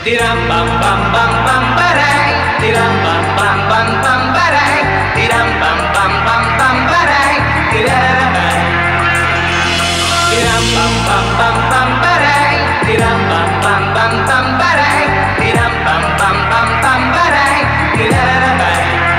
Tiram bam bam bam bam barai. Tiram bam bam bam bam barai. Tiram bam bam bam bam barai. Tirarai. Tiram bam bam bam bam barai. Tiram bam bam bam bam barai. Tiram bam bam bam bam barai. Tirarai.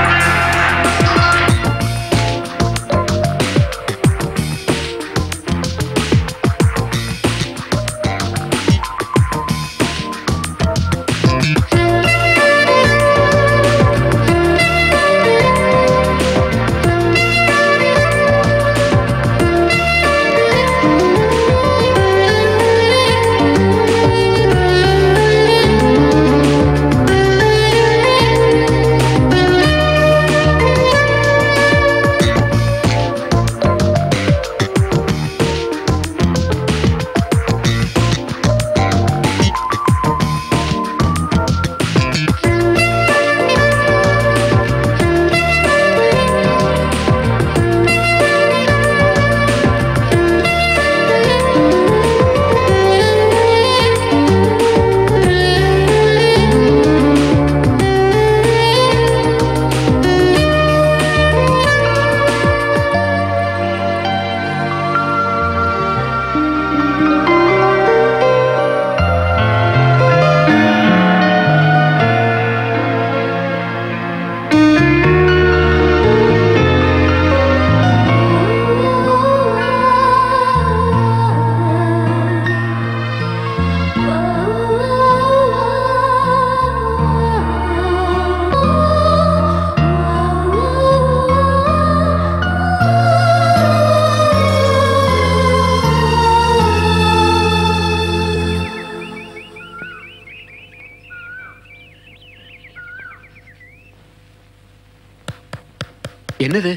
என்னது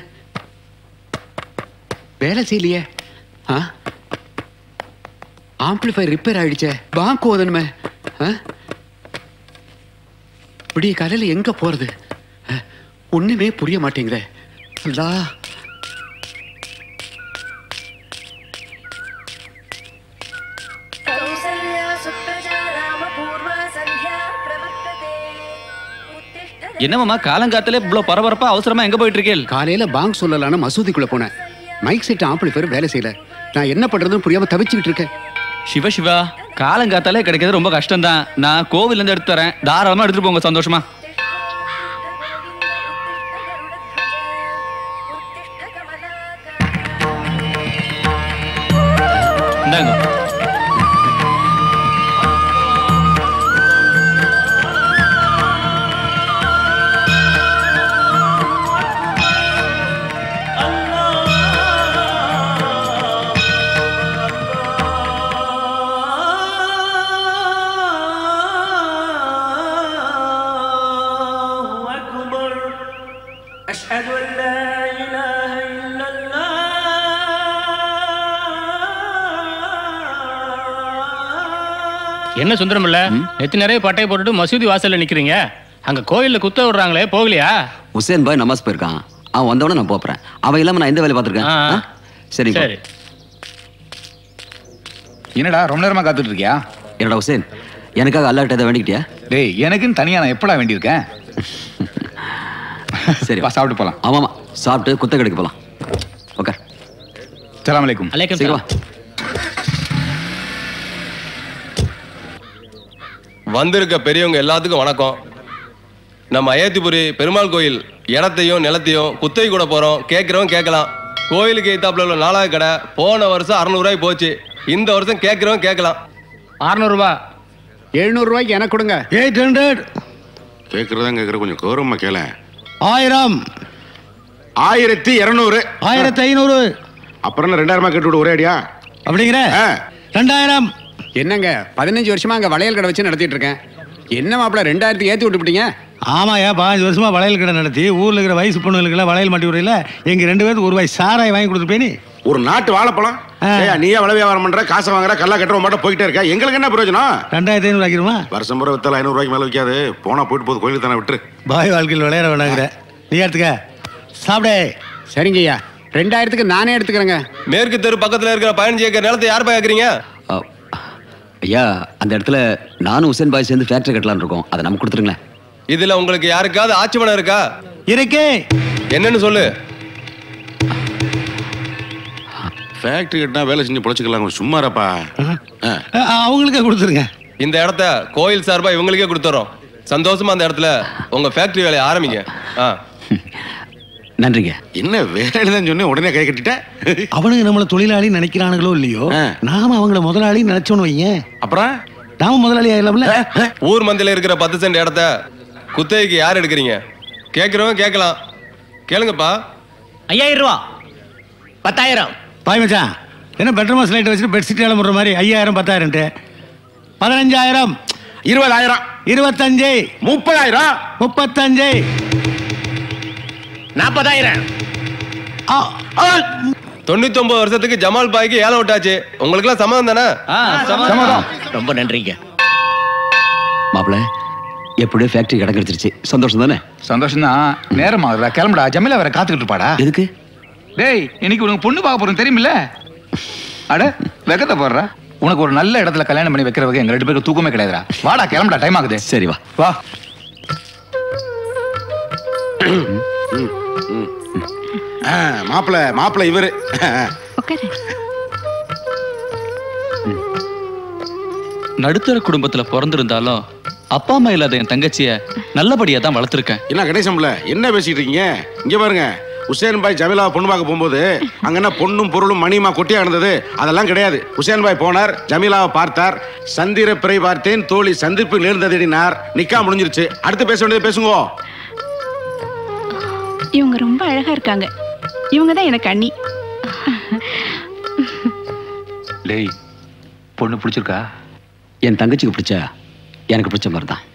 வேலை செய்யலையே ஆ amplifier repair ஆயிடுச்சே பாங்க் ஓதணுமே ஆ? விடிய காலையில் எங்க போறது ஆ? ஒண்ணுமே புரிய மாட்டேங்குதே அல்லா कौसल्या सुप्रजा रामपूर्वा सन्ध्या प्रवर्तते उत्तिष्ठ என்னமாமா காலங்காத்துல இவ்வளவு பரபரப்பா அவசரமா எங்க போயிட்டு இருக்கீள் காலையில பாங்க் சொல்லலான்னு மசூதிக்குள்ள போனேன் மைக் செட் ஆம்பிளிஃபையர் வேலை செய்யல நான் என்ன பண்றதுன்னு புரியாம தவிச்சுக்கிட்டு இருக்கேன் சிவ சிவா காலங்காத்தாலே கிடைக்கிறது ரொம்ப கஷ்டம் தான் நான் கோவில்ல இருந்து எடுத்து தரேன் தாராளமா எடுத்துட்டு போங்க சந்தோஷமா இந்தாங்க أشهد أن لا إله إلا الله என்ன சுந்தரம் இல்ல நெத்தி நிறைய பட்டையை போட்டுட்டு மசூதி வாசல்ல நிக்கிறீங்க அங்க கோயில்ல குத்த விடுறாங்களே போகலையா உசேன் பாய் நமாஸ் போயிருக்கான் அவன் வந்தவொடனே நான் போறேன் அவன் இல்லாம நான் எந்த வேலை பார்த்துருக்கேன் ஆ, ஆ. சரி சரி என்னடா ரொம்ப நேரமா காத்துட்டு இருக்கியா என்னடா உசேன் எனக்காக அல்லாட்ட எதை வேண்டிக்கிட்டியா டேய் எனக்குன்னு தனியா நான் எப்படா வேண்டியிருக்கேன் சரி வா சாப்பிட்டு போலாம் ஆமாமா சாப்பிட்டு குத்த கடைக்கு போலாம் ஓகே சலாம் அலைக்கும் அலைக்கும் சீக்கிரம் சலாம். வா வந்திருக்க பெரியவங்க எல்லாத்துக்கும் வணக்கம் நம்ம அயோத்திபுரி பெருமாள் கோயில் இடத்தையும் நிலத்தையும் குத்தகை கூட போகிறோம் கேட்குறவங்க கேட்கலாம் கோயிலுக்கு எய்த்தாப்புல உள்ள நாலாவது கடை போன வருஷம் அறநூறுவாய்க்கு போச்சு இந்த வருஷம் கேட்குறவங்க கேட்கலாம் அறுநூறுபா எழுநூறு ரூபாய்க்கு எனக்கு கொடுங்க எயிட் ஹண்ட்ரட் கேட்குறதா கேட்குற கொஞ்சம் கௌரவமா கேள ஆயிரம் ஆயிரத்தி இரநூறு ஆயிரத்தி ஐநூறு அப்புறம் என்ன ரெண்டாயிரமா கேட்டு விடு ஒரே அடியா அப்படிங்கிற ஆ. ரெண்டாயிரம் என்னங்க பதினஞ்சு வருஷமா அங்க வளையல் கடை வச்சு நடத்திட்டு இருக்கேன் என்ன மாப்பிள ரெண்டாயிரத்தி ஏத்தி விட்டுப்பிட்டீங்க ஆமாயா பதினஞ்சு வருஷமா வளையல் கடை நடத்தி ஊர்ல இருக்கிற வயசு பொண்ணுங்களுக்கெல்லாம் வளையல் மாட்டி விடுறீல எங்க ரெண்டு பேருக்கு ஒரு ரூபாய் சாராய் வாங்கி கொடுத்துருப்பே நீ ஒரு நாட்டு வாழைப்பழம் ஆ. ஏய்யா, நீயே வள வியாபாரம் பண்ற காசை வாங்குற கல்லா கட்டுற மாட்டோம் போயிட்டே இருக்க எங்களுக்கு என்ன பிரயோஜனம் ரெண்டாயிரத்தி ஐநூறு ஆக்கிடுமா வருஷம் பூரா வித்தால ஐநூறு ரூபாய்க்கு மேல விற்காது போனா போயிட்டு போகுது கோயிலுக்கு தானே விட்டுரு பாய் வாழ்க்கையில் விளையாட வேணாங்கிற நீ எடுத்துக்க சாப்பிடே சரிங்க ஐயா ரெண்டாயிரத்துக்கு நானே எடுத்துக்கிறேங்க மேற்கு தெரு பக்கத்தில் இருக்கிற பதினஞ்சு ஏக்கர் நிலத்தை யார் கேட்குறீங்க ஆ, ஐயா அந்த இடத்துல நானும் உசேன் பாய் சேர்ந்து ஃபேக்டரி கட்டலாம்னு இருக்கோம் அதை நம்ம கொடுத்துருங்களேன் இதுல உங்களுக்கு யாருக்காவது ஆட்சேபணம் இருக்கா இருக்கே என்னன்னு சொல்லு ஃபேக்டரி கட்டினா வேலை செஞ்சு பொழைச்சிக்கலாம் கொஞ்சம் சும்மாரப்பா ஆ. அவங்களுக்கே கொடுத்துருங்க இந்த இடத்த கோயில் சார்பா இவங்களுக்கே கொடுத்துறோம் சந்தோஷமா அந்த இடத்துல உங்க ஃபேக்டரி வேலையை ஆரம்பிங்க ஆ நன்றிங்க என்ன வேலை தான் சொன்னேன் உடனே கை கட்டிட்டேன் அவனுங்க நம்மள தொழிலாளி நினைக்கிறானுங்களோ இல்லையோ ஆ. நாம அவங்கள முதலாளி நினைச்சோன்னு வையன் அப்புறம் நாம முதலாளி ஆயிடலாம்ல ஊர் மந்தில இருக்கிற பத்து சென்ட் இடத்த குத்தகைக்கு யார் எடுக்கிறீங்க கேட்குறவங்க கேட்கலாம் கேளுங்கப்பா ஐயாயிரம் ரூபா பத்தாயிரம் பாய் மச்சான் என்ன பெட்ரூம் லைட் வச்சுட்டு பெட்ஷீட் கிளம்புற மாதிரி ஐயாயிரம் பத்தாயிரம்ட்டு பதினஞ்சாயிரம் இருபதாயிரம் இருபத்தஞ்சு முப்பதாயிரம் முப்பத்தஞ்சு நாற்பதாயிரம் ஆ, ஆ, தொண்ணூத்தி ஒன்பது வருஷத்துக்கு ஜமால் பாய்க்கு ஏலம் விட்டாச்சு உங்களுக்குலாம் சம்மதம் தானே ஆ சமாதானம் ரொம்ப நன்றிங்க மாப்பிள்ள எப்படியோ ஃபேக்டரி கடை கிடைச்சிருச்சு சந்தோஷம் தானே சந்தோஷம் தான் நேரம் ஆகுதுடா கிளம்புடா ஜமீலா வேற காத்துக்கிட்டு இருப்பாடா எதுக்கு டேய் இன்னைக்கு உனக்கு பொண்ணு பார்க்க போறோம் தெரியுமில்ல அட வெக்கத்தை போடுற உனக்கு ஒரு நல்ல இடத்துல கல்யாணம் பண்ணி வைக்கிற வகை எங்க ரெண்டு பேருக்கு தூக்கமே கிடையாதுடா வாடா கிளம்புடா டைம் ஆகுது சரி வா வா ஆ, மாப்பிள மாப்பிள இவரு நடுத்தர குடும்பத்துல பிறந்திருந்தாலும் அப்பா அம்மா இல்லாத என் தங்கச்சிய நல்லபடியா தான் வளர்த்துருக்கேன் என்ன கணேசம்ல என்ன பேசிட்டு இருக்கீங்க இங்க பாருங்க உசேன் பாய் ஜமீலா பொண்ணு பார்க்க போகும்போது அங்க என்ன பொண்ணும் பொருளும் மணியுமா கொட்டியா இருந்தது அதெல்லாம் கிடையாது உசேன் பாய் போனார் ஜமீலாவை பார்த்தார் சந்திர பிறை பார்த்தேன் தோழி சந்திப்பு நேர்ந்ததினார் நிக்கா முடிஞ்சிருச்சு அடுத்து பேச வேண்டியது பேசுங்க இவங்க ரொம்ப அழகா இருக்காங்க இவங்க தான் எனக்கு அண்ணி டேய் பொண்ணு பிடிச்சிருக்கா என் தங்கச்சிக்கு பிடிச்ச எனக்கு பிடிச்ச மாதிரி தான்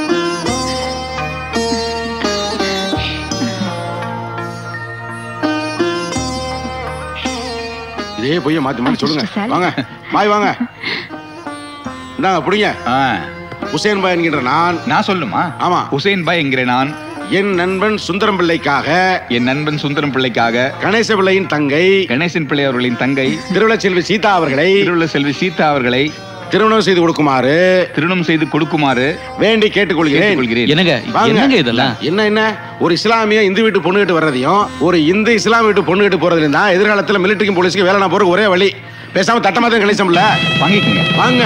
இதே பொய்ய மாத்தி மாத்தி சொல்லுங்க சார். வாங்க பாய் வாங்க இந்தாங்க பிடிங்க ஆ உசேன் பாய் என்கின்ற நான் நான் சொல்லுமா ஆமா. ஹுசைன் பாய் என்கிற நான் என் நண்பன் சுந்தரம் பிள்ளைக்காக என் நண்பன் சுந்தரம் பிள்ளைக்காக கணேச பிள்ளையின் தங்கை கணேசன் பிள்ளை அவர்களின் தங்கை திருவிழா செல்வி சீதா அவர்களை திருவுள்ள செல்வி சீதா அவர்களை திருமணம் செய்து கொடுக்குமாறு திருமணம் செய்து கொடுக்குமாறு வேண்டி கேட்டுக்கொள்கிறேன் கேட்டுக்கொள்கிறேன் என்னங்க வாங்க. என்னங்க இதெல்லாம் என்ன என்ன ஒரு இஸ்லாமிய இந்து வீட்டு பொண்ணு கிட்ட வர்றதையும் ஒரு இந்து இஸ்லாம் வீட்டு பொண்ணு கிட்ட போறதுலையும் தான் எதிர்காலத்துல மிலிட்டரிக்கும் போலீஸ்க்கு வேலை நான் போறதுக்கு ஒரே வழி பேசாம தட்டமா தான் கணிசம்ல வாங்கிக்கங்க வாங்க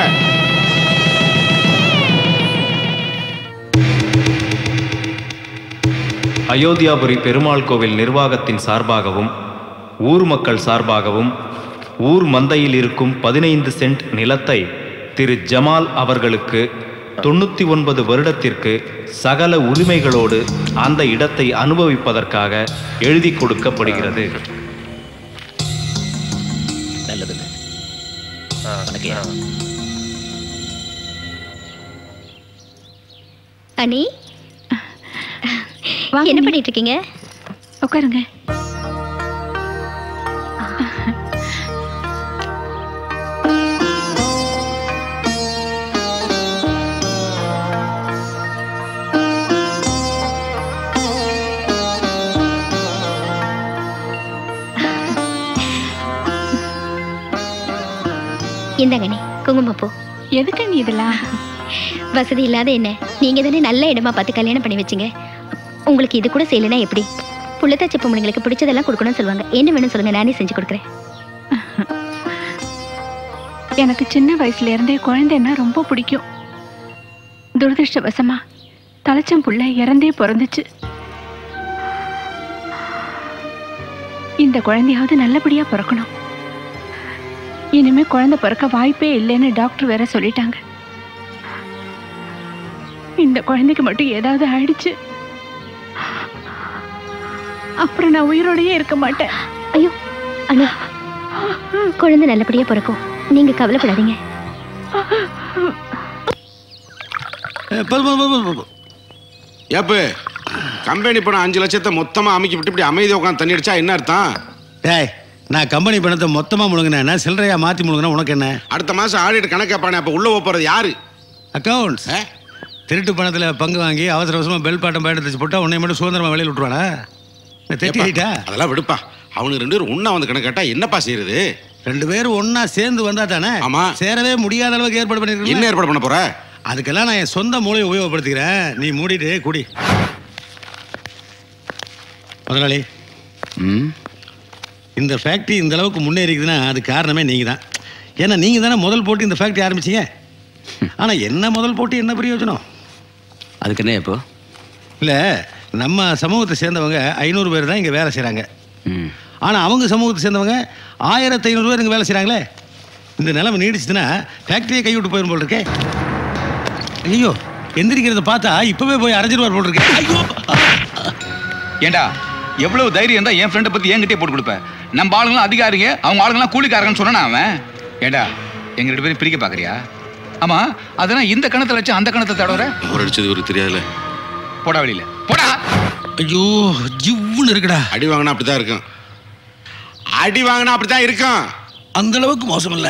அயோத்தியாபுரி பெருமாள் கோவில் நிர்வாகத்தின் சார்பாகவும் ஊர் மக்கள் சார்பாகவும் ஊர் மந்தையில் இருக்கும் பதினைந்து சென்ட் நிலத்தை திரு ஜமால் அவர்களுக்கு தொண்ணூற்றி ஒன்பது வருடத்திற்கு சகல உரிமைகளோடு அந்த இடத்தை அனுபவிப்பதற்காக எழுதி கொடுக்கப்படுகிறது நல்லதுங்க வணக்கம் அனி வாங்க என்ன அண்ணி. பண்ணிட்டு இருக்கீங்க உட்காருங்க இந்தாங்க அண்ணி குங்குமப்பூ எதுக்கு நீ இதெல்லாம் வசதி இல்லாத என்ன நீங்க தானே நல்ல இடமா பார்த்து கல்யாணம் பண்ணி வச்சீங்க உங்களுக்கு இது கூட செய்யலைன்னா எப்படி புள்ளத்தாச்சி பொம்பளைங்களுக்கு பிடிச்சதெல்லாம் கொடுக்கணும்னு சொல்லுவாங்க என்ன வேணும் சொல்லுங்க நானே செஞ்சு கொடுக்குறேன் எனக்கு சின்ன வயசுல இருந்தே குழந்தைன்னா ரொம்ப பிடிக்கும் துரதிருஷ்டவசமா தலைச்சம் புள்ள இறந்தே பிறந்துச்சு இந்த குழந்தையாவது நல்லபடியா பிறக்கணும் இனிமே குழந்தை பிறக்க வாய்ப்பே இல்லைன்னு டாக்டர் வேற சொல்லிட்டாங்க இந்த குழந்தைக்கு மட்டும் ஏதாவது ஆயிடுச்சு அப்புறம் நான் உயிரோடயே இருக்க மாட்டேன் ஐயோ அண்ணா குழந்தை நல்லபடியா பிறக்கும் நீங்க கவலைப்படாதீங்க போதும், போதும், போதும், போதும். ஏப்பு கம்பெனி பணம் அஞ்சு லட்சத்தை மொத்தமா அமைக்கி விட்டு இப்படி அமைதியா உட்காந்து தண்ணி அடிச்சா என்ன அர்த்தம் டேய் நான் கம்பெனி பணத்தை மொத்தமாக முழுங்கினேன் சில்லறையா மாற்றி முழுங்கினா உனக்கு என்ன அடுத்த மாசம் ஆடிட்டு கணக்கு கேட்பானே அப்ப உள்ள போறது யாரு அக்கௌண்ட்ஸ் ஆ? திருட்டு பணத்தில் பங்கு வாங்கி அவசர அவசரமாக பெல் பாட்டம் பயணம் தச்சு போட்டால் உன்னை மட்டும் சுதந்திரமாக வெளியில் விட்டுருவானா இந்த தெட்டி ஏப்பா, ஆயிட்டா அதெல்லாம் விடுப்பா அவனுக்கு ரெண்டு பேரும் உண்ணா வந்து கணக்கு கேட்டா என்னப்பா செய்யறது ரெண்டு பேரும் ஒண்ணா சேர்ந்து வந்தா தானே ஆமா. சேரவே முடியாத அளவுக்கு ஏற்பாடு பண்ணிருக்கீங்க என்ன ஏற்பாடு பண்ண போற அதுக்கெல்லாம் நான் என் சொந்த மூலையை உபயோகப்படுத்திக்கிறேன் நீ மூடிட்டு குடி முதலாளி ம் இந்த ஃபேக்ட்ரி இந்த அளவுக்கு முன்னேறிக்குதுன்னா அது காரணமே நீங்க தான் ஏன்னா நீங்க தானே முதல் போட்டு இந்த ஃபேக்ட்ரி ஆரம்பிச்சீங்க ஆனா என்ன முதல் போட்டு என்ன பிரயோஜனம் அதுக்கு என்ன இப்போ இல்லை நம்ம சமூகத்தை சேர்ந்தவங்க ஐநூறு பேர் தான் இங்கே வேலை செய்கிறாங்க ம் ஆனால் அவங்க சமூகத்தை சேர்ந்தவங்க ஆயிரத்தி ஐநூறு பேர் இங்கே வேலை செய்கிறாங்களே இந்த நிலைமை நீடிச்சுதுன்னா ஃபேக்ட்ரியை கைவிட்டு போயிடும் போல் இருக்கே ஐயோ எந்திரிக்கிறத பார்த்தா இப்போவே போய் அரைஞ்சிருவார் போல் இருக்கே ஐயோ ஏண்டா எவ்வளவு தைரியம் இருந்தா என் ஃப்ரெண்டை பத்தி என்கிட்டயே போட்டு கொடுப்பேன் நம்ம ஆளுங்களாம் அதிகாரிங்க அவங்க ஆளுங்களாம் கூலிக்காரங்கன்னு சொன்னா அவன் ஏண்டா எங்க ரெண்டு பேரும் பிரிக்க பாக்குறியா ஆமா அதெல்லாம் இந்த கணத்துல வச்சு அந்த கணத்தை தடவுற அவர் அடிச்சது ஒரு தெரியாதுல போடா வெளியில போடா ஐயோ ஜிவ்வுன்னு இருக்குடா அடி வாங்கினா அப்படிதான் இருக்கும் அடி வாங்கினா அப்படித்தான் இருக்கும் அந்த அளவுக்கு மோசம் இல்ல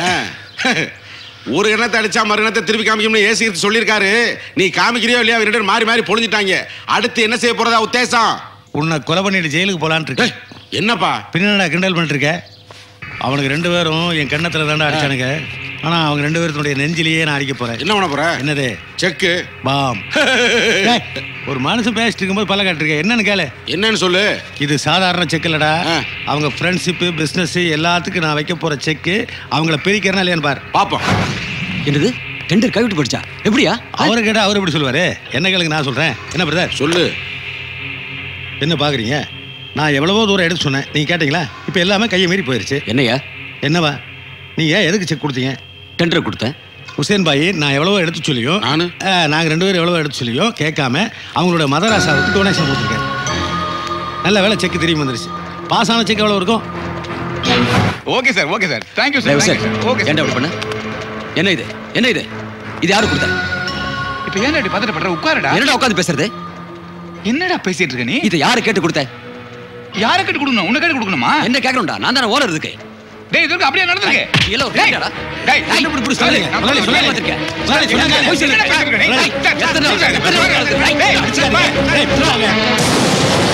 ஒரு எண்ணத்தை அடிச்சா மறு எண்ணத்தை திருப்பி காமிக்கணும்னு ஏசி சொல்லியிருக்காரு நீ காமிக்கிறியோ இல்லையா அவங்க ரெண்டு பேரும் மாறி மாறி பொழிஞ்சிட்டாங்க அடுத்து என்ன செய்ய போறதா உத்தேசம் உன்னை கொலை பண்ணிட்டு ஜெயிலுக்கு போலான்னு இருக்கு என்னப்பா பின்னாடா கிண்டல் பண்ணிட்டு இருக்க அவனுக்கு ரெண்டு பேரும் என் கண்ணத்துல தாண்டா அடிச்சானுங்க ஆனா அவங்க ரெண்டு பேர்த்துடைய நெஞ்சிலேயே நான் அடிக்க போறேன் என்ன பண்ண போற என்னது செக்கு பாம் டேய், ஒரு மனுஷன் பேசிட்டு இருக்கும்போது பல்ல காட்டிருக்க என்னன்னு கேளு என்னன்னு சொல்லு இது சாதாரண செக் இல்லடா அவங்க ஃப்ரெண்ட்ஷிப்பு பிஸ்னஸ் எல்லாத்துக்கும் நான் வைக்க போற செக்கு அவங்கள பிரிக்கிறனா இல்லையான்னு பாரு பாப்போம் என்னது டெண்டர் கைவிட்டு போயிடுச்சா எப்படியா அவரு கேட்டா அவர் எப்படி சொல்லுவாரு என்ன கேளுங்க நான் சொல்றேன் என்ன பிரதர் சொல்லு என்ன பாக்குறீங்க நான் எவ்வளவோ தூரம் எடுத்து சொன்னேன் நீங்க கேட்டீங்களா இப்போ எல்லாமே கையை மீறி போயிருச்சு என்னையா என்னவா நீங்க எதுக்கு செக் கொடுத்தீங்க டெண்டர் கொடுத்தேன் ஹுசேன் பாய் நான் எவ்வளவோ எடுத்து சொல்லியும் நானு நாங்கள் ரெண்டு பேரும் எவ்வளவோ எடுத்து சொல்லியும் கேட்காம அவங்களோட மதராசாவுக்கு டொனேஷன் கொடுத்துருக்காரு நல்ல வேலை செக் திரும்பி வந்துருச்சு பாஸ் ஆன செக் எவ்வளோ இருக்கும் okay sir okay sir thank you தயவு சார் சார் ஓகே ஏன்டா அப்படி பண்ண என்ன இது என்ன இது இது யாரு கொடுத்த இப்போ ஏன்டா இப்படி பதட்டப்படுற உட்காருடா என்னடா உட்காந்து பேசுறது என்னடா பேசிட்டு இருக்க நீ இதை யாரு கேட்டு கொடுத்த யாரை கேட்டு கொடுக்கணும் உன்னை கேட்டு கொடுக்கணுமா என்ன கேட்கணும்டா நான் தானே ஓனர் இருக்கு டேய் இது வரைக்கும் அப்படியே நடந்திருக்கு இல்ல ஒரு டேய், கேட்டடா டேய், என்ன இப்படி இப்படி சொல்லுங்க நான் முதல்ல சொல்லுங்க. சொல்லி பார்த்திருக்கேன் முதல்ல சொல்லுங்க. போய் சொல்லுங்க. என்னடா பேசிட்டு இருக்க? டேய், டேய், டேய், எத்தனை டேய், நாள்? எத்தனை நாள் நடக்குது? டேய், டேய், டேய், அடிச்சுக்காதீங்க. டேய், டேய், சொல்லுங்க.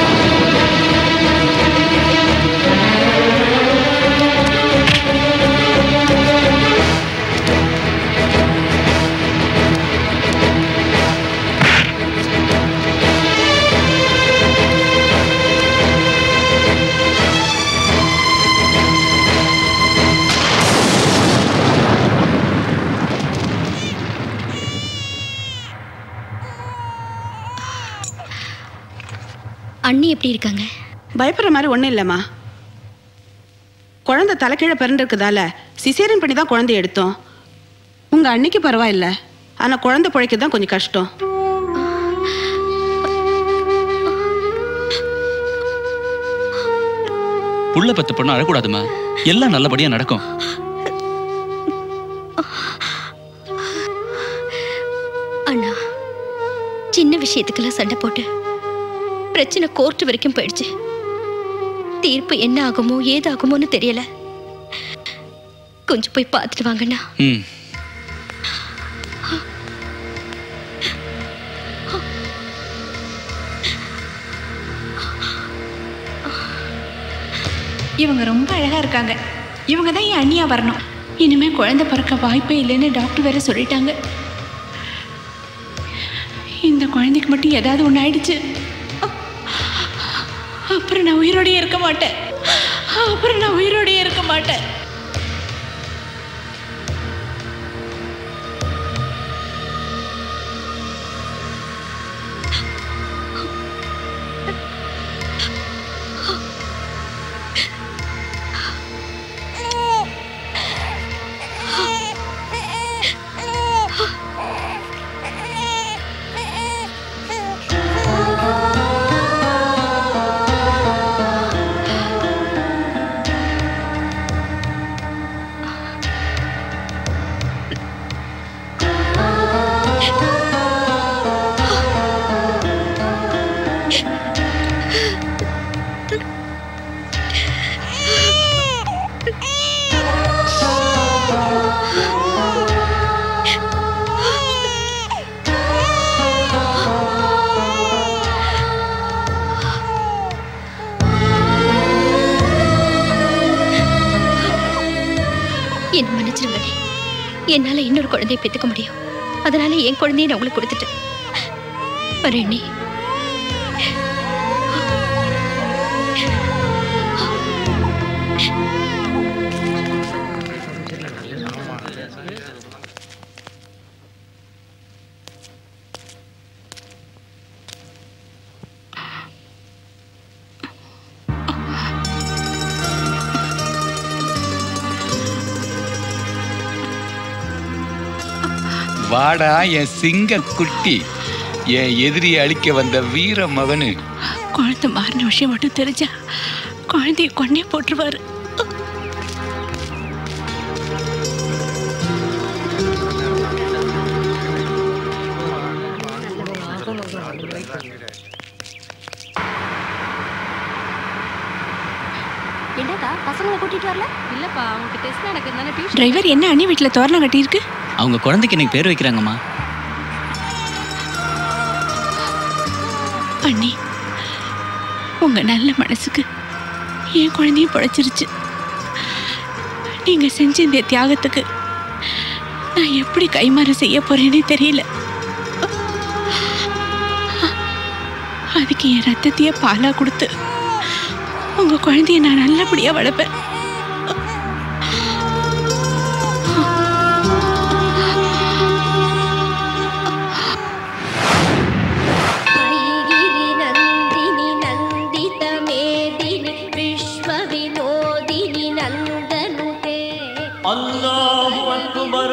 அண்ணி எப்படி இருக்காங்க பயப்படுற மாதிரி ஒன்றும் இல்லைம்மா குழந்தை தலைக்கீழே பிறண்டிருக்குதால சிசேரியன் பண்ணி தான் குழந்தை எடுத்தோம் உங்கள் அன்னைக்கு பரவாயில்ல ஆனால் குழந்தை பிழைக்க தான் கொஞ்சம் கஷ்டம் புள்ள பத்து பொண்ணு அழக்கூடாதுமா எல்லாம் நல்லபடியா நடக்கும் அண்ணா சின்ன விஷயத்துக்கெல்லாம் சண்டை போட்டு பிரச்சனை கோர்ட் வரைக்கும் போயிடுச்சு தீர்ப்பு என்ன ஆகுமோ ஏதாகுமோன்னு தெரியல கொஞ்சம் போய் பார்த்துட்டு வாங்கண்ணா ம் இவங்க ரொம்ப அழகா இருக்காங்க இவங்க தான் என் அண்ணியா வரணும் இனிமே குழந்தை பிறக்க வாய்ப்பே இல்லைன்னு டாக்டர் வேற சொல்லிட்டாங்க இந்த குழந்தைக்கு மட்டும் ஏதாவது ஒன்று ஆயிடுச்சு அப்புறம் நான் உயிரோடயே இருக்க மாட்டேன் அப்புறம் நான் உயிரோடயே இருக்க மாட்டேன் மன்னிச்சிருங்க அண்ணி. என்னால இன்னொரு குழந்தையை பெத்துக்க முடியும் அதனால என் குழந்தையை நான் உங்களுக்கு கொடுத்துட்டேன் வரேன் அண்ணி. வாடா என் சிங்க குட்டி என் எதிரியை அழிக்க வந்த வீர மகனு குழந்தை மாறின விஷயம் மட்டும் தெரிஞ்சா குழந்தைய கொன்னே போட்டுருவாரு என்னக்கா பசங்களை கூட்டிட்டு வரல இல்லப்பா அவங்களுக்கு டெஸ்ட் நடக்கிறதுனால டியூஷன் டிரைவர் என்ன அண்ணி வீட்டில் தோரணம் கட்டியிருக்கு அவங்க குழந்தைக்கு எனக்கு பேர் வைக்கிறாங்கம்மா அண்ணி உங்க நல்ல மனசுக்கு என் குழந்தையும் படைச்சிருச்சு நீங்க செஞ்ச இந்த தியாகத்துக்கு நான் எப்படி கைமாறு செய்ய போறேனே தெரியல அதுக்கு என் ரத்தத்தையே பாலா கொடுத்து உங்க குழந்தைய நான் நல்லபடியா வளர்ப்பேன் ऐगिरि नन्दिनि नन्दित मेदिनि विश्वविनोदिनि नन्दनुते अल्लाहु अकबर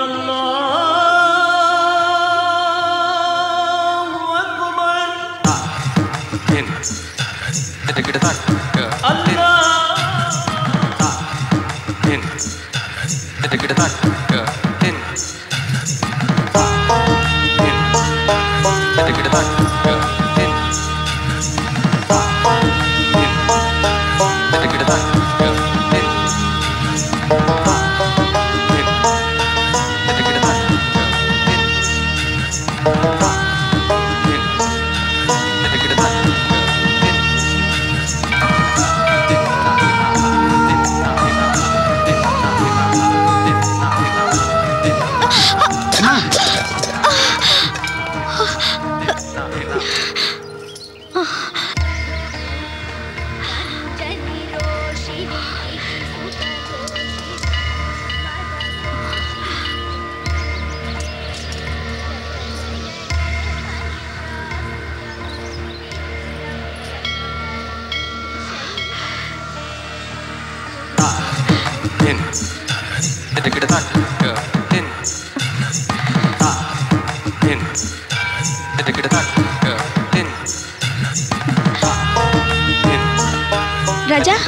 ராஜா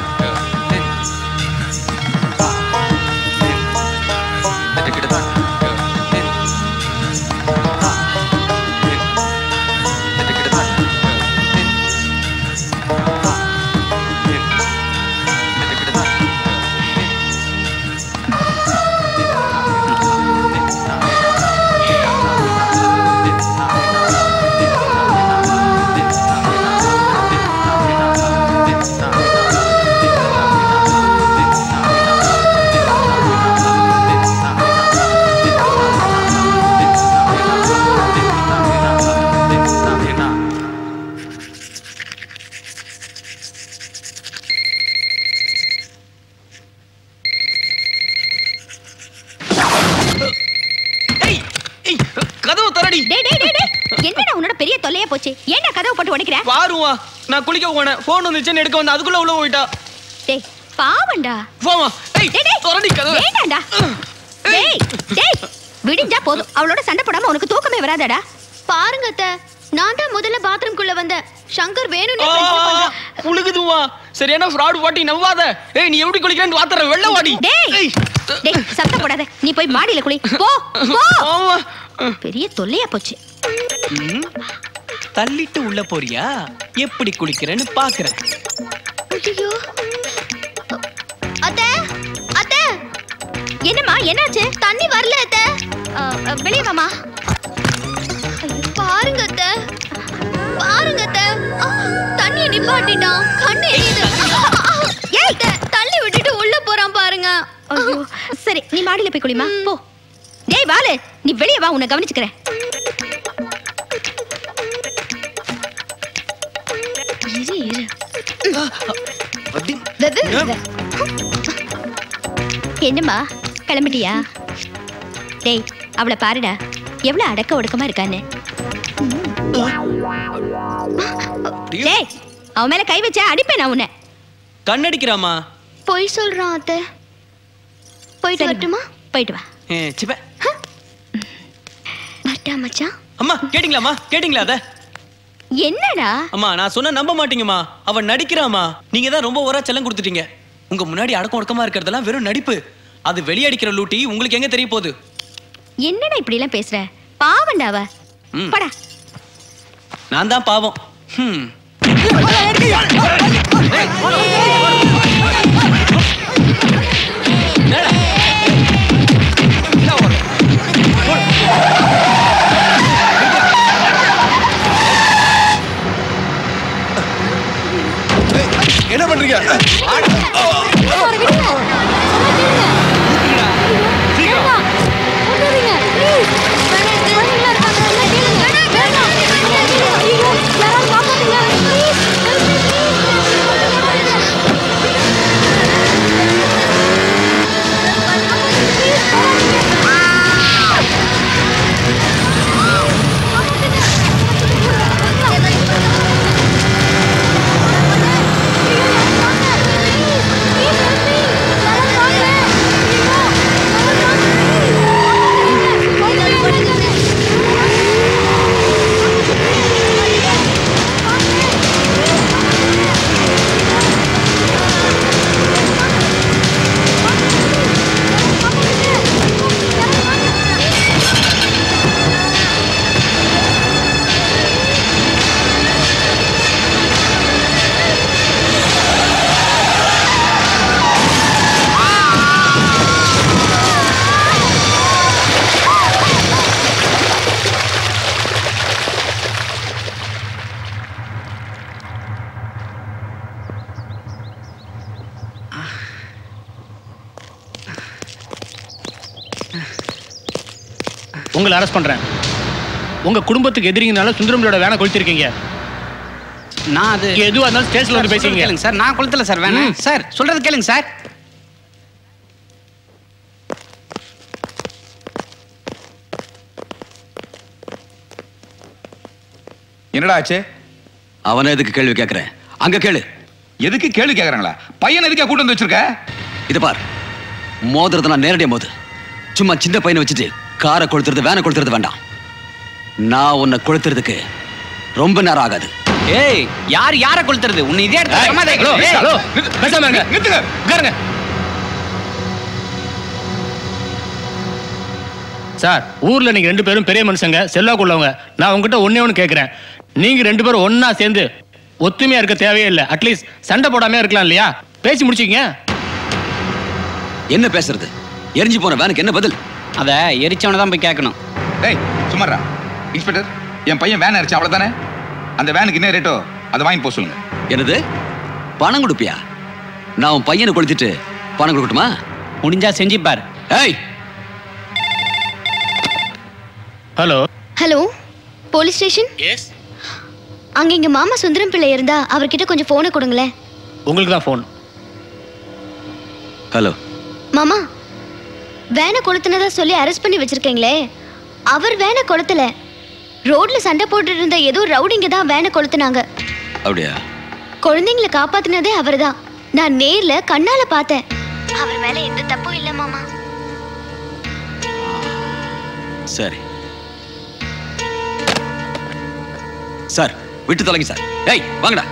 கதவு தரடி டேய் டேய் டேய் டேய் என்னடா உன்னோட பெரிய தொல்லையா போச்சு ஏன்டா கதவை போட்டு உடைக்கிற பாருவா நான் குளிக்க போனேன் போன் வந்துச்சுன்னு எடுக்க வந்தேன் அதுக்குள்ள உள்ள போயிட்டா டேய் பாவண்டா போமா டேய் டேய் திறடி கதவை. வேண்டாம்டா டேய் டேய் விடிஞ்சா போதும் அவளோட சண்டை போடாம உனக்கு தூக்கமே வராதடா பாருங்க அத்தை நான் தான் முதல்ல பாத்ரூம்குள்ள வந்தேன் சங்கர் வேணும்னே pressure பண்றான். உழுகுதுவா சரியான ஃப்ராட் வாட்டி நம்பாத ஏய் நீ எப்படி குளிக்கிறேன்னு வாத்தற வெள்ள வாடி டேய் டேய் சத்தம் போடாத நீ போய் மாடியில குளி போ போ பெரிய தொல்லையா போச்சு ம், தள்ளிட்டு உள்ள போறியா எப்படி குளிக்கிறேன்னு பாக்குறேன் ஐயோ அத்தை அத்தை என்னம்மா என்னாச்சு தண்ணி வரல அத்தை வெளியே வாமா பாருங்க அத்தை பாருங்க அத்தை ஆ, தண்ணியை நிப்பாட்டிட்டான் கண்ணு எரியுது ஏய் அத்தை, தள்ளி விட்டுட்டு உள்ள போறான் பாருங்க ஐயோ சரி நீ மாடியில போய் குளிமா போ டேய் வாலு நீ வெளியே வா உன்னை கவனிச்சுக்கிறேன் இரு இரு வெது, வெது. என்னம்மா கிளம்பிட்டியா டேய் அவளை பாருடா எவ்வளவு அடக்க ஒடுக்கமா இருக்கான்னு டேய் அவன் மேல கை வச்சா அடிப்பேன் நான் உன்னை கண்ணடிக்கிறாமா பொய் சொல்றான் அத்தை போயிட்டு வரட்டுமா போயிட்டு வா ஏ, சிப்ப வரட்டா மச்சான் அம்மா கேட்டிங்களாம்மா கேட்டிங்களா அத என்னடா அம்மா நான் சொன்ன நம்ப மாட்டீங்கம்மா அவன் நடிக்கிறாம்மா நீங்க தான் ரொம்ப ஓரா செல்லம் கொடுத்துட்டீங்க உங்க முன்னாடி அடக்கம் ஒடுக்கமா இருக்கிறதெல்லாம் வெறும் நடிப்பு அது வெளியடிக்கிற லூட்டி உங்களுக்கு எங்க தெரிய போகுது என்னடா இப்படி எல்லாம் பேசுற பாவண்டா அவ ம். படா நான் தான் பாவம் ஹம். என்ன பண்றீங்க உங்களை அரெஸ்ட் பண்றேன் உங்க குடும்பத்துக்கு எதிரிங்கனால சுந்தரம்லோட வேனை கொளுத்திருக்கீங்க நான் அது எதுவா இருந்தாலும் ஸ்டேஷன்ல வந்து பேசிங்க கேளுங்க சார் நான் கொளுத்தல சார் வேணாம் சார் சொல்றது கேளுங்க சார் என்னடா ஆச்சு அவனை எதுக்கு கேள்வி கேட்கிறேன் அங்க கேளு எதுக்கு கேள்வி கேக்குறாங்களா பையன் எதுக்கா கூட்டு வந்து வச்சிருக்க இது பார் மோதுறது நான் நேரடியா மோது சும்மா சின்ன பையனை வச்சுட்டு காரை கொளுத்துறது வேனை கொளுத்துறது வேண்டாம் நான் உன்னை கொளுத்துறதுக்கு ரொம்ப நேரம் ஆகாது ஏய் யார் யார கொளுத்துறது உன்னை இதே இடத்துல சமாதானம் ஹலோ ஏய், ஹலோ பேசாம இருங்க நிறுத்துங்க உட்காருங்க சார் ஊர்ல நீங்க ரெண்டு பேரும் பெரிய மனுஷங்க செல்வாக்கு உள்ளவங்க நான் உங்ககிட்ட ஒண்ணே ஒன்று கேட்கிறேன் நீங்க ரெண்டு பேரும் ஒண்ணா சேர்ந்து ஒத்துமையா இருக்க தேவையே இல்லை அட்லீஸ்ட் சண்டை போடாம இருக்கலாம் இல்லையா பேசி முடிச்சிக்கங்க என்ன பேசுறது எரிஞ்சு போன வேனுக்கு என்ன பதில் அத எரிச்சவனை தான் போய் கேட்கணும் டேய் சும்மாரா இன்ஸ்பெக்டர் என் பையன் வேன் அடிச்சான் அவ்வளவுதானே அந்த வேனுக்கு என்ன ரேட்டோ அதை வாங்கி போக சொல்லுங்க என்னது பணம் கொடுப்பியா நான் உன் பையனை கொளுத்திட்டு பணம் கொடுக்கட்டுமா முடிஞ்சா செஞ்சுப்பார் ஏய் hello hello police station yes அங்க எங்க மாமா சுந்தரம் பிள்ளை இருந்தா அவர்கிட்ட கொஞ்சம் போனை கொடுங்களேன் உங்களுக்கு தான் ஃபோன் ஹலோ மாமா வேனை கொளுத்துனதா சொல்லி அரெஸ்ட் பண்ணி வச்சிருக்கீங்களே அவர் வேனை கொளுத்தல ரோட்ல சண்டை போட்டுட்டு இருந்த ஏதோ ரவுடிங்க தான் வேனை கொளுத்துனாங்க அப்படியா குழந்தைங்களை காப்பாத்துனதே அவர்தான் நான் நேர்ல கண்ணால பார்த்தேன் அவர் மேல எந்த தப்பும் இல்ல மாமா சரி சார் விட்டு தொலைங்க சார் ஏய் வாங்கடா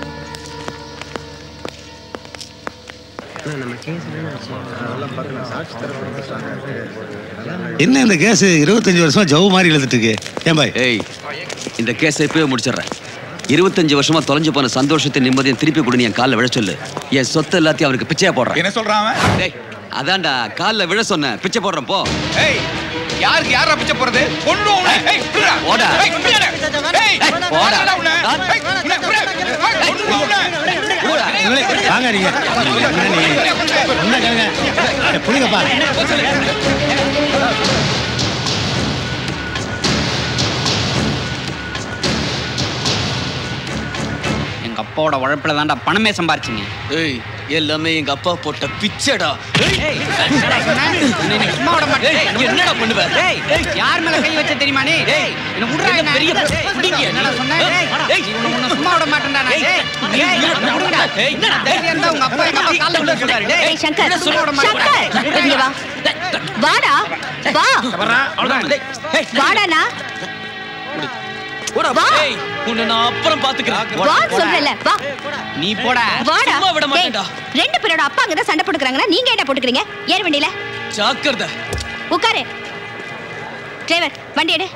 என்ன இந்த கேஸ் இருபத்தஞ்சு வருஷமா ஜவு மாதிரி எழுதிட்டு இருக்கு ஏன் பாய் ஏய் இந்த கேஸை இப்பவே முடிச்சிடுறேன் இருபத்தஞ்சு வருஷமா தொலைஞ்சு போன சந்தோஷத்தை நிம்மதியும் திருப்பி கொடுன்னு என் காலில் விழ சொல்லு என் சொத்து எல்லாத்தையும் அவருக்கு பிச்சையா போடுறேன் என்ன சொல்றான் அவன் டேய் அதான்டா காலில் விழ சொன்னேன் பிச்சை போடுறேன் போ ஏய் யாருக்கு யாரா பிச்சை போறது கொண்டு உன்னை ஏய் விடுடா. ஓடா. ஏய், விடுடா. ஏய், ஓடா. விடுடா உன்னை. ஏய், உன்னை, விடு. ஏய், கொண்டு வா உன்னை. வாங்க நீங்க என்ன நீ என்ன கேளுங்க ஏய், புரியுதப்பா எங்க அப்பாவோட உழைப்புல தான்டா பணமே சம்பாரிச்சிங்க ஏய் எல்லாமே எங்க அப்பா போட்ட பிச்சைடா உன்னை இன்னைக்கு சும்மா விட மாட்டேன் ஏய், என்னடா பண்ணுவ? ஏய், யார் மேல கை வச்ச தெரியுமா நீ ஏய், என்ன விடுறா என்ன என்ன? பெரிய ஏய், பிடிங்க. என்னடா சொன்ன ஏய், ஏய், உன்னை- உன்னை சும்மா விட மாட்டேன்டா நான். ஏய், ஏய், நீ ஏய், என்னடா என்னை விடுடா. ஏய், என்னடா தைரியம் இருந்தா உங்க அப்பா எங்க அப்பா கால்ல விழுந்து சொல்றாரு. டேய், ஏய் சங்கர் என்ன சொல்ல விட மாட்டேன். சங்கர் இங்க வா வாடா வா வாடாண்ணா போடா வா. ஏய் உன்னை நான் அப்புறம் பாத்துக்கிறேன் வா சொல்றல வா நீ போடா வாடா சும்மா விட டேய், மாட்டேன்டா. ரெண்டு பேரோட அப்பா அங்க தான் சண்டை போட்டுக்கறாங்கன்னா நீங்க என்ன போட்டுக்கிறீங்க ஏறு வண்டியில ஜாக்கிரதை உட்காரு டிரைவர் வண்டி எடு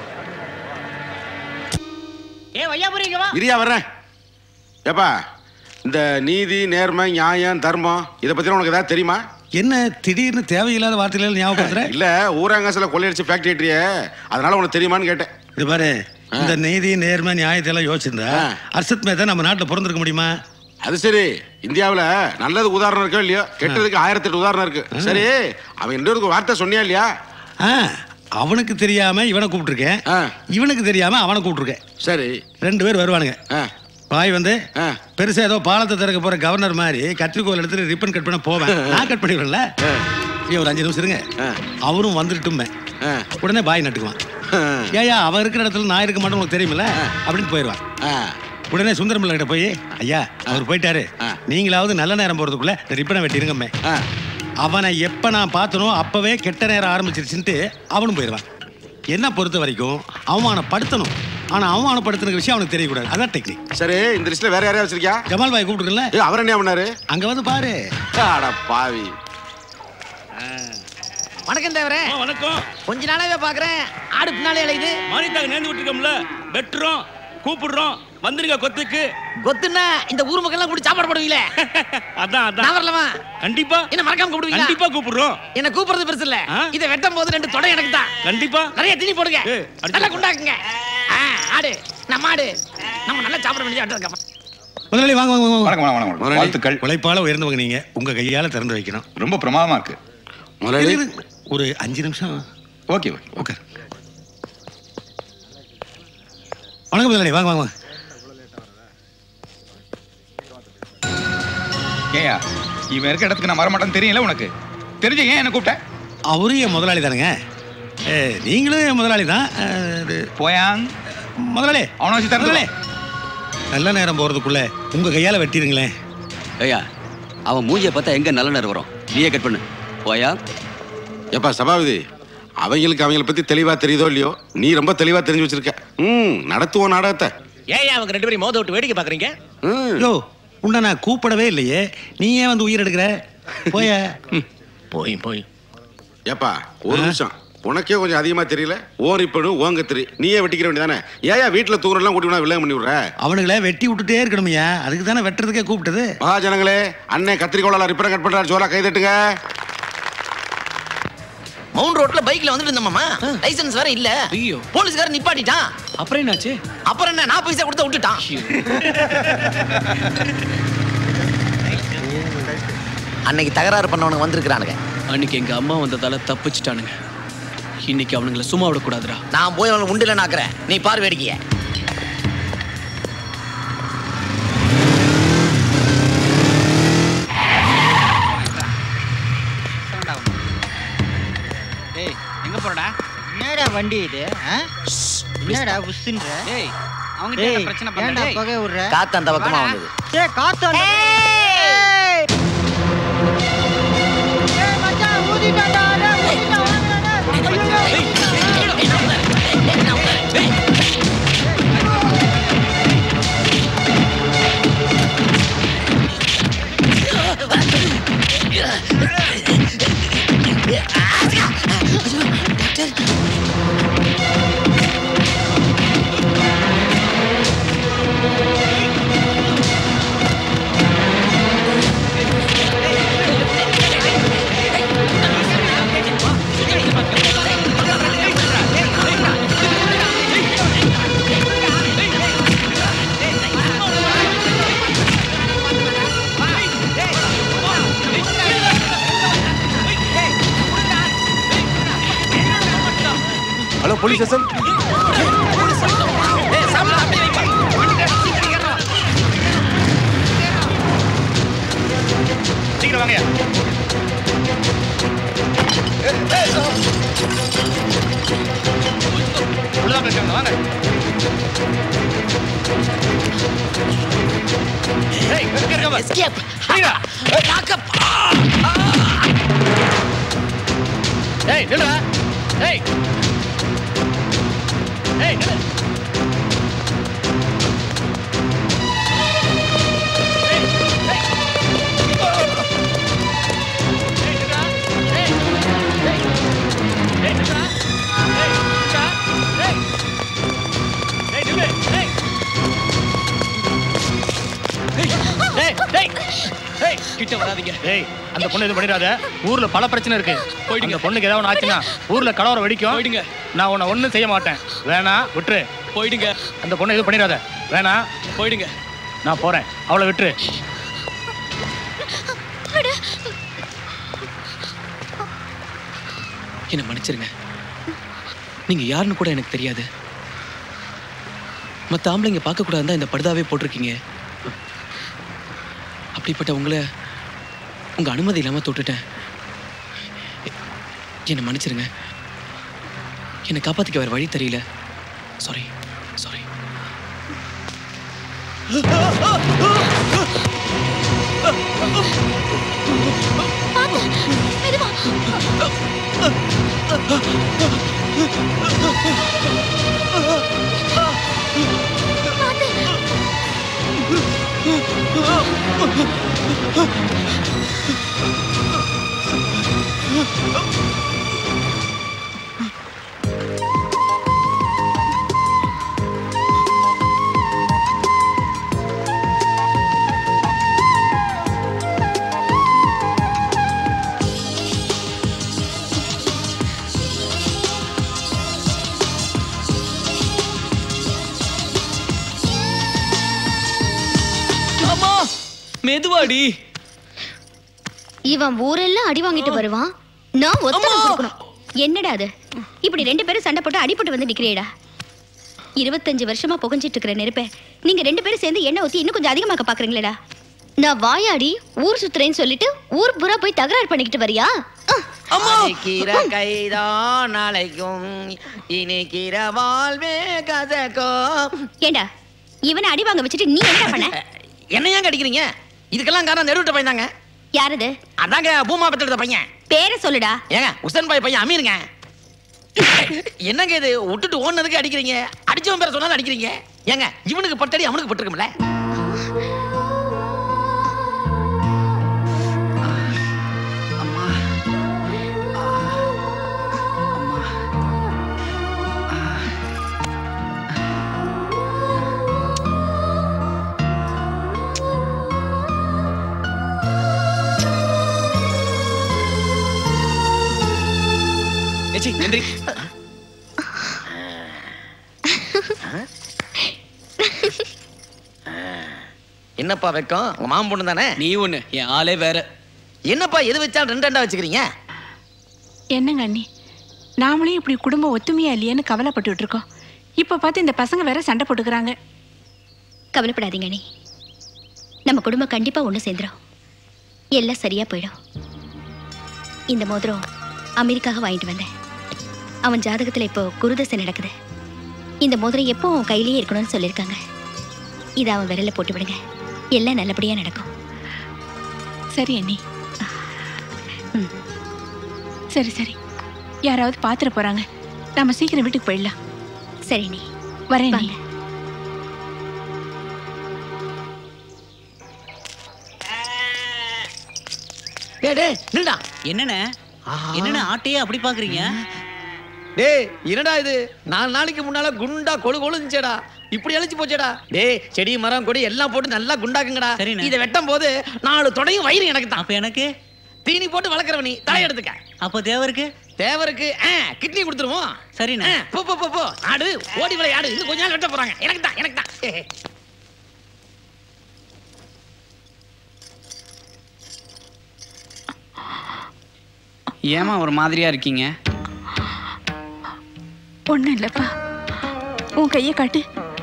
ஏ வையாபுரி இங்க வா இரியா வர்றேன் ஏப்பா இந்த நீதி நேர்மை நியாயம் தர்மம் இதை பத்தி உனக்கு ஏதாவது தெரியுமா என்ன திடீர்னு தேவையில்லாத வார்த்தைகள் ஞாபகப்படுத்துற இல்ல ஊராங்காசில கொள்ளையடிச்சு ஃபேக்டரி ஏற்றியே அதனால உனக்கு தெரியுமான்னு கேட்டேன் இது பாரு இந்த நீதி நேர்மை நியாயத்தை எல்லாம் யோசிச்சிருந்தா ஆ. அர்ஷத் மேத்தா நம்ம நாட்டுல பிறந்திருக்க முடியுமா அது சரி இந்தியாவுல நல்லது உதாரணம் இருக்கோ இல்லையோ கெட்டதுக்கு ஆயிரத்தி எட்டு உதாரணம் இருக்கு சரி அவன் இன்னொரு வார்த்தை சொன்னியா இல்லையா ஆ, அவனுக்கு தெரியாம இவனை கூப்பிட்டுருக்கேன் ஆ. இவனுக்கு தெரியாம அவனை கூப்பிட்டுருக்கேன் சரி ரெண்டு பேர் வருவானுங்க ஆ. பாய் வந்து ஆ. பெருசா ஏதோ பாலத்தை திறக்க போற கவர்னர் மாதிரி கத்திரிக்கோல் எடுத்துட்டு ரிப்பன் கட் பண்ண போவேன் நான் கட் பண்ணிடுவேன்ல ஏன் ஒரு அஞ்சு நிமிஷம் இருங்க அவரும் வந்துட்டுமே உடனே பாய் நட்டுக்குவான் ஏயா அவன் இருக்கிற இடத்துல நான் இருக்க மாட்டேன் உனக்கு தெரியுமில்ல அப்படின்னு போயிடுவான் உடனே சுந்தரம் பிள்ளை கிட்ட போய் ஐயா அவர் போயிட்டாரு நீங்களாவது நல்ல நேரம் போறதுக்குள்ள இந்த ரிப்பனை வெட்டிருங்கம்மே அவனை எப்ப நான் பார்த்தனோ அப்பவே கெட்ட நேரம் ஆரம்பிச்சிருச்சுன்ட்டு அவனும் போயிடுவான் என்ன பொறுத்த வரைக்கும் அவமானப்படுத்தணும் ஆனா அவமானப்படுத்துன விஷயம் அவனுக்கு தெரியக்கூடாது அதான் டெக்னிக் சரி இந்த லிஸ்ட்ல வேற யாரையா வச்சிருக்கியா ஜமால் பாய் கூப்பிட்டுருக்கல ஏய், அவர் என்ன பண்ணாரு அங்க வந்து பாரு அட பாவி வணக்கம் தேவரே வணக்கம் கொஞ்ச நாளாவே பாக்குறேன் ஆடு பின்னாலே அலையுது மானிட்டாங்க நேர்ந்து விட்டுருக்கோம்ல வெட்டுறோம் கூப்பிடுறோம் வந்துருங்க கொத்துக்கு கொத்துன்னா இந்த ஊர் மக்கள் எல்லாம் கூட்டி சாப்பாடு போடுவீங்களே அதான் அதான் நான் வரலமா கண்டிப்பா என்ன மறக்காம கூப்பிடுவீங்களா கண்டிப்பா கூப்பிடுறோம் என்ன கூப்பிடுறது பெருசு இல்ல இதை வெட்டும் போது ரெண்டு தொடை எனக்கு தான் கண்டிப்பா நிறைய தீனி போடுங்க ஏய், அடிச்சு நல்லா குண்டாக்குங்க ஆ, ஆடு நம்ம ஆடு நம்ம நல்லா சாப்பிட வேண்டிய ஆட்டு முதலாளி வாங்க வாங்க வாங்க வணக்கம் வணக்கம் வணக்கம் வாழ்த்துக்கள் உழைப்பால உயர்ந்தவங்க நீங்க உங்க கையால திறந்து வைக்கணும் ரொம்ப பிரமாதமா இருக்கு முதலாளி இரு, இரு. ஒரு அஞ்சு நிமிஷம் ஓகே ஓகே உட்கார் வணக்கம் முதலாளி வாங்க வாங்க வாங்க ஏயா இவன் இருக்க இடத்துக்கு நான் வரமாட்டேன்னு தெரியல உனக்கு தெரிஞ்ச ஏன் என்ன கூப்பிட்ட அவரும் என் முதலாளி தானுங்க ஏ, நீங்களும் என் முதலாளி தான் அ, இது போயாங் முதலாளி அவனை வச்சு தரல முதலாளி நல்ல நேரம் போறதுக்குள்ள உங்க கையால வெட்டிடுங்களேன் ஐயா அவன் மூஞ்சியை பார்த்தா எங்க நல்ல நேரம் வரும் நீயே கட் பண்ணு போயா எப்பா சபாபதி அவங்களுக்கு அவங்கள பத்தி தெளிவா தெரியுதோ இல்லையோ நீ ரொம்ப தெளிவா தெரிஞ்சு வச்சிருக்க ம் நடத்துவோம் நாடகத்தை ஏன் அவங்க ரெண்டு பேரும் மோத விட்டு வேடிக்கை பாக்குறீங்க யோ உன்னை நான் கூப்பிடவே இல்லையே நீ ஏன் வந்து உயிர் எடுக்கிற போய போய் போய் ஏப்பா ஒரு நிமிஷம் உனக்கே கொஞ்சம் அதிகமா தெரியல ஓர் இப்படு ஓங்க திரி நீயே வெட்டிக்கிற வேண்டியதானே ஏயா வீட்டுல தூங்குறலாம் கூட்டி வேணா வில்லங்க பண்ணி விடுற அவனுங்களே வெட்டி விட்டுட்டே இருக்கணுமையா அதுக்கு தானே வெட்டுறதுக்கே கூப்பிட்டது மகாஜனங்களே அண்ணன் கத்திரிக்கோளால ரிப்பரை கட் பண்றாரு ஜோரா கை தட்டுங்க மவுண்ட் ரோட்ல பைக்ல வந்துட்டு இருந்தோமாமா லைசென்ஸ் வேற இல்ல ஐயோ போலீஸ்காரன் நிப்பாட்டிட்டான் அப்புறம் என்னாச்சு அப்புறம் என்ன நான் பைசா கொடுத்து விட்டுட்டான் அன்னைக்கு தகராறு பண்ணவனுங்க வந்திருக்கிறானுங்க அன்னைக்கு எங்க அம்மா வந்ததால தப்பிச்சிட்டானுங்க இன்னைக்கு அவனுங்கள சும்மா விடக்கூடாதுடா நான் போய் அவனை உண்டுல நாக்குறேன் நீ பாரு வேடிக்கைய டேய் எங்க போறடா என்னடா வண்டி இது ஆ? என்னடா உஸ்துன்ற டேய் அவங்க டேய், பிரச்சனை ஏன்டா பண்ணல புகை விடுற காத்து அந்த பக்கமா வந்தது டேய் காத்து அந்த- ஏய், மச்சான், ஊதிட்டான்டா, டேய், ஊதிட்டான், வாங்கடா, டேய். ஐயோ. ஏய் ஹலோ போலீஸ் ஸ்டேஷன் சீக்கிரம் வாங்க உள்ளதான் பேசுறாங்க வாங்க ஏய், இங்க இருக்காம. சீக்கிரம். ஏய் நில்லுடா ஏய் ஏய் நில்லு டேய், டேய், டேய், கிட்ட வராதீங்க டேய் அந்த பொண்ணு எதுவும் பண்ணிடாத ஊர்ல பல பிரச்சனை இருக்கு போயிடுங்க பொண்ணுக்கு ஏதாவது ஒன்று ஆச்சுன்னா ஊர்ல கலவரம் வெடிக்கும் போயிடுங்க நான் உன்னை ஒண்ணும் செய்ய மாட்டேன் வேணா விட்டுரு போயிடுங்க அந்த பொண்ணு எதுவும் பண்ணிடாத வேணா போயிடுங்க நான் போறேன் அவளை விட்டுரு என்னை மன்னிச்சிருங்க நீங்க யாருன்னு கூட எனக்கு தெரியாது மற்ற ஆம்பளைங்க பார்க்க கூடாது இந்த படுதாவே போட்டிருக்கீங்க அப்படிப்பட்ட உங்களை உங்க அனுமதி இல்லாம தொட்டுட்டேன் எ- என்னை மன்னிச்சிருங்க என்னை காப்பாத்திக்க வேற வழி தெரியல சாரி சாரி அம்மா மெதுவாடி இவன் ஊரெல்லாம் அடி வாங்கிட்டு வருவான் நான் ஒத்தனை கொடுக்கணும் என்னடா அது இப்படி ரெண்டு பேரும் சண்டை போட்டு அடிபட்டு வந்து நிக்கிறேடா இருபத்தஞ்சு வருஷமா புகஞ்சிட்டு இருக்கிற நெருப்பை நீங்க ரெண்டு பேரும் சேர்ந்து எண்ணெய் ஊத்தி இன்னும் கொஞ்சம் அதிகமாக்க பாக்குறீங்களேடா நான் வாயாடி ஊர் சுத்துறேன்னு சொல்லிட்டு ஊர் பூரா போய் தகராறு பண்ணிக்கிட்டு வரியா அடிக்கிற கைதான் நாளைக்கும் இனிக்கிற வாழ்வே கசக்கும் ஏண்டா இவனை அடி வாங்க வச்சுட்டு நீ என்ன பண்ண என்ன ஏன் கடிக்கிறீங்க இதுக்கெல்லாம் காரணம் நெருவிட்ட பையன் தாங்க யாரது அதாங்க பூமா பெற்றெடுத்த பையன் பேரை சொல்லுடா ஏங்க உசன் பாய் பையன் அமீருங்க என்னங்க இது விட்டுட்டு ஓடுனதுக்கு அடிக்கிறீங்க அடிச்சவன் பேரை சொன்னாலும் அடிக்கிறீங்க ஏங்க இவனுக்கு பட்டடி அவனுக்கு பட்டிருக்கும்ல ஏச்சி நன்றி என்னப்பா வெக்கம் உங்க மாமன் பொண்ணு தானே நீ ஒண்ணு என் ஆளே வேற என்னப்பா எது வச்சாலும் ரெண்டு ரெண்டா வச்சுக்கிறீங்க என்னங்க அண்ணி நாமளும் இப்படி குடும்பம் ஒத்துமையா இல்லையேன்னு கவலைப்பட்டுட்டு இருக்கோம் இப்போ பார்த்து இந்த பசங்க வேற சண்டை போட்டுக்கிறாங்க கவலைப்படாதீங்க நீ நம்ம குடும்பம் கண்டிப்பா ஒண்ணு சேர்ந்துரும் எல்லாம் சரியா போயிடும் இந்த மோதிரம் அமெரிக்காக வாங்கிட்டு வந்தேன் அவன் ஜாதகத்துல இப்போ குருதசை நடக்குது இந்த மோதிரம் எப்போ அவன் கையிலேயே இருக்கணும்னு சொல்லியிருக்காங்க இதை அவன் விரல்ல போட்டு விடுங்க எல்லாம் நல்லபடியா நடக்கும் சரி அண்ணி சரி சரி யாராவது பாத்துற போறாங்க நாம சீக்கிரம் வீட்டுக்கு போயிடலாம் சரி நீ வரேன் நீ டேய் டேய் நில்டா என்னண்ணே என்னண்ணே ஆட்டையே அப்படி பாக்குறீங்க டேய் என்னடா இது நாலு நாளைக்கு முன்னால குண்டா கொழு கொழுந்துச்சேடா இப்படி அழைச்சு போச்சேடா டேய் செடி மரம் கொடி எல்லாம் போட்டு நல்லா குண்டாக்குங்கடா இதை வெட்டும் போது நாலு தொடையும் வயிறு எனக்கு தான் அப்ப எனக்கு தீனி போட்டு வளர்க்குறவ நீ தலை எடுத்துக்க அப்ப தேவருக்கு தேவருக்கு ஆ, கிட்னி கொடுத்துருவோம் சரிண்ணே. ஆ, போ போ போ போ ஆடு ஓடி விளையாடு இன்னும் கொஞ்ச நாள் வெட்ட போறாங்க எனக்கு தான் எனக்கு தான் ஏமா ஒரு மாதிரியா இருக்கீங்க ஒண்ணும் இல்லப்பா உன் கையை காட்டு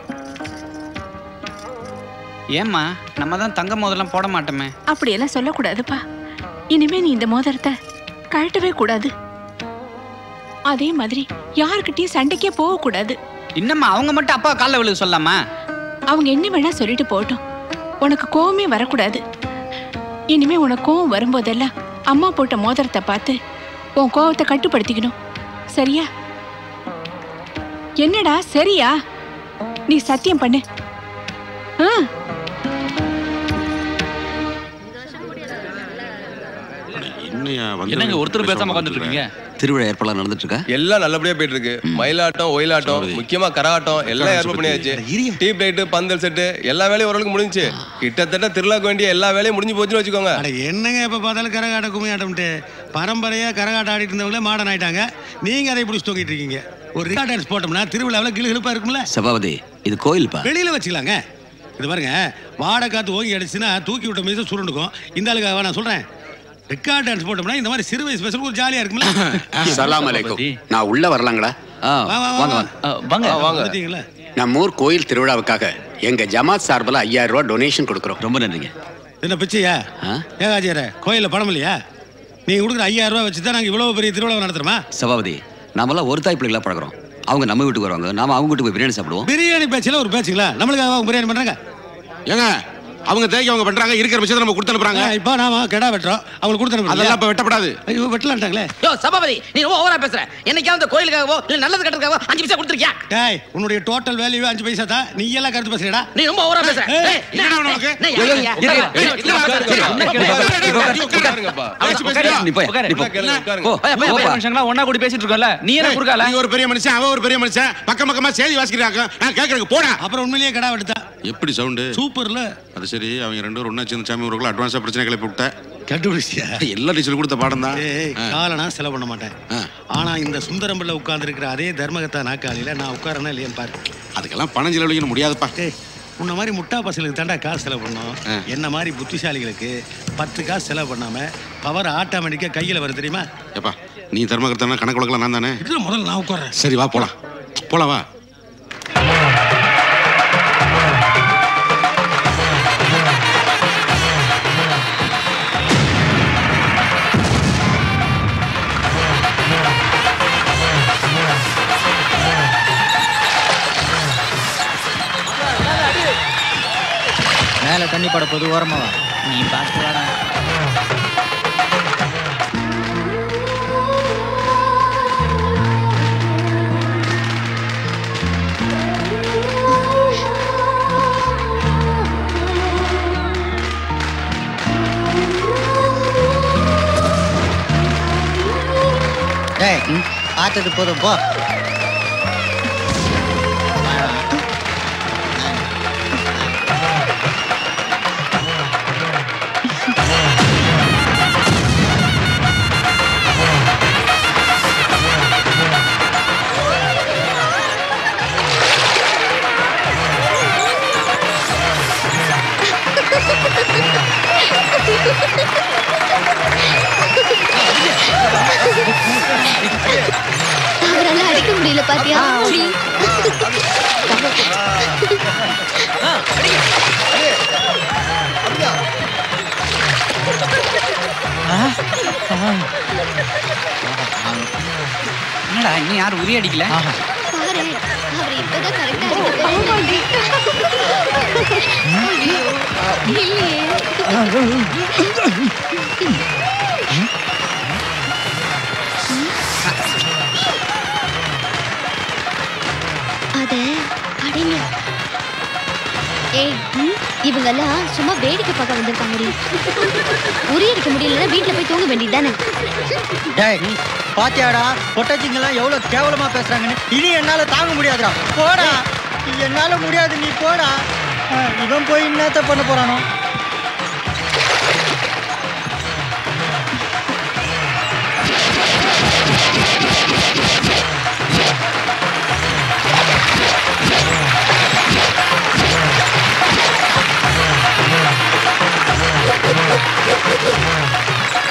ஏம்மா நம்ம தான் தங்க மோதலாம் போட மாட்டோமே அப்படியெல்லாம் சொல்லக்கூடாதுப்பா இனிமே நீ இந்த மோதிரத்தை கழட்டவே கூடாது அதே மாதிரி யாருக்கிட்டயும் சண்டைக்கே போகக்கூடாது இன்னம்மா அவங்க மட்டும் அப்பா காலில் விழுக சொல்லாமா அவங்க என்ன வேணா சொல்லிட்டு போகட்டும் உனக்கு கோவமே வரக்கூடாது இனிமே உனக்கு கோவம் வரும்போதெல்லாம் அம்மா போட்ட மோதிரத்தை பார்த்து உன் கோவத்தை கட்டுப்படுத்திக்கணும் சரியா என்னடா சரியா நீ சத்தியம் பண்ணு ஆ என்னையா என்னங்க ஒருத்தர் பேசாம உட்காந்துட்டு இருக்கீங்க திருவிழா ஏற்பாடு நடந்துட்டு இருக்கா எல்லாம் நல்லபடியா போயிட்டு இருக்கு மயிலாட்டம் ஒயிலாட்டம் முக்கியமா கரகாட்டம் எல்லாம் ஏற்பாடு பண்ணியாச்சு டீப் லைட்டு பந்தல் செட்டு எல்லா வேலையும் ஓரளவுக்கு முடிஞ்சுச்சு கிட்டத்தட்ட திருவிழாக்கு வேண்டிய எல்லா வேலையும் முடிஞ்சு போச்சுன்னு வச்சுக்கோங்க அட என்னங்க எப்ப பார்த்தாலும் கரகாட்ட கும்மியாட்டம்ட்டு பரம்பரையா கரகாட்டம் ஆடிட்டு இருந்தவங்களே மாடர்ன் ஆயிட்டாங்க நீங்க அதை பிடிச்சி தூக்கிட்டு இருக்கீங்க ஒரு ரிகார்ட் டான்ஸ் போட்டோம்னா திருவிழாவில் கிளு கிழுப்பா இருக்கும்ல சபாபதி இது கோயில்ப்பா வெளியில வச்சுக்கலாங்க இது பாருங்க வாடை காத்து ஓங்கி அடிச்சுன்னா தூக்கி விட்ட மீது சுருண்டுக்கும் இந்த ஆளுக்காக நான் சொல்றேன் ரெக்கார்ட் டான்ஸ் போட்டோம்னா இந்த மாதிரி சிறுவை ஸ்பெஷல் ஒரு ஜாலியா இருக்கும்ல சலாம் அலைக்கும் நான் உள்ள வரலாங்களா வா, வா, வா, வாங்க வந்துட்டீங்களா நம்ம ஊர் கோயில் திருவிழாவுக்காக எங்க ஜமாத் சார்பில் ஐயாயிரம் ரூபாய் டொனேஷன் கொடுக்குறோம் ரொம்ப நன்றிங்க என்ன பிச்சையா ஏகாஜியார கோயில்ல பணம் இல்லையா நீங்க கொடுக்குற ஐயாயிரம் ரூபாய் வச்சு தான் நாங்க இவ்வளவு பெரிய திருவிழா நடத்துறோமா சபாபதி நாமெல்லாம் ஒரு தாய் பிள்ளைகளா பழகுறோம் அவங்க நம்ம வீட்டுக்கு வருவாங்க நாம அவங்க வீட்டுக்கு போய் பிரியாணி சாப்பிடுவோம் பிரியாணி பேச்சுல ஒரு பேச்சுங்களா நம்மளுக்காக அவங்க பிரியாணி பண்றாங்க ஏங்க அவங்க தேக்கி அவங்க பண்றாங்க இருக்கிற விஷயத்தை நம்ம கொடுத்து அனுப்புறாங்க இப்போ நாம கெடா வெட்டுறோம் அவங்களுக்கு கொடுத்து அதெல்லாம் இப்ப வெட்டப்படாது ஐயோ வெட்டலான்ட்டாங்களே யோ சபாபதி நீ ரொம்ப ஓவரா பேசுற என்னைக்காவது கோயிலுக்காகவோ இல்ல நல்லது கட்டுறதுக்காகவோ அஞ்சு பைசா கொடுத்துருக்கியா டேய் உன்னுடைய டோட்டல் வேல்யூ அஞ்சு பைசா தான் நீ எல்லாம் கருத்து பேசுறடா நீ ரொம்ப ஓவரா பேசுற ஏய், ஏய், என்னடா உனக்கு? என்ன யாருயா? ஏய், ஏய், ஏய், இல்ல, நீ போய் நீ போ. போ, போப்பா. மனுஷங்களா ஒண்ணா கூடி பேசிட்டு இருக்கோம்ல நீ என்ன குறுக்கால நீ ஒரு பெரிய மனுஷன் அவன் ஒரு பெரிய மனுஷன் பக்கம் பக்கமா செய்தி வாசிக்கிறாங்க நான் கேட்கறேன் போடா அப்புறம் உண்மையிலேயே கடா வெட்டுதா எப்படி சவுண்டு சூப்பர்ல அது சரி அவங்க ரெண்டு பேரும் ஒண்ணா சேர்ந்து சாமி ஊருக்குள்ள அட்வான்ஸா பிரச்சனை கிளப்பி விட்டேன் கண்டுபிடிச்சியா எல்லா டீச்சர் கொடுத்த பாடம் தான் ஏய் காலனா செலவு பண்ண மாட்டேன் ஆனா இந்த சுந்தரம்பிள்ள உட்கார்ந்து இருக்கிற அதே தர்மகத்தா நாக்காளியில நான் உட்காரனா இல்லையான்னு பாரு அதுக்கெல்லாம் பணம் செலவழிக்க முடியாதுப்பா ஏய் உன்ன மாதிரி முட்டா பசங்களுக்கு தாண்டா காசு செலவு பண்ணோம் என்ன மாதிரி புத்திசாலிகளுக்கு பத்து காசு செலவு பண்ணாம பவர் ஆட்டோமேட்டிக்கா கையில வரும் தெரியுமா ஏப்பா நீ தர்மகர்த்தனா கணக்கு வழக்கலாம் நான் தானே இதுல முதல்ல நான் உட்கார்றேன் சரி வா போலாம் போலாம் வா மேல தண்ணி பட பொது ஓரமா வா நீ பார்த்து வாடா டேய் பார்த்தது போதும் போ அவரால அடிக்க முடியல பாத்தியா என்னடா இன்னும் யாரும் உரி அடிக்கல பாரு அவர் இப்பதான் கரெக்டா அத அடைங்க ஏய் இவங்கெல்லாம் சும்மா வேடிக்கை பார்க்க வந்திருக்காங்கடி உரி அடிக்க முடியலன்னா வீட்டுல போய் தூங்க வேண்டியதுதானே டேய் பாத்தியாடா பொட்டச்சிங்கெல்லாம் எவ்வளவு கேவலமா பேசுறாங்கன்னு இனி என்னால தாங்க முடியாதுடா போடா என்னால முடியாது நீ போடா அஹ், இவன் போய் என்னத்த பண்ண போறானோ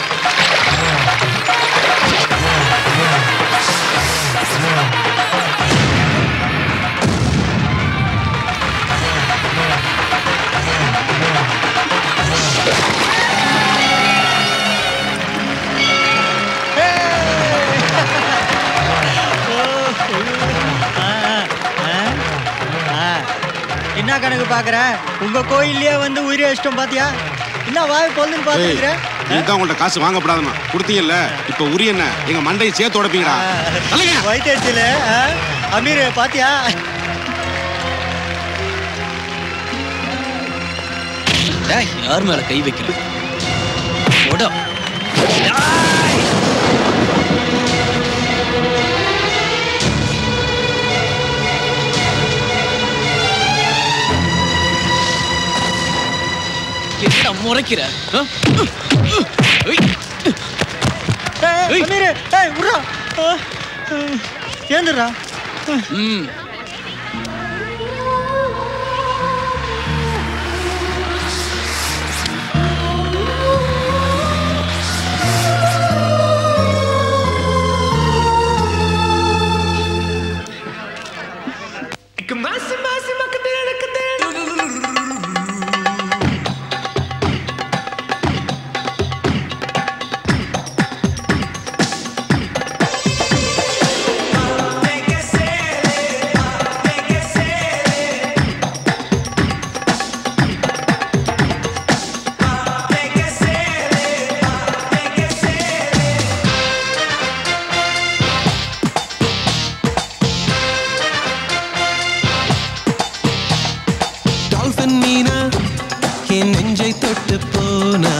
ஆ என்ன கணக்கு பாக்குற உங்க கோயில்லயே வந்து உயிரை இஷ்டம் பாத்தியா என்ன வாய் பொழுதுன்னு பாத்துக்கிற இதுதான் உங்கள்ட்ட காசு வாங்கப்படாதுமா கொடுத்தீங்கல்ல இப்ப உரி என்ன எங்க மண்டையை சேர்த்து உடப்பீங்கடா வயிற்றுல அமீர் பாத்தியா யார் மேல கை வைக்கிற ஓட என்னடா முறைக்கிற ஆ? ஏய். ஏய், அமீர் ஏய் விட்றா ஏந்துடுறா ம் டால்ஃபின் மீனா என் நெஞ்சை தொட்டு போனா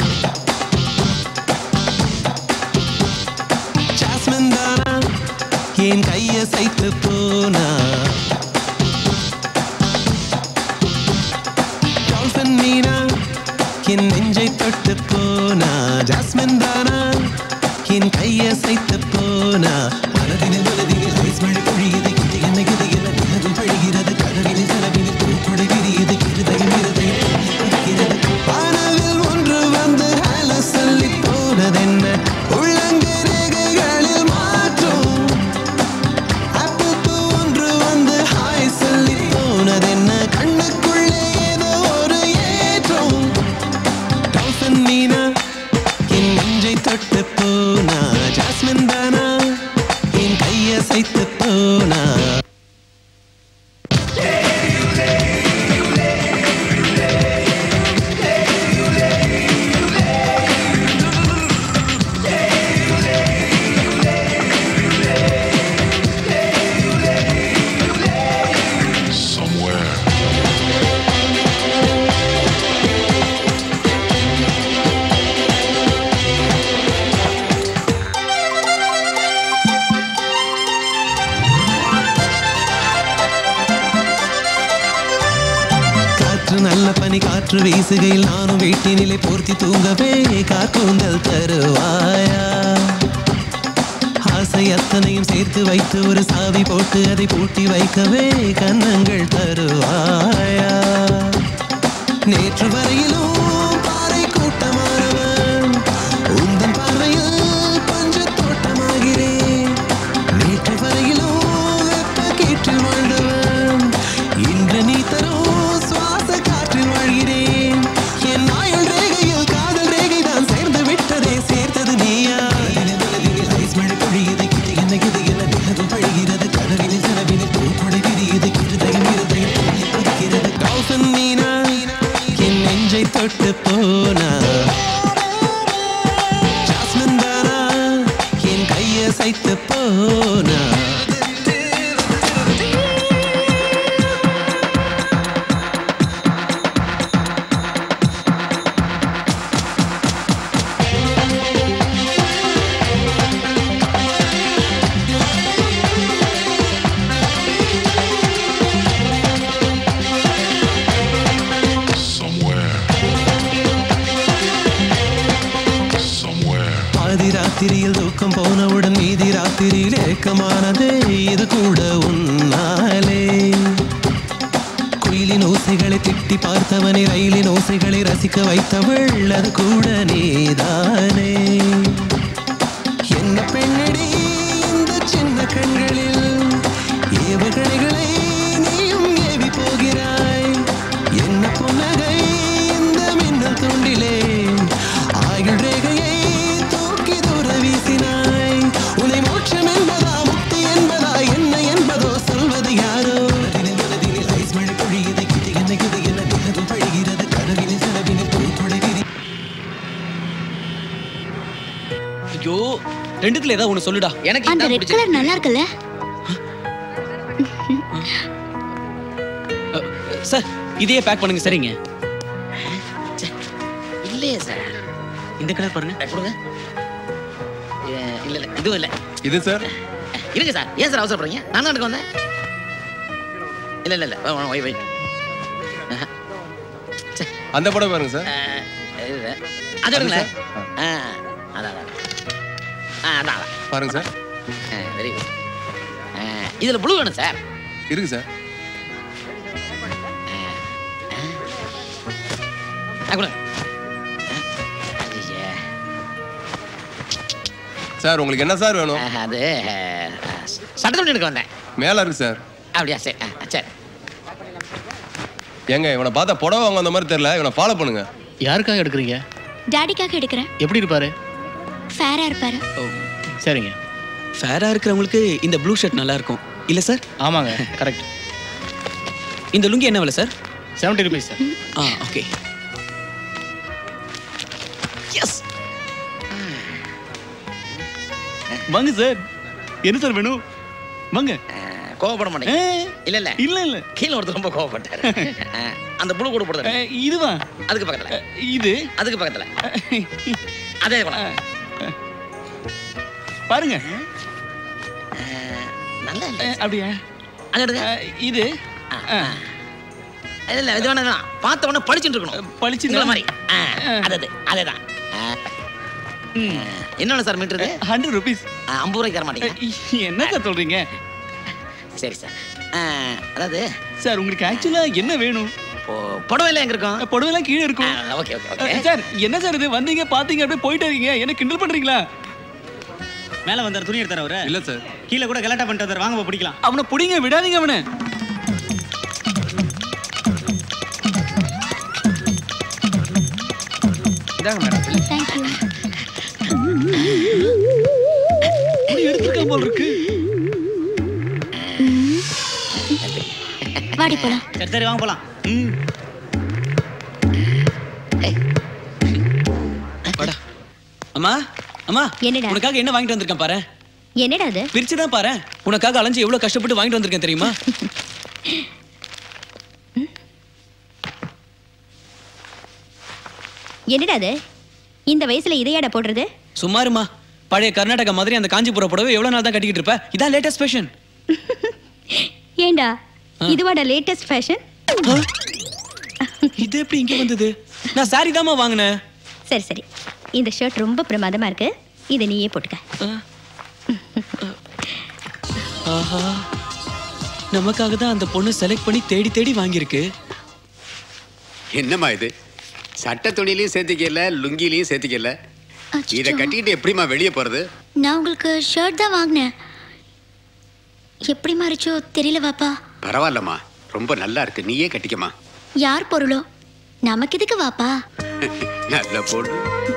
ஜாஸ்மின் தானா என் கையை சைத்து போனா டால்ஃபின் மீனா என் நெஞ்சை தொட்டு போனா ஜாஸ்மின் தானா என் கையை சைத்து போனா மனதினில் மனதினில் ஐஸ் மழை பொழியுது கிது என்ன கிது என்ன நிலவில் பழுகிறது கதவினில் கதவினில் பூக்கொடை விரியுது இருதயம் இருதயம் இருக்கிறது வானவில் ஒன்று வந்து ஹலோ சொல்லி போனதென்ன உள்ளங்கரேகைகளில் மாற்றம் ஆப்பிள் பூ ஒன்று வந்து ஹாய் சொல்லி போனதென்ன கண்ணுக்குள்ளே ஏதோ ஒரு ஏற்றம் டால்ஃபின் மீனா என் நெஞ்சை தொட்டு போனா ஜாஸ்மின் தானா என் கையை சைத்து போனா காற்று நல்ல பனி காற்று வீசுகையில் நானும் வீட்டினிலே போர்த்தி தூங்கவே கார்கூந்தல் தருவாயா ஆசை அத்தனையும் சேர்த்து வைத்து ஒரு சாவி போட்டு அதை பூட்டி வைக்கவே கன்னங்கள் தருவாயா நேற்று வரையிலும் பாறை கூட்டமானவன் உந்தன் பார்வையில் பஞ்ச தோட்டமாகிறேன் நேற்று வரையிலும் வெப்ப கீற்றில் வாழ்ந்தவன் இன்று நீ தரும் சுவாச காற்றில் வாழ்கிறேன் என் ஆயுள் ரேகையில் காதல் ரேகை தான் சேர்ந்து விட்டதே சேர்த்தது நீயா ஐஸ் மழை பொழியுது கிது என்ன கிது என்ன நிலவு பழுகிறது கனவினில் கனவினில் பூக்கொடை விரியுது இருதயம் இருதயம் கொதிக்கிறது டால்ஃபின் மீனா என் நெஞ்சை தொட்டு போனா ஜாஸ்மின் தானா என் கையை சைத்து போனா பாதி ராத்திரியில் தூக்கம் போனவுடன் மீதி ராத்திரியில் ஏக்கமானதே இது கூட உன்னாலே குயிலின் ஓசைகளை திட்டி பார்த்தவனை ரயிலின் ஓசைகளை ரசிக்க வைத்தவள் அது கூட நீதானே என்ன பெண்ணடி இந்த சின்ன கண்களில் ஏவுகணைகளை நீயும் ஏவி போகிறாய் என்ன புன்னகை இந்த மின்னல் துண்டிலே ஆயுள் ரேகையை தூக்கி தூர வீசினாய் உன்னை மோட்சம் என்பதா முக்தி என்பதா என்ன என்பதோ சொல்வது யாரோ ஐஸ் மழை பொழியுது கிதி ரெண்டுத்துல ஏதாவது ஒண்ணு சொல்லுடா எனக்கு அந்த ரெட் கலர் நல்லா இருக்குல்ல சார் இதையே பேக் பண்ணுங்க சரிங்க இல்லையே சார் இந்த கலர் பாருங்க கொடுங்க ஏ, இல்ல இல்ல இதுவும் இல்ல இது சார் இருங்க சார் ஏன் சார் அவசரப்படுறீங்க நான் தான் எடுக்க வந்தேன் இல்ல இல்ல இல்ல வா, வா, வை வை ஆஹா. அந்த படம் பாருங்க சார் அஹ், இது, அது எடுங்களேன் ஆ அதான் அதான் ஆ அதான் அதான் பாருங்க சார் வெரி குட் இதுல ப்ளூ வேணும் சார் இருக்கு சார் ஆ, கொடுங்க ஐயே. சார் உங்களுக்கு என்ன சார் வேணும் ஆஹ், அது சட்ட துணி எடுக்க வந்தேன் மேல இருக்கு சார் அப்படியா சரி ஆ, சரி ஏங்க இவனை பார்த்தா புடவை வாங்க அந்த மாதிரி தெரியல இவனை ஃபாலோ பண்ணுங்க யாருக்காக எடுக்கிறீங்க டாடிக்காக எடுக்கிறேன் எப்படி இருப்பாரு ஃபேரா இருப்பாரு சரிங்க ஃபேரா இருக்கிறவங்களுக்கு இந்த ப்ளூ ஷர்ட் நல்லா இருக்கும் இல்ல சார் ஆமாங்க கரெக்ட் இந்த லுங்கி என்ன விலை சார் செவன்ட்டி ருபீஸ் சார் ஆ ஓகே எஸ் வாங்க சார் என்ன சார் வேணும் வாங்க கோவப்பட மாட்டேங்க இல்ல இல்ல இல்ல இல்ல கீழே ஒருத்தர் ரொம்ப கோவப்பட்டாரு ஆ, அந்த ப்ளூ கூட போடுறது இதுவா அதுக்கு பக்கத்துல இது அதுக்கு பக்கத்துல அதே போல பாருங்க நல்லா இல்ல அப்படியா அது எடுங்க இது இல்ல இல்ல இது வேணாம் வேணாம். பார்த்த உடனே படிச்சுட்டு இருக்கணும் படிச்சு உங்களை மாதிரி ஆ, அது அது அதேதான் ஆ. என்னென்ன சார் மீட்டர் ஹண்ட்ரட் ருபீஸ் ஐம்பது ரூபாய்க்கு தர மாட்டீங்க என்ன சார் சொல்றீங்க சரி சார் ஆ, அதாவது சார் உங்களுக்கு ஆக்சுவலா என்ன வேணும் புடவைலாம் எங்க இருக்கும் புடவைலாம் கீழே இருக்கும் ஓகே ஓகே ஓகே சார் என்ன சார் இது வந்தீங்க பாத்தீங்க அப்படியே போயிட்டு இருக்கீங்க என்ன கிண்டல் பண்றீங்களா மேல வந்தார் துணி எடுத்தார் அவரு இல்ல சார் கீழே கூட கலாட்டா பண்ணிட்டு வந்தார் வாங்க போய் பிடிக்கலாம் அவனை புடிங்க விடாதீங்க அவனை இதாங்க மேடம் தேங்க்யூ எடுத்துருக்கான் போல் இருக்கு வாடி போலாம் சரி சரி வாங்க போலாம் வாடா அம்மா அம்மா என்னடா? உனக்காக என்ன வாங்கிட்டு வந்திருக்கேன் பாரு என்னடா அது பிரிச்சு தான் பாரு உனக்காக அலைஞ்சு எவ்வளவு கஷ்டப்பட்டு வாங்கிட்டு வந்திருக்கேன் தெரியுமா என்னடா அது இந்த வயசுல இதையாடா போடுறது சும்மாருமா பழைய கர்நாடகா மாதிரி அந்த காஞ்சிபுரம் புடவை எவ்வளவு நாள் தான் கட்டிக்கிட்டு இருப்ப இதான் லேட்டஸ்ட் ஃபேஷன் ஏண்டா இதுவாடா லேட்டஸ்ட் ஃபேஷன் இது எப்படி இங்க வந்தது நான் சாரி தாம்மா வாங்கினேன் சரி சரி இந்த ஷர்ட் ரொம்ப பிரமாதமா இருக்கு இதை நீயே போட்டுக்க ஆஹா நமக்காக தான் அந்த பொண்ணு செலக்ட் பண்ணி தேடி தேடி வாங்கியிருக்கு என்னம்மா இது சட்ட துணிலையும் சேர்த்துக்கல லுங்கிலையும் சேர்த்துக்கல இதை கட்டிக்கிட்டு எப்படிம்மா வெளியே போறது நான் உங்களுக்கு ஷர்ட் தான் வாங்கினேன் எப்படி மாறிச்சோ தெரியல வாப்பா பரவாயில்லம்மா ரொம்ப நல்லா இருக்கு நீயே கட்டிக்கம்மா யார் பொருளோ நமக்கு எதுக்கு வாப்பா நல்ல பொண்ணு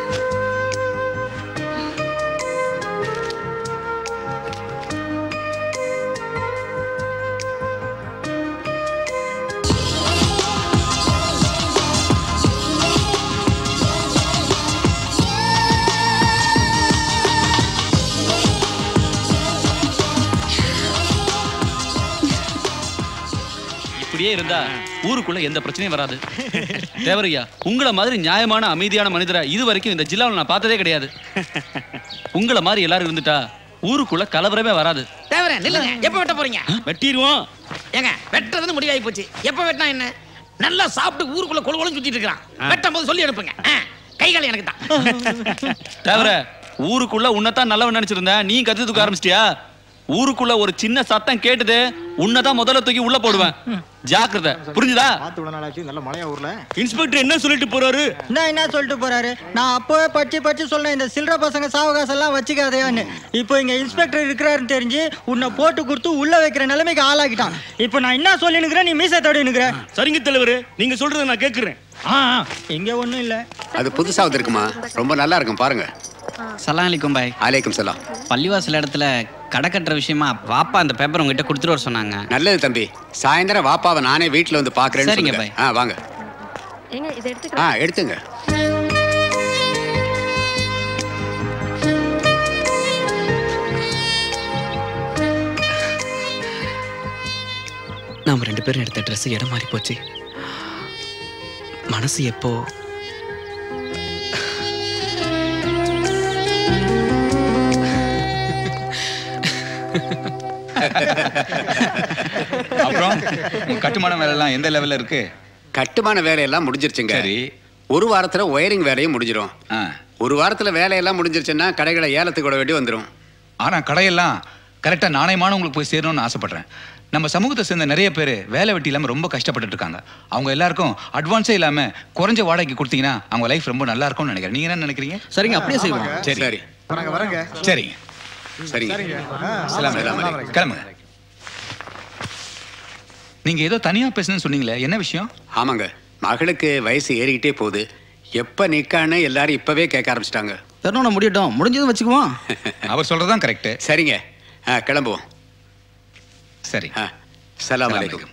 இப்படியே இருந்தா ஊருக்குள்ள எந்த பிரச்சனையும் வராது தேவரையா உங்களை மாதிரி நியாயமான அமைதியான மனிதரை இது வரைக்கும் இந்த ஜில்லாவில் நான் பார்த்ததே கிடையாது உங்களை மாதிரி எல்லாரும் இருந்துட்டா ஊருக்குள்ள கலவரமே வராது தேவரே நில்லுங்க எப்ப வெட்ட போறீங்க வெட்டிடுவோம் ஏங்க வெட்டுறதுன்னு முடிவாகி போச்சு எப்ப வெட்டினா என்ன நல்லா சாப்பிட்டு ஊருக்குள்ள கொழு கொழுன்னு சுத்திட்டு இருக்கான் வெட்டும் போது சொல்லி அனுப்புங்க ஆ, கை கால் எனக்கு தான் தேவர ஊருக்குள்ள உன்னைத்தான் நல்லவன் நினைச்சிருந்தேன் நீ கத்து தூக்க ஆரம்பிச்சிட்டியா ஊருக்குள்ள ஒரு சின்ன சத்தம் கேட்டுது உன்னைதான் முதல்ல தூக்கி உள்ள போடுவேன் ஜாக்கிரதை புரிஞ்சுதா பார்த்து விட நாளாச்சு நல்ல மழையா ஊர்ல இன்ஸ்பெக்டர் என்ன சொல்லிட்டு போறாரு என்ன என்ன சொல்லிட்டு போறாரு நான் அப்போவே பச்சு பச்சு சொன்னேன் இந்த சில்லற பசங்க சாவகாசம் எல்லாம் வச்சுக்காதையான்னு இப்போ இங்க இன்ஸ்பெக்டர் இருக்கிறாருன்னு தெரிஞ்சு உன்னை போட்டு கொடுத்து உள்ள வைக்கிற நிலைமைக்கு ஆளாக்கிட்டான் இப்போ நான் என்ன சொல்லினுக்கிறேன் நீ மீசை தோடி நிக்கிற சரிங்க தலைவர் நீங்க சொல்றதை நான் கேட்கிறேன் ஆ ஆ, இங்க ஒண்ணும் இல்ல அது புதுசா வந்திருக்குமா ரொம்ப நல்லா இருக்கும் பாருங்க சலாம் அலைக்கும் பாய் அலைக்கும் சலாம் பள்ளிவாசல் இடத்துல கடை கட்டுற விஷயமா வாப்பா அந்த பேப்பர் உங்ககிட்ட கொடுத்துட்டு வர சொன்னாங்க நல்லது தம்பி சாயந்தரம் வாப்பாவை நானே வீட்டுல வந்து பாக்குறேன்னு சரிங்க சொல்லுங்க. ஆ வாங்க ஏங்க இதை ஆ எடுத்துங்க நாம ரெண்டு பேரும் எடுத்த ட்ரெஸ் இடம் மாறி போச்சு மனசு எப்போ அப்புறம் உங்க கட்டுமான வேலை எல்லாம் எந்த லெவல்ல இருக்கு கட்டுமான வேலையெல்லாம் முடிஞ்சிருச்சுங்க சரி ஒரு வாரத்துல ஒயரிங் வேலையும் முடிஞ்சிரும் ஒரு வாரத்துல வேலையெல்லாம் முடிஞ்சிருச்சுன்னா கடைகளை ஏலத்துக்கு விட வேண்டி வந்துடும் ஆனா கடையெல்லாம் கரெக்டா நாணயமானவங்களுக்கு போய் சேரணும்னு ஆசைப்படுறேன் நம்ம சமூகத்தை சேர்ந்த நிறைய பேர் வேலை வெட்டி இல்லாம ரொம்ப கஷ்டப்பட்டுட்டு இருக்காங்க அவங்க எல்லாருக்கும் அட்வான்ஸே இல்லாம குறைஞ்ச வாடகைக்கு கொடுத்தீங்கன்னா அவங்க லைஃப் ரொம்ப நல்லா இருக்கும்னு நினைக்கிறேன் நீங்க என்ன நினைக்கிறீங்க சரிங்க அப்படியே செய்வோம் சரி சரி வரங்க வரங்க சரிங்க சரிங்க சலாம் அலைக்கும். கிளம்புங்க நீங்க ஏதோ தனியா பேசணும்னு சொன்னீங்களே என்ன விஷயம் ஆமாங்க மகளுக்கு வயசு ஏறிக்கிட்டே போகுது எப்ப நிக்கான்னு எல்லாரும் இப்பவே கேட்க ஆரம்பிச்சிட்டாங்க திருநோணம் முடியட்டும் முடிஞ்சதும் வச்சுக்குவோம் அவர் சொல்றதுதான் கரெக்ட் சரிங்க ஆ, கிளம்புவோம் சரி சலாம் அலைக்கும்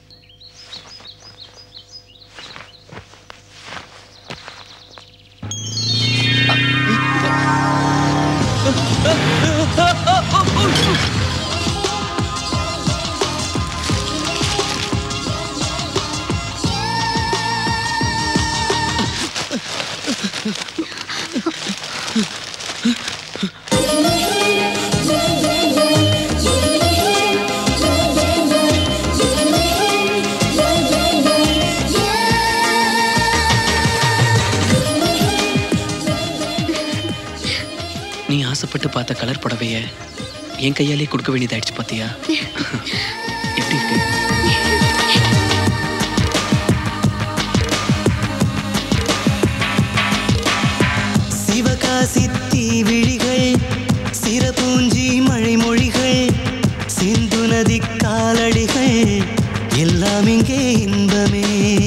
நீ ஆசைப்பட்டு பார்த்த கலர் புடவைய என் கையாலே கொடுக்க வேண்டியதாயிடுச்சு பாத்தியா எப்படி இருக்கு சிவகாசி தீவிழிகள் சிறபூஞ்சி மழைமொழிகள் சிந்து நதி காலடிகள் எல்லாம் இங்கே இன்பமே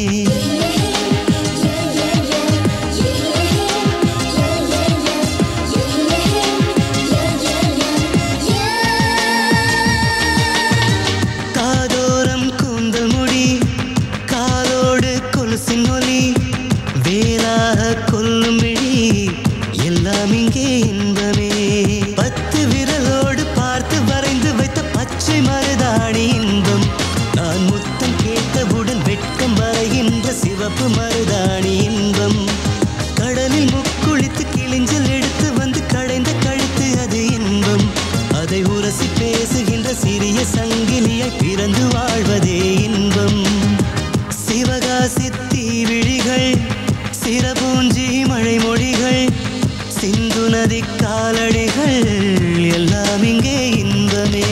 காதோரம் கூந்தல் முடி காலோடு கொலுசின் ஒலி வேலாக கொல்லும் விழி எல்லாம் இங்கே இன்பமே பத்து விரலோடு பார்த்து வரைந்து வைத்த பச்சை மருதாணி இன்பம் நான் முத்தம் கேட்டவுடன் வெட்கம் வரைகின்ற சிவப்பு மருதாணி இன்பம் கடலில் முக்குளித்து கிழிஞ்சல் எடுத்து வந்து கடைந்த கழுத்து அது இன்பம் அதை உரசி பேசுகின்ற சிறிய சங்கிலியாய் பிறந்து வாழ்வதே இன்பம் சிவகாசி தீவிழிகள் சிறபூஞ்சி மழைமொழிகள் சிந்து நதி காலடிகள் எல்லாம் இங்கே இன்பமே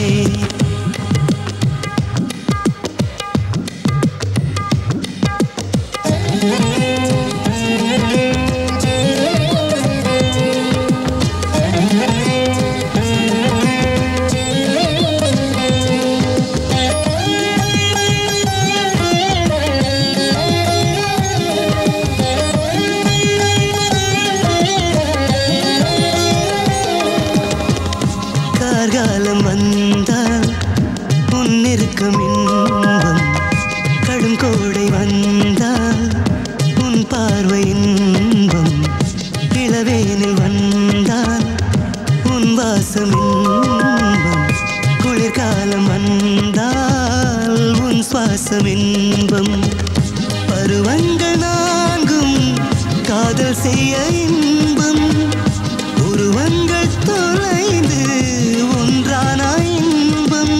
கார்காலம் வந்தால் உன்னிருக்கும் இன்பம் கடும் கோடை வந்தால் உன் பார்வை இன்பம் இளவேனில் வந்தால் உன் வாசம் இன்பம் குளிர்காலம் வந்தால் உன் சுவாசம் இன்பம் பருவங்கள் நான்கும் காதல் செய்ய இன்பம் உருவங்கள் தொலைந்து ஒன்றான இன்பம்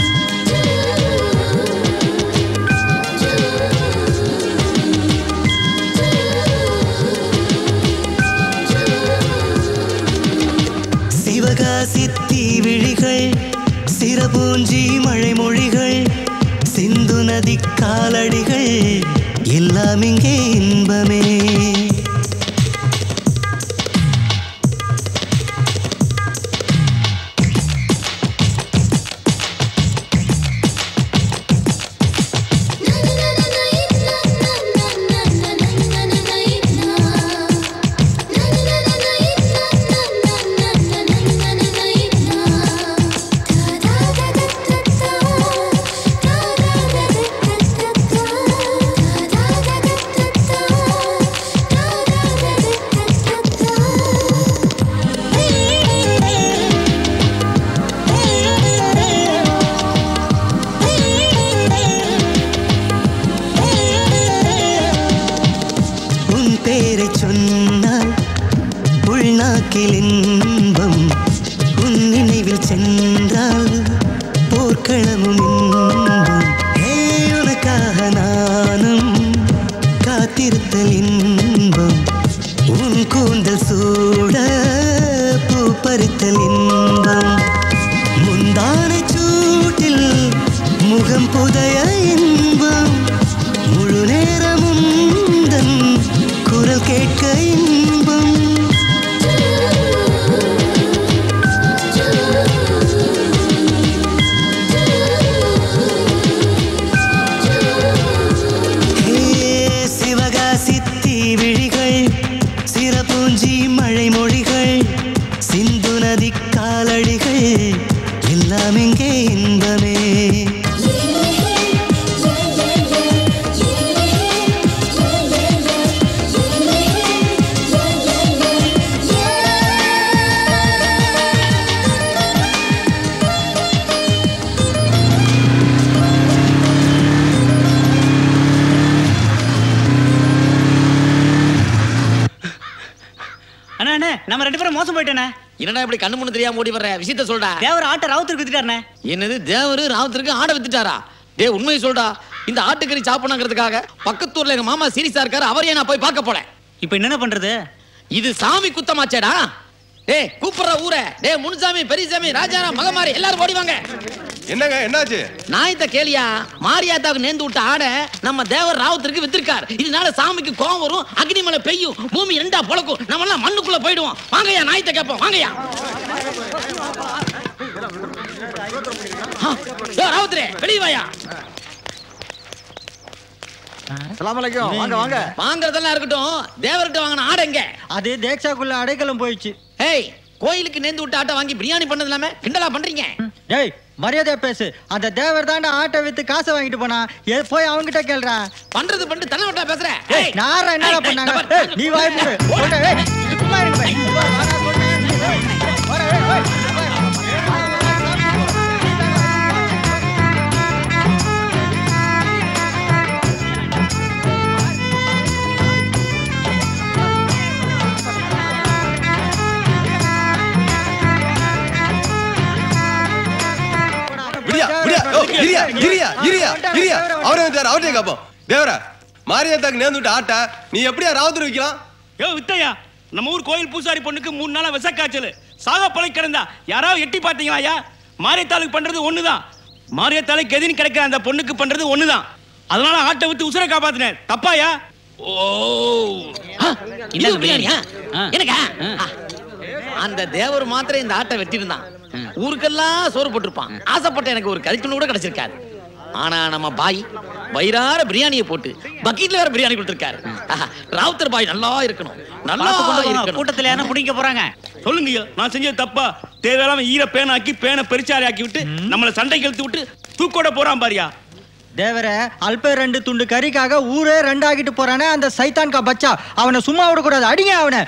சிவகாசி தீவிழிகள் சிறபூஞ்சி மழைமொழிகள் சிந்து நதி காலடிகள் எல்லாம் இங்கே இன்பமே Da da da da da da பறித்தல் இன்பம் உன் கூந்தல் சூட பூ பறித்தல் இன்பம் முந்தானை சூட்டில் முகம் புதைய இன்பம் முழு நேரமும் தன் குரல் கேட்க இன்பம் ஹே, சிவகாசி தீ விழிகள் சிறப்பூஞ்சி மழை மொழிகள் சிந்து நதி காலடிகள் எல்லாம் எங்கே இன்பமே அண்ணா அண்ணா நம்ம ரெண்டு பேரும் மோசம் போயிட்டேண்ணே என்னடா இப்படி கண்ணு முன்னு தெரியாம ஓடி வர்ற விஷயத்த சொல்டா தேவர் ஆட்டை ராவுத்தருக்கு வித்துட்டாருண்ணே என்னது தேவரு ராவத்திற்கு ஆடை வித்துட்டாரா டேய் உண்மையை சொல்டா இந்த ஆட்டுக்கறி சாப்பிடணுங்கிறதுக்காக பக்கத்தூர்ல எங்க மாமா சீரியஸா இருக்காரு அவரையே நான் போய் பார்க்க போறேன் இப்போ என்னென்ன பண்றது இது சாமி குத்தமாச்சேடா டேய் கூப்பிடுற ஊரே டேய் முனுசாமி பெரியசாமி ராஜாராம் மகமாரி எல்லாரும் ஓடி வாங்க என்னங்க என்னாச்சு நாயத்த கேளியா மாரியாத்தாவுக்கு நேர்ந்து விட்ட ஆடை நம்ம தேவர் ராவத்திற்கு வித்திருக்கார் இதனால சாமிக்கு கோவம் வரும் அக்னிமலை பெய்யும் பூமி ரெண்டா பொழக்கும் நம்ம எல்லாம் மண்ணுக்குள்ள போயிடுவோம் வாங்கய்யா நாயத்தை கேட்போம் வாங்கய்யா ஆ, யோ, ராவுத்தரே வெளியே வாயா சலாம் அலைக்கும் வாங்க வாங்க வாங்குறதெல்லாம் இருக்கட்டும் தேவர்கிட்ட வாங்கின ஆடை எங்க அது தேக்ஷாக்குள்ள அடைக்கலம் போயிடுச்சு ஏய் கோயிலுக்கு நேர்ந்து விட்ட ஆட்டை வாங்கி பிரியாணி பண்ணது இல்லாம கிண்டலா பண்றீங்க டேய் மரியாதையா பேசு அந்த தேவர் தாண்டா ஆட்டை வித்து காசை வாங்கிட்டு போனா ஏ போய் அவங்கிட்ட கேளுடா பண்றது பண்ணிட்டு தலை விட்டா பேசுற ஏய் நாரா என்னடா பண்ணாங்க ஏய், நீ வாய் மூடு போடா, ஏய், சும்மா இருங்க பை. வா, வாடா, சொல்றேன். ஏய், வாடா, ஏய், ஏய். விடியா விடியா ஓ இரியா இரியா இரியா இரியா அவரே வந்துட்டாரு அவர்கிட்ட கேப்போம் தேவரா மாரியாத்தாக்கு நேர்ந்து விட்ட ஆட்டா நீ எப்படியா ராவுத்தர் வைக்கலாம் யோ வித்தையா நம்ம ஊர் கோயில் பூசாரி பொண்ணுக்கு மூணு நாளா விசக்காய்ச்சல் சாக பழை கிடந்தா யாராவது எட்டி பார்த்தீங்களா ஐயா மாரியத்தாளுக்கு பண்றது ஒண்ணுதான் மாரியத்தாளுக்கு எதின்னு கிடைக்கிற அந்த பொண்ணுக்கு பண்றது ஒண்ணுதான் அதனால ஆட்டை விட்டு உசுரை காப்பாத்தினேன் தப்பாயா ஓ இது பிரியாணியா எனக்கா ஆ. அந்த தேவர் மாத்திரம் இந்த ஆட்டை வெட்டியிருந்தான் ஊருக்கெல்லாம் சோறு போட்டிருப்பான் ஆசைப்பட்ட எனக்கு ஒரு கறித்துண்டு கூட கிடைச்சிருக்காது ஆனா நம்ம பாய் வயிறார பிரியாணியை போட்டு பக்கெட்ல வேற பிரியாணி கொடுத்திருக்காரு ஆஹா, ராவுத்தர் பாய் நல்லா இருக்கணும் நல்லா பார்த்து கொண்டு போங்க. இருக்கணும் கூட்டத்துல யாரும் பிடிக்க போறாங்க சொல்லுங்க ஐயா, நான் செஞ்சது தப்பா தேவையில்லாம ஈர பேனாக்கி பேனை பெருச்சாரி ஆக்கி விட்டு நம்மள சண்டை கழுத்து விட்டு தூக்கோட போறான் பாரியா தேவர அல்ப ரெண்டு துண்டு கறிக்காக ஊரே ரெண்டாகிட்டு போறானே அந்த சைத்தான் கா பச்சா அவனை சும்மா விடக்கூடாது அடிங்க அவனை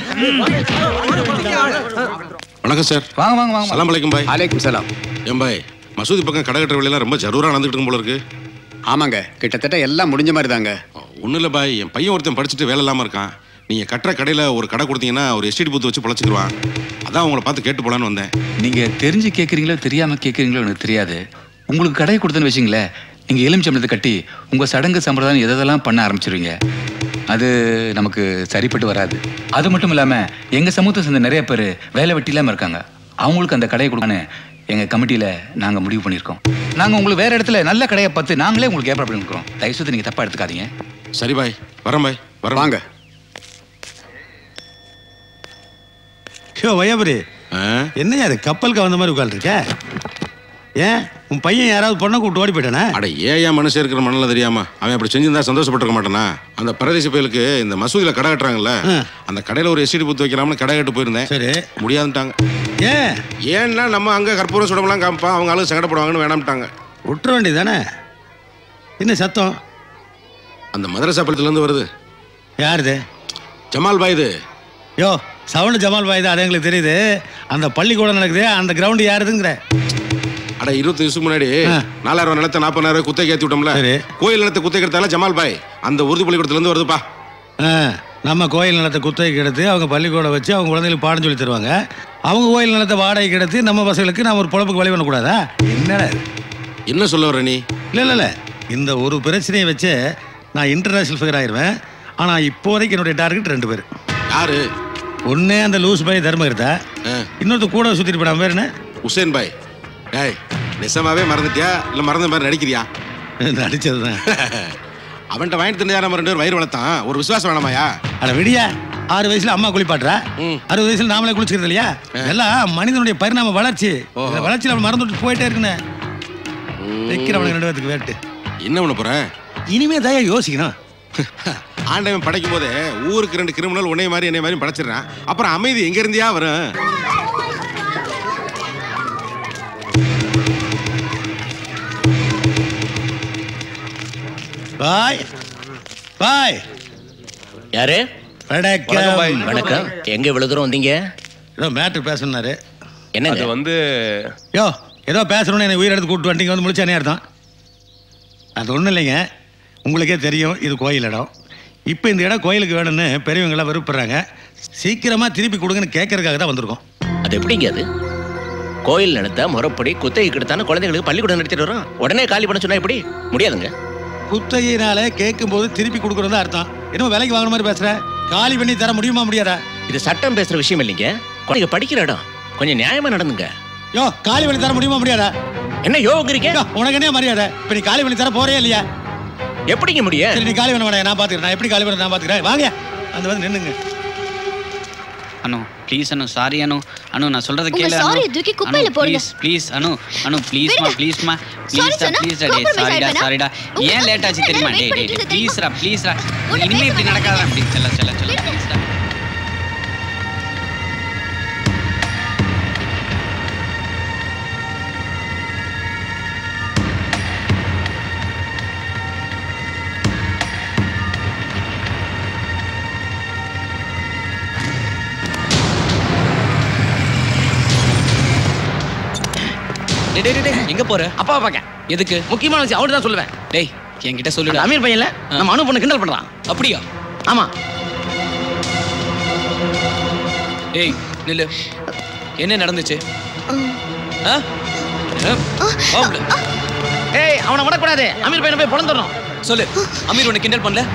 வணக்கம் சார் வாங்க வாங்க வாங்க சலாம் அலைக்கும் பாய் அலைக்கும் சலாம் ஏன் பாய் மசூதி பக்கம் கடை கட்டுற வேலையெல்லாம் ரொம்ப ஜரூரா நடந்துட்டு இருக்கும் போல இருக்கு ஆமாங்க கிட்டத்தட்ட எல்லாம் முடிஞ்ச மாதிரி தாங்க ஒன்றும் இல்லை பாய் என் பையன் ஒருத்தன் படிச்சுட்டு வேலை இல்லாமல் இருக்கான் நீங்கள் கட்டுற கடையில் ஒரு கடை கொடுத்தீங்கன்னா ஒரு எஸ்டிடி பூத்து வச்சு பொழைச்சிக்குவான் அதான் உங்களை பார்த்து கேட்டு போலான்னு வந்தேன் நீங்க தெரிஞ்சு கேட்குறீங்களோ தெரியாம கேட்குறீங்களோ எனக்கு தெரியாது உங்களுக்கு கடை கொடுத்தேன்னு வச்சிங்களேன் நீங்க எலுமிச்சம்பளத்தை கட்டி உங்க சடங்கு சம்பிரதாயம் எதெல்லாம் பண்ண ஆரம்பிச்சிருவீங்க அது நமக்கு சரிப்பட்டு வராது அது மட்டும் இல்லாம எங்க சமூகத்தை சேர்ந்த நிறைய பேர் வேலை வெட்டி இல்லாம இருக்காங்க அவங்களுக்கு அந்த கடையை கொடுக்கணும் எங்க கமிட்டியில நாங்க முடிவு பண்ணியிருக்கோம் நாங்க உங்களுக்கு வேற இடத்துல நல்ல கடையை பார்த்து நாங்களே உங்களுக்கு ஏற்பாடு பண்ணிருக்கோம் தயவுசெய்து நீங்க தப்பா எடுத்துக்காதீங்க சரி பாய் வரேன் பாய் வரேன் வாங்க யோ வையாபுரி என்னையா அது கப்பலுக்கு வந்த மாதிரி உட்காந்துருக்க ஏன் உன் பையன் யாராவது பொண்ணை கூப்பிட்டு ஓடி போயிட்டானே அட ஏன் ஏன் மனுஷன் இருக்கிற மண்ணில் தெரியாம அவன் அப்படி செஞ்சிருந்தா சந்தோஷப்பட்டிருக்க மாட்டானா அந்த பரதேசி பயலுக்கு இந்த மசூதியில் கடை கட்டுறாங்கல்ல அந்த கடையில் ஒரு எஸ்டிடி பூத்து வைக்கலாம்னு கடை கட்டு போயிருந்தேன் சரி முடியாதுட்டாங்க ஏன் ஏன்னா நம்ம அங்கே கற்பூரம் சுடமெல்லாம் காமிப்பான் அவங்க ஆளு சங்கடப்படுவாங்கன்னு வேணாம்ட்டாங்க விட்டுற வேண்டியதானே என்ன சத்தம் அந்த மதரசா பள்ளத்துலேருந்து வருது யாருது ஜமால் பாய் இது யோ சவுண்டு ஜமால் பாய் தான் அது எங்களுக்கு தெரியுது அந்த பள்ளிக்கூடம் நடக்குது அந்த கிரவுண்டு யாருதுங்கிற அட இருபத்தி வருஷத்துக்கு முன்னாடி நாலாயிரம் நிலத்தை நாற்பதாயிரம் குத்தை ஏற்றி விட்டோம்ல கோயில் நிலத்தை குத்தை எடுத்தால ஜமால் பாய் அந்த உறுதி பள்ளிக்கூடத்துலேருந்து வருதுப்பா ஆ, நம்ம கோயில் நிலத்தை குத்தகைக்கு எடுத்து அவங்க பள்ளிக்கூடம் வச்சு அவங்க குழந்தைகளுக்கு பாடம் சொல்லி தருவாங்க அவங்க கோயில் நிலத்தை வாடகைக்கு எடுத்து நம்ம பசங்களுக்கு நம்ம ஒரு பொழப்புக்கு வழி பண்ணக்கூடாதா என்னடா இது? என்ன சொல்ல வர நீ இல்லை இல்லை இல்லை இந்த ஒரு பிரச்சனையை வச்சு நான் இன்டர்நேஷ்னல் ஃபிகர் ஆயிடுவேன் ஆனா இப்போதைக்கு என்னுடைய டார்கெட் ரெண்டு பேர் யாரு ஒண்ணு அந்த லூஸ் பாய் தர்மகிருதா இன்னொருத்த கூட சுத்திட்டு போடாம பேர் என்ன உசேன் பாய் ஏய் நிசமாவே மறந்துட்டியா இல்ல மறந்த மாதிரி நடிக்கிறியா நடிச்சதுதான் அவன்கிட்ட வாங்கிட்டு தின்னா நம்ம ரெண்டு பேரும் வயிறு வளர்த்தான் ஒரு விசுவாசம் வேணாமாயா அட விடியா ஆறு வயசுல அம்மா குளிப்பாட்டுறா அறுபது வயசுல நாமளே குளிச்சுக்கிறது இல்லையா எல்லாம் மனிதனுடைய பரிணாம வளர்ச்சி இந்த வளர்ச்சியில் அவன் மறந்துட்டு போயிட்டே இருக்குன்னு வைக்கிறவனுக்கு ரெண்டு பேத்துக்கு வேட்டு என்ன பண்ண போற இனிமே தயா யோசிக்கணும் ஆண்டவன் படைக்கும் போதே ஊருக்கு ரெண்டு கிரிமினல் உன்னை மாதிரி என்னை மாதிரி படைச்சிடுறான் அப்புறம் அமைதி எங்க இருந்தியா வரும் பாய் பாய் யாரு வணக்கம் பாய் வணக்கம் எங்க இவ்வளவு தூரம் வந்தீங்க ஏதோ மேட்ரு பேசணுன்னாரு என்னங்க அது வந்து யோ ஏதோ பேசணும்னு என்னை உயிர் எடுத்து கூப்பிட்டு வந்துட்டீங்க வந்து முடிச்சானே அர்த்தம் அது ஒன்றும் இல்லைங்க உங்களுக்கே தெரியும் இது கோயில் இடம் இப்போ இந்த இடம் கோயிலுக்கு வேணும்னு பெரியவங்களாம் விருப்பப்படுறாங்க சீக்கிரமாக திருப்பி கொடுங்கன்னு கேட்கறதுக்காக தான் வந்திருக்கோம் அது எப்படிங்க அது கோயில் நிலத்தை முறைப்படி குத்தகை கிட்டத்தான குழந்தைங்களுக்கு பள்ளிக்கூடம் நடத்திட்டு வரோம் உடனே காலி பண்ண சொன்னா எப்படி முடியாதுங்க குத்தகையினால கேட்கும்போது திருப்பி கொடுக்குறது தான் அர்த்தம் என்னமோ விலைக்கு வாங்குற மாதிரி பேசுற காலி பண்ணி தர முடியுமா முடியாதா இது சட்டம் பேசுற விஷயம் இல்லைங்க குழந்தைங்க படிக்கிற இடம் கொஞ்சம் நியாயமா நடந்துங்க யோ காலி பண்ணி தர முடியுமா முடியாதா என்ன யோகிரிக்க உனக்கு என்ன மரியாதை இப்போ நீ காலி பண்ணி தர போறே இல்லையா எப்படிங்க முடியும் சரி நீ காலி பண்ண வேணாம் நான் பார்த்துக்கிறேன் நான் எப்படி காலி பண்ண நான் பார்த்துக்கிறேன் வாங்க அந்த வந்து நின்னுங்க அனு ப்ளீஸ் அனு சாரி அனு அனு நான் சொல்றத உங்க கேளு sorry தூக்கி குப்பையில போடுங்க. ப்ளீஸ் ப்ளீஸ் அனு அனு ப்ளீஸ்மா விடுங்க. ப்ளீஸ்மா Sorry ப்ளீஸ் சொன்னா ப்ளீஸ் டே compromise சாரிடா ஆயிடுவேனா? சாரிடா உங்க ஏன் லேட் ஆச்சு friends தெரியுமா wait டேய் டேய் பண்ணிட்டு ப்ளீஸ்ரா ப்ளீஸ்ரா உன்னை இனிமே wait இப்படி பண்ண நடக்காத அப்படி செல்ல செல்ல செல்ல ப்ளீஸ்ரா டேய் டேய், டேய் டேய் எங்க போற அப்பா பாக்க எதுக்கு முக்கியமான விஷயம் அவர்தான் தான் சொல்லுவேன் டேய் என்கிட்ட சொல்லுடா அந்த அமீர் பையன்ல நம்ம அனு பொண்ணு கிண்டல் பண்றான் அப்படியா ஆமா ஏய் நில்லு என்ன நடந்துச்சு ஆ? ஆ? வாவுல. ஏய் அவனை விடக்கூடாது அமீர் பையனை போய் பிறந்துடணும் சொல்லு அமீர் உன்னை கிண்டல் பண்ணல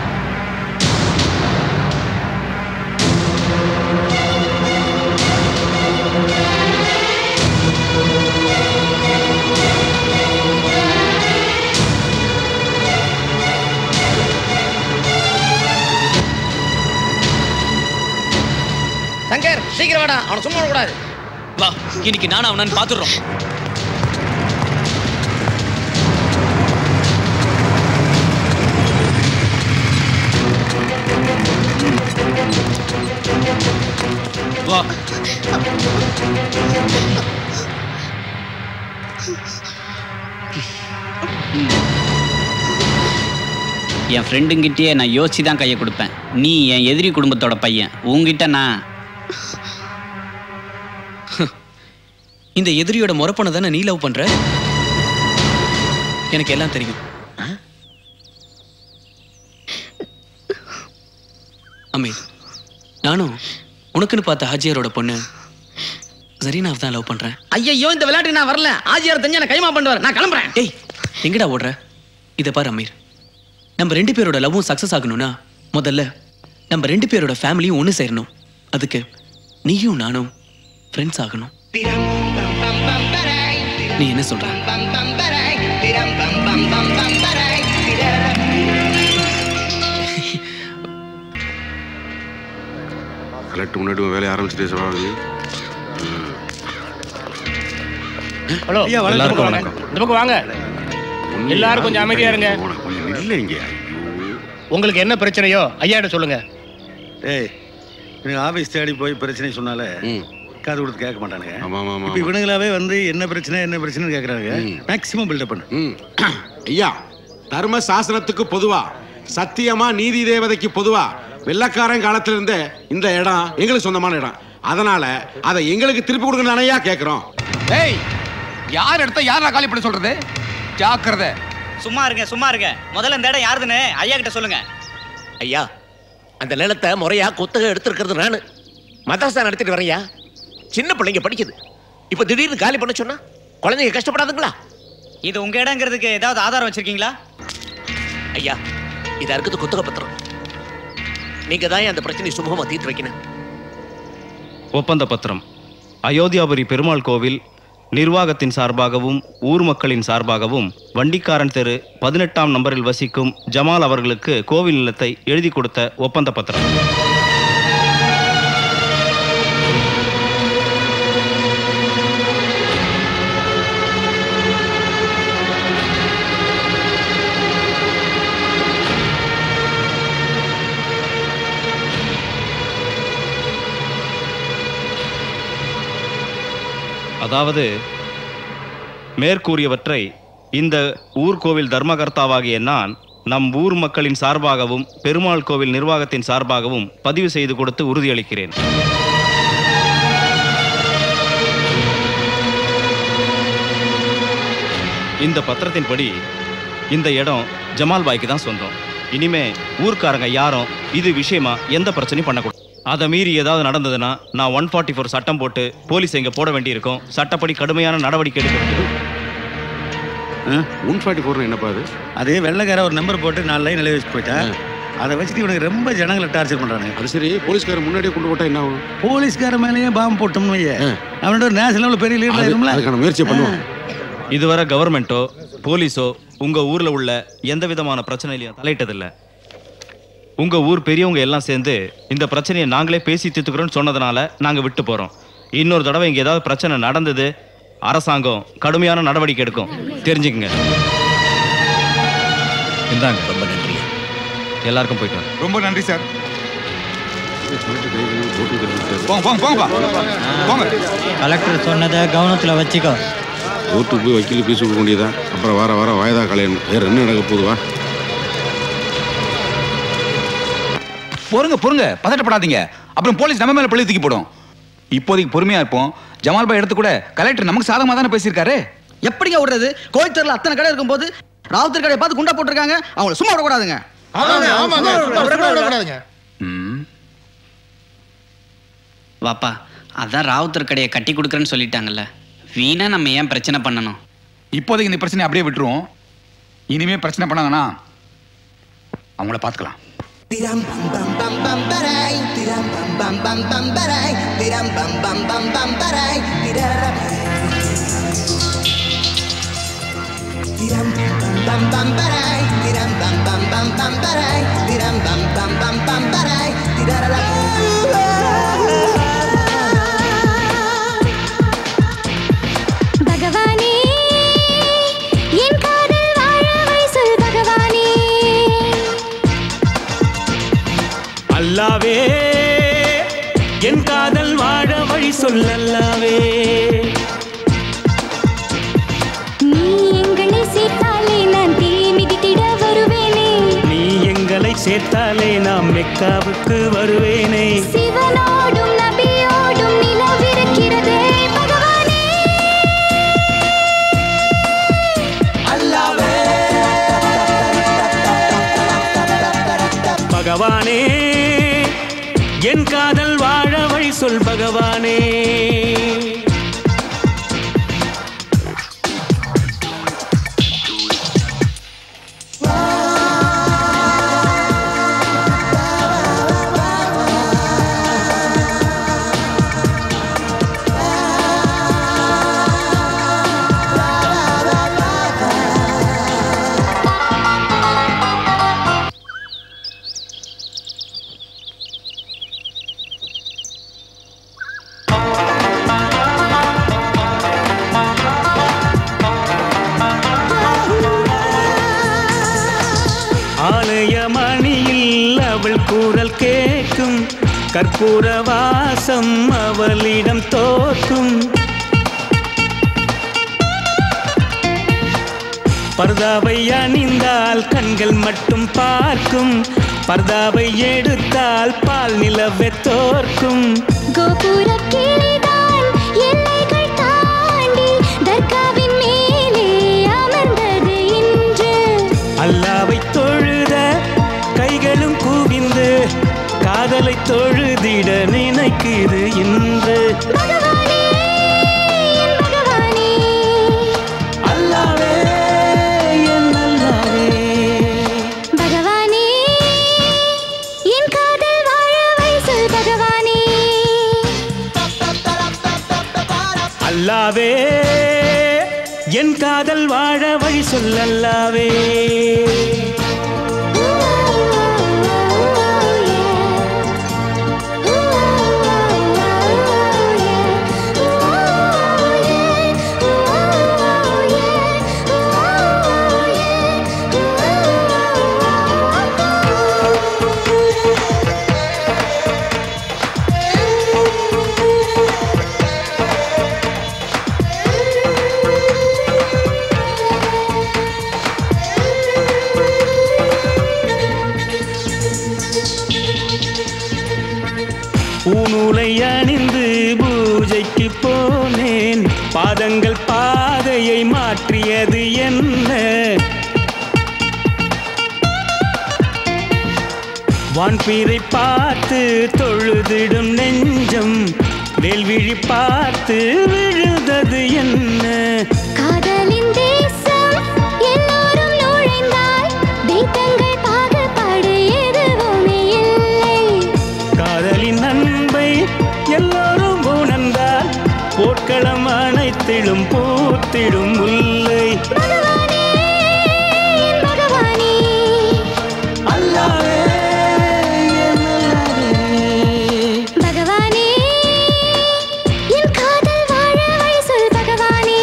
சங்கர் சீக்கிரம் வாடா அவனை சும்மா விடக்கூடாது வா இன்னைக்கு நானும் அவனான்னு பாத்துடுறோம் வா என் ஃப்ரெண்டுங்கிட்டயே நான் யோசிச்சு தான் கையை கொடுப்பேன் நீ என் எதிரி குடும்பத்தோட பையன் உங்ககிட்ட நான் இந்த எதிரியோட முறப்பனை தானே நீ லவ் பண்ற எனக்கு எல்லாம் தெரியும் அமீர் நானும் உனக்குன்னு பார்த்த ஹாஜியாரோட பொண்ணு ஜரீனாவை தான் லவ் பண்றேன் ஐயோ இந்த விளையாட்டு நான் வரல ஆஜியார் தெரிஞ்சா நான் கைமா பண்ணுவார் நான் கிளம்புறேன் டேய் எங்கடா ஓடுற இதை பாரு அமீர் நம்ம ரெண்டு பேரோட லவ்வும் சக்ஸஸ் ஆகணும்னா முதல்ல நம்ம ரெண்டு பேரோட ஃபேமிலியும் ஒன்று சேரணும் அதுக்கு நீயும் நானும் ஃப்ரெண்ட்ஸ் ஆகணும் நீ என்ன சொல்ற கலெக்ட் முன்னாடி உன் வேலையை ஆரம்பிச்சுட்டே சபாபதி ஹலோ ஐயா, வணக்கம். எல்லாருக்கும் வணக்கம். இந்த பக்கம் வாங்க எல்லாரும் கொஞ்சம் அமைதியா இருங்க கொஞ்சம் இல்லைங்க உங்களுக்கு என்ன பிரச்சனையோ ஐயாட்ட சொல்லுங்க ஏய் இவனுங்க ஆஃபீஸ் தேடி போய் பிரச்சனை சொன்னாலே காது கொடுத்து கேட்க மாட்டானுங்க ஆமா ஆமா இப்போ இவனுங்களாவே வந்து என்ன பிரச்சனை என்ன பிரச்சனைன்னு கேட்குறாங்க மேக்ஸிமம் பில்டப் பண்ணு ஐயா தர்ம சாசனத்துக்கு பொதுவா சத்தியமா நீதி தேவதைக்கு பொதுவா வெள்ளக்காரன் காலத்துல இருந்தே இந்த இடம் எங்களுக்கு சொந்தமான இடம் அதனால அதை எங்களுக்கு திருப்பி கொடுங்க ஐயா கேட்கிறோம் ஏய் யார் எடுத்த யாரா காலி பண்ண சொல்றது ஜாக்கிரதை சும்மா இருங்க சும்மா இருங்க முதல்ல இந்த இடம் யாருதுன்னு ஐயா கிட்ட சொல்லுங்க ஐயா அந்த நிலத்தை முறையா குத்தகை எடுத்திருக்கிறது நானு மதரசா நடத்திட்டு வரையா சின்ன பிள்ளைங்க படிக்குது இப்ப திடீர்னு காலி பண்ண சொன்னா குழந்தைங்க கஷ்டப்படாதுங்களா இது உங்க இடங்கிறதுக்கு ஏதாவது ஆதாரம் வச்சிருக்கீங்களா ஐயா இதா இருக்குது குத்தகை பத்திரம் நீங்க தான் அந்த பிரச்சனை சுமூகமா தீர்த்து வைக்கணும் ஒப்பந்த பத்திரம் அயோத்தியாபுரி பெருமாள் கோவில் நிர்வாகத்தின் சார்பாகவும் ஊர் மக்களின் சார்பாகவும் வண்டிக்காரன் தெரு பதினெட்டாம் நம்பரில் வசிக்கும் ஜமால் அவர்களுக்கு கோவில் நிலத்தை எழுதி கொடுத்த ஒப்பந்த பத்திரம் அதாவது மேற்கூறியவற்றை இந்த ஊர்கோவில் தர்மகர்த்தாவாகிய நான் நம் ஊர் மக்களின் சார்பாகவும் பெருமாள் கோவில் நிர்வாகத்தின் சார்பாகவும் பதிவு செய்து கொடுத்து உறுதியளிக்கிறேன் இந்த பத்திரத்தின்படி இந்த இடம் ஜமால் பாய்க்கு தான் சொந்தம் இனிமே ஊர்க்காரங்க யாரும் இது விஷயமா எந்த பிரச்சனையும் பண்ணக்கூடாது அதை மீறி ஏதாவது நடந்ததுன்னா நான் ஒன் ஃபார்ட்டி ஃபோர் சட்டம் போட்டு போலீஸ் இங்கே போட வேண்டியிருக்கும் சட்டப்படி கடுமையான நடவடிக்கை எடுக்கிறது ஒன் ஃபார்ட்டி ஃபோர்னு என்னப்பா அது அதே வெள்ளைக்கார ஒரு நம்பர் போட்டு நாலு லைன் எழுதி வச்சு போயிட்டா அதை வச்சுட்டு இவனுக்கு ரொம்ப ஜனங்களை டார்ச்சர் பண்றானுங்க அது சரி போலீஸ்காரர் முன்னாடியே கொண்டு போட்டா என்ன ஆகும் போலீஸ்கார மேலேயே பாம்பு போட்டோம்னு வைய அவனோட ஒரு நேஷனல் லெவலில் பெரிய லீடர் ஆயிரும்ல அதுக்கான முயற்சியை பண்ணுவான் இதுவரை கவர்மெண்ட்டோ போலீஸோ உங்க ஊர்ல உள்ள எந்த விதமான பிரச்சனையிலையும் தலையிட்டதில்ல உங்க ஊர் பெரியவங்க எல்லாம் சேர்ந்து இந்த பிரச்சனையை நாங்களே பேசி தீர்த்துக்கிறோம்னு சொன்னதுனால நாங்க விட்டு போறோம் இன்னொரு தடவை இங்க ஏதாவது பிரச்சனை நடந்தது அரசாங்கம் கடுமையான நடவடிக்கை எடுக்கும் தெரிஞ்சுக்குங்க இந்தாங்க ரொம்ப நன்றி எல்லாருக்கும் போயிட்டு வாங்க. ரொம்ப நன்றி சார் போங்க போங்க போங்கப்பா போங்க கலெக்டர் சொன்னதை கவனத்தில் வச்சுக்கோ ஓட்டுக்கு போய் வக்கீல் பீஸ் கொடுக்க வேண்டியதான் அப்புறம் வர வர வாய்தா கல்யாணம் வேற என்ன நடக்க போகுது வா பொறுங்க பொறுங்க பதட்டப்படாதீங்க அப்புறம் போலீஸ் நம்ம மேல பழி தூக்கி போடும் இப்போதைக்கு பொறுமையா இருப்போம் ஜமால் பாய் எடுத்து கூட கலெக்டர் நமக்கு சாதகமா தானே பேசியிருக்காரு எப்படிங்க விடுறது கோயில் தெருல அத்தனை கடை இருக்கும்போது ராவுத்தர் கடையை பார்த்து குண்டா போட்டிருக்காங்க அவங்கள சும்மா விடக்கூடாதுங்க வாப்பா அதான் ராவுத்தர் கடையை கட்டி கொடுக்குறேன்னு சொல்லிட்டாங்கல்ல வீணா நம்ம ஏன் பிரச்சனை பண்ணணும் இப்போதைக்கு இந்த பிரச்சனை அப்படியே விட்டுருவோம் இனிமே பிரச்சனை பண்ணாங்கன்னா அவங்கள பார்த்துக்கலாம் Tiram bam bam bam bam barai, tiram bam bam bam bam barai, tiram bam bam bam bam barai, tiram Tiram bam bam bam barai, tiram bam bam bam bam barai, tiram bam bam bam bam barai, tirara பகவானே என் காதல் வாழவை சொல் பகவானே அல்லாவே என் காதல் வாழ வழி சொல்லல்லாவே நீ எங்களை சேர்த்தாலே நான் தீ மிதித்திட வருவேனே நீ எங்களை சேர்த்தாலே நாம் மெக்காவுக்கு வருவேனே சிவனோடும் நபியோடும் நிலவிருக்கிறதே பகவானே பகவானே என் காதல் வாழ வழி சொல் பகவானே ஆலய மணியில் அவள் குரல் கேட்கும் கற்பூர வாசம் அவளிடம் தோற்கும் பர்தாவை அணிந்தால் கண்கள் மட்டும் பார்க்கும் பர்தாவை எடுத்தால் பால் நிலவே தோற்கும் கோபுர கிளிதான் எல்லைகள் தாண்டி தர்காவின் மேலே அமர்ந்தது இன்று அல்லாவை தொழுத கைகளும் குவிந்து காதலை தொழுதிட நினைக்குது இன்று பகவானே என் பகவானே அல்லாவே என் அல்லாவே பகவானே என் காதல் அல்லாவே என் காதல் வாழ வழி சொல்லல்லாவே பூநூலை அணிந்து பூஜைக்கு போனேன் பாதங்கள் பாதையை மாற்றியது என்ன வான்பீரை பார்த்து தொழுதிடும் நெஞ்சம் வேல்விழி பார்த்து விழுந்தது என்ன காதலின் தேசம் எல்லோரும் நுழைந்தால் தெய்வங்கள் பாகுபாடு எதுவுமே இல்லை காதலின் அன்பை எல்லோரும் உணர்ந்தால் போர்க்களம் அனைத்திலும் பூத்திடும் முல்லை பகவானே அல்லாவே பகவானே என் காதல் வாழ வழி சொல் பகவானே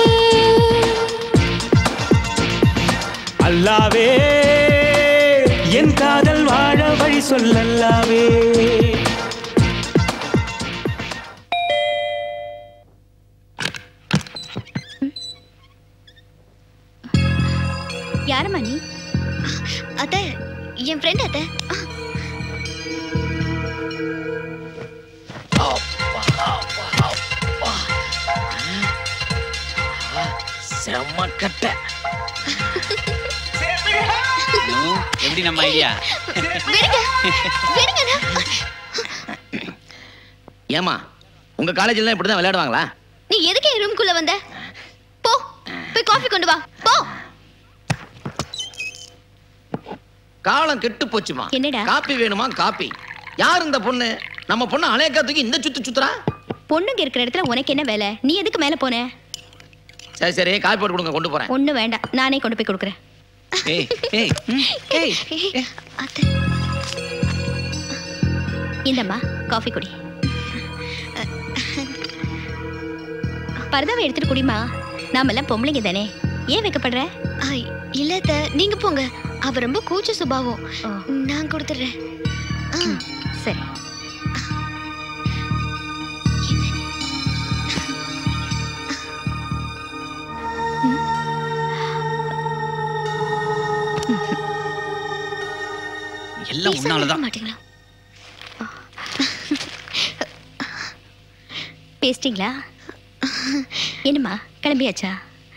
அல்லாவே என் காதல் வாழ வழி சொல்லல்லாவே யாரம்மா நீ அத்த என் ஃப்ரெண்ட் அத்த செம்ம கட்டை எப்படி நம்ம ஐடியா ஏமா உங்க காலேஜ்ல இப்படி தான் விளையாடுவாங்களா நீ எதுக்கு என் ரூம்குள்ள வந்த போ போய் காஃபி கொண்டு வா போ காலம் கெட்டு போச்சுமா என்னடா? காப்பி வேணுமா காப்பி யார் இந்த பொண்ணு நம்ம பொண்ணு அலையக்கா தூக்கி இந்த சுத்து சுத்துறா பொண்ணுங்க இருக்கிற இடத்துல உனக்கு என்ன வேலை நீ எதுக்கு மேல போன சரி சரி காப்பி போட்டு கொடுங்க கொண்டு போறேன் ஒண்ணு வேண்டாம் நானே கொண்டு போய் கொடுக்குறேன் ஏய் ஏய் ம், ஏய் அத்தை. இந்தம்மா காஃபி குடி பரதாவை எடுத்துட்டு குடிமா நாமெல்லாம் பொம்பளைங்க தானே ஏன் வைக்கப்படுற இல்ல அத்தை, நீங்க போங்க அவ ரொம்ப கூச்ச சுபாவம் நான் கொடுத்துட்றேன் சரி எல்லாம் உன்னாலதான் மாட்டீங்களா பேசிட்டீங்களா என்னம்மா கிளம்பியாச்சா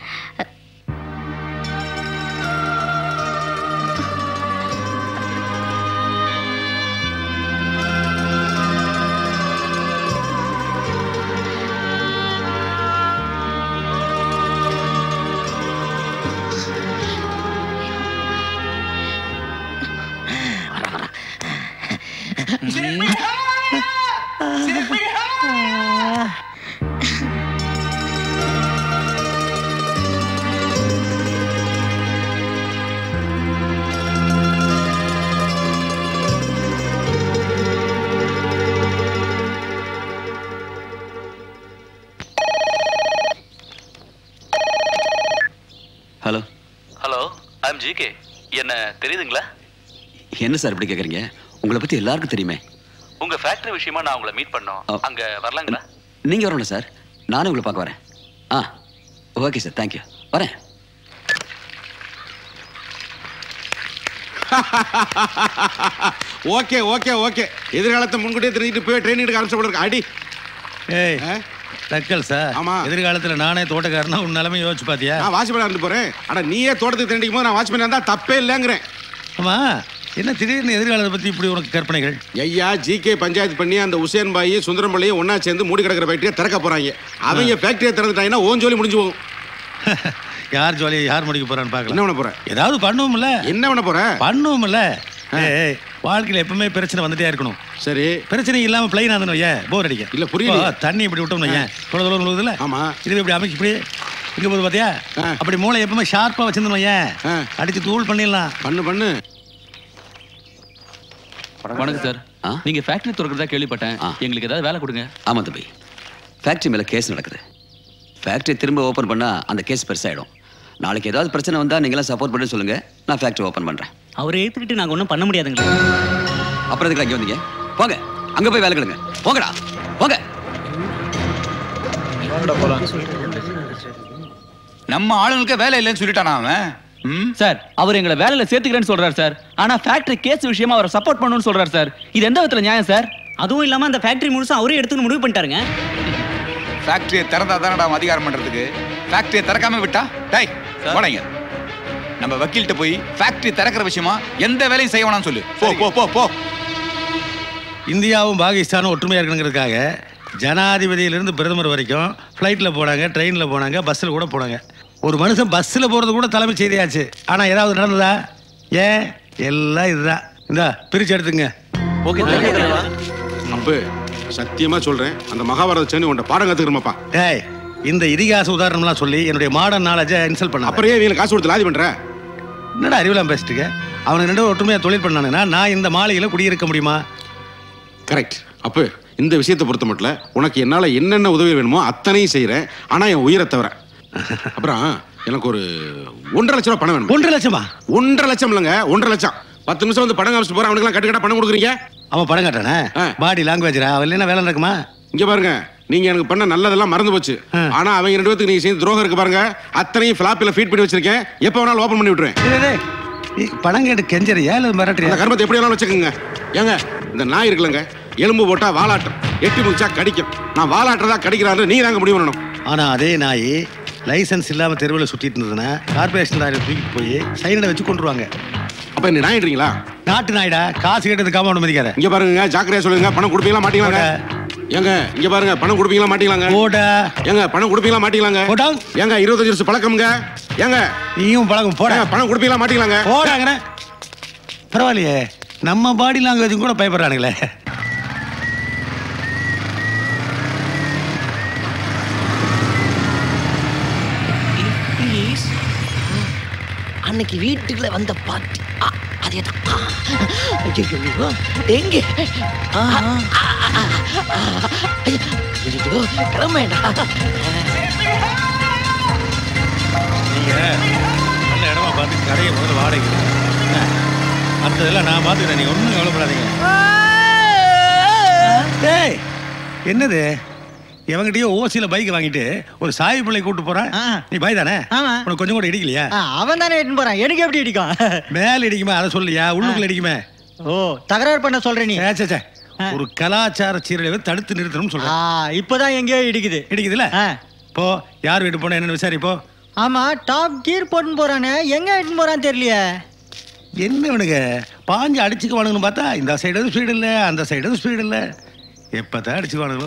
ஹலோ ஹலோ ஐம் ஜிகே என்ன தெரியுதுங்களா என்ன சார் இப்படி கேட்குறீங்க உங்களை பற்றி எல்லாருக்கும் தெரியுமே உங்க ஃபேக்டரி விஷயமா நான் உங்களை மீட் பண்ணோம் அங்க வரலாங்களா நீங்கள் வரணும் சார் நானும் உங்களை பார்க்க வரேன் ஆ ஓகே சார் தேங்க்யூ வரேன் ஓகே ஓகே ஓகே எதிர்காலத்தை முன்கூட்டியே தெரிஞ்சுட்டு போய் ட்ரைனிங் எடுக்க ஆரம்பிச்ச போல இருக்கு அடி ஏய் டக்கல் சார் ஆமா. எதிர்காலத்தில் நானே தோட்டக்காரனா உன் நிலைமை யோசிச்சு பார்த்தியா நான் வாட்ச்மேனா இருந்து போறேன் ஆனா நீயே தோட்டத்துக்கு தெரிஞ்சிக்கும் போது நான் வாட்ச்மேனா இருந்தா தப்பே இல்லைங்கிறேன் ஆமா என்ன திடீர்னு எதிர்காலத்தை பற்றி இப்படி உனக்கு கற்பனைகள் ஐயா ஜிகே பஞ்சாயத்து பண்ணி அந்த உசேன் பாய் சுந்தரம்பள்ளியும் ஒண்ணா சேர்ந்து மூடி கிடக்கிற ஃபேக்டரியை திறக்க போறாங்க அவங்க ஃபேக்டரியை திறந்துட்டாங்கன்னா ஓன் ஜோலி முடிஞ்சு போகும் யார் ஜோலியை யார் முடிக்க போறான்னு பார்க்கலாம் என்ன பண்ண போற ஏதாவது பண்ணுவோம்ல என்ன பண்ண போற பண்ணுவோம்ல ஏய் வாழ்க்கையில் எப்பவுமே பிரச்சனை வந்துட்டே இருக்கணும் சரி பிரச்சனை இல்லாம பிளைன் ஆனது ஏன் போர் அடிக்க இல்ல, புரியலையே. இப்போ தண்ணி இப்படி விட்டோம்னு ஏன் தொலை தொலை விழுகுதுல ஆமா இது இப்படி அமைச்சு இப்படி இங்க போது பாத்தியா அப்படி மூளை எப்பவுமே ஷார்ப்பா வச்சிருந்தோம் ஏன் அடிச்சு தூள் பண்ணிடலாம் பண்ணு பண்ணு வணக்கம் சார் நீங்க ஃபேக்டரி திறக்கிறதா கேள்விப்பட்டேன் எங்களுக்கு ஏதாவது வேலை கொடுங்க ஆமா தம்பி ஃபேக்ட்ரி மேல கேஸ் நடக்குது ஃபேக்ட்ரி திரும்ப ஓபன் பண்ணா அந்த கேஸ் பெருசாயிடும் நாளைக்கு ஏதாவது பிரச்சனை வந்தா நீங்களாம் சப்போர்ட் பண்ணி சொல்லுங்க நான் ஃபேக்ட்ரி ஓபன் பண்றேன் அவரை ஏத்துக்கிட்டு நாங்க ஒன்றும் பண்ண முடியாதுங்களே அப்புறம் எதுக்கு அங்கே வந்தீங்க போங்க அங்க போய் வேலை கிடுங்க போங்கடா போங்க நம்ம ஆளுங்களுக்கு வேலை இல்லைன்னு சொல்லிட்டானா அவன் சார் அவர் எங்களை வேலையில சேர்த்துக்கிறேன்னு சொல்றாரு சார் ஆனா ஃபேக்டரி கேஸ் விஷயமா அவரை சப்போர்ட் பண்ணணும்னு சொல்றாரு சார் இது எந்த விதத்துல நியாயம் சார் அதுவும் இல்லாம அந்த ஃபேக்டரி முழுசும் அவரே எடுத்துன்னு முடிவு பண்ணிட்டாருங்க ஃபேக்டரியை திறந்தா தானடா அவன் அதிகாரம் பண்றதுக்கு ஃபேக்டரியை திறக்காம விட்டா டேய் போனீங்க நம்ம வக்கீல்கிட்ட போய் ஃபேக்டரி திறக்கிற விஷயமா எந்த வேலையும் செய்ய வேணாம்னு சொல்லு போ போ போ போ இந்தியாவும் பாகிஸ்தானும் ஒற்றுமையாக இருக்கணுங்கிறதுக்காக ஜனாதிபதியிலிருந்து பிரதமர் வரைக்கும் ஃப்ளைட்டில் போனாங்க ட்ரெயினில் போனாங்க பஸ்ஸில் கூட போனாங்க ஒரு மனுஷன் பஸ்ஸில் போகிறது கூட தலைமை செய்தியாச்சு ஆனால் ஏதாவது நடந்ததா ஏன் எல்லாம் இதுதான் இந்தா பிரித்து எடுத்துங்க அப்பு சத்தியமா சொல்றேன் அந்த மகாபாரத சேனி உன்ட்ட பாடம் கத்துக்கிறோமாப்பா டேய் இந்த இதிகாச உதாரணம்லாம் சொல்லி என்னுடைய மாடர்ன் நாலேஜை இன்சல்ட் பண்ண அப்புறம் ஏன் இவங்களுக்கு காசு கொடுத்து லாதி பண்ற என்னடா அறிவிலாம் பேசிட்டுங்க அவனுக்கு ரெண்டு ஒற்றுமையாக தொழில் பண்ணானுங்கன்னா நான் இந்த மாளிகையில் குடியிருக்க முடியுமா கரெக்ட் அப்பு இந்த விஷயத்தை பொறுத்த மட்டும் உனக்கு என்னால என்னென்ன உதவி வேணுமோ அத்தனையும் செய்றேன் ஆனா என் உயிரை தவிர அப்புறம் எனக்கு ஒரு ஒன்றரை லட்சம் ரூபாய் பணம் வேணும் ஒன்றரை லட்சமா ஒன்றரை லட்சம் இல்லைங்க ஒன்றரை லட்சம் பத்து நிமிஷம் வந்து படம் காமிச்சிட்டு போறேன் அவனுக்கு கட்டு கட்டா பணம் கொடுக்குறீங்க அவன் படம் காட்டானே பாடி லாங்குவேஜ்ரா அவன் இல்லைன்னா வேலை நடக்குமா இங்க பாருங்க நீங்க எனக்கு பண்ண நல்லதெல்லாம் மறந்து போச்சு ஆனா அவங்க ரெண்டு பேத்துக்கு நீங்க செய்த துரோகம் இருக்கு பாருங்க அத்தனையும் பிளாப்பில ஃபீட் பண்ணி வச்சிருக்கேன் எப்ப வேணாலும் ஓபன் பண்ணி விட்டுறேன் டேய், டேய், நீ பணம் கேட்டு கெஞ்சறியா இல்லை அந்த மிரட்டுறியா கர்மத்தை எப்படி வேணாலும் வச்சுக்கோங்க ஏங்க இந்த நாய் இருக்குல்லங்க எலும்பு போட்டா வாலாட்டம் எட்டி முடிச்சா கடிக்கும் நான் வாலாட்டுறதா கடிக்கிறாரு நீ தாங்க முடிவு பண்ணணும் ஆனா அதே நாய் லைசென்ஸ் இல்லாம தெருவில் சுத்திட்டு இருந்ததுன்னா கார்பரேஷன் லாரியை தூக்கிட்டு போய் சைனடை வச்சு கொண்டுருவாங்க அப்ப இந்த நாயிடுறீங்களா நாட்டு நாய்டா காசு கேட்டது காம்பவுண்ட் மதிக்காத இங்க பாருங்க ஜாக்கிரதையா சொல்லுங்க பணம் கொடுப்பீங்களா மாட்டீங்களாங்க ஏங்க இங்க பாருங்க பணம் கொடுப்பீங்களா மாட்டீங்களாங்க போடா ஏங்க பணம் கொடுப்பீங்களா மாட்டீங்களாங்க போடா ஏங்க இருபத்தஞ்சு வருஷம் பழக்கம்ங்க ஏங்க நீயும் பழகும் போடா ஏங்க, பணம் கொடுப்பீங்களா மாட்டீங்களாங்க போடாங்கண்ணே பரவாயில்லையே நம்ம பாடி லாங்குவேஜும் கூட பயப்படுறானுங்களே ப்ளீஸ் அன்னைக்கு வீட்டுக்குள்ள வந்த பாட்டி ஆ, அதேதான் ஆ, ஐயையோ, எங்க ஆ, ஆ, ஆ, ஆ, ஐயோ, ஐயோ, கிளம்பேண்டா நீங்க நல்ல இடமா பார்த்து கடையை முதல்ல வாடகை என்ன? மற்றதெல்லாம் நான் பார்த்துக்கிறேன் நீங்க ஒன்றும் கவலைப்படாதீங்க டேய் என்னது எவங்கிட்டயோ ஓசியில பைக் வாங்கிட்டு ஒரு சாய் பிள்ளை கூட்டு போறேன் நீ பாய் தானே உனக்கு கொஞ்சம் கூட இடிக்கலையா அவன் தானே எடுத்துன்னு போறான் எனக்கு எப்படி இடிக்கும் மேல இடிக்குமே அதை சொல்லியா உள்ளுக்குள்ள இடிக்குமே ஓ தகராறு பண்ண சொல்ற நீ சே, சே. ஒரு கலாச்சார சீரழிவை தடுத்து நிறுத்தணும்னு சொல்றேன் இப்பதான் எங்கேயோ இடிக்குது இடிக்குதுல போ யார் வீட்டு போன என்னன்னு விசாரி போ ஆமா டாப் கீர் போட்டுன்னு போறானே எங்க எடுத்துன்னு போறான்னு தெரியலையே என்ன இவனுங்க பாஞ்சு அடிச்சுக்குவானுங்கன்னு பார்த்தா இந்த சைடு எதுவும் ஸ்பீடு இல்லை அந்த சைடு எதுவும் ஸ்பீடு இல்லை எப்பதான் அடிச்சுக்குவானுங்களோ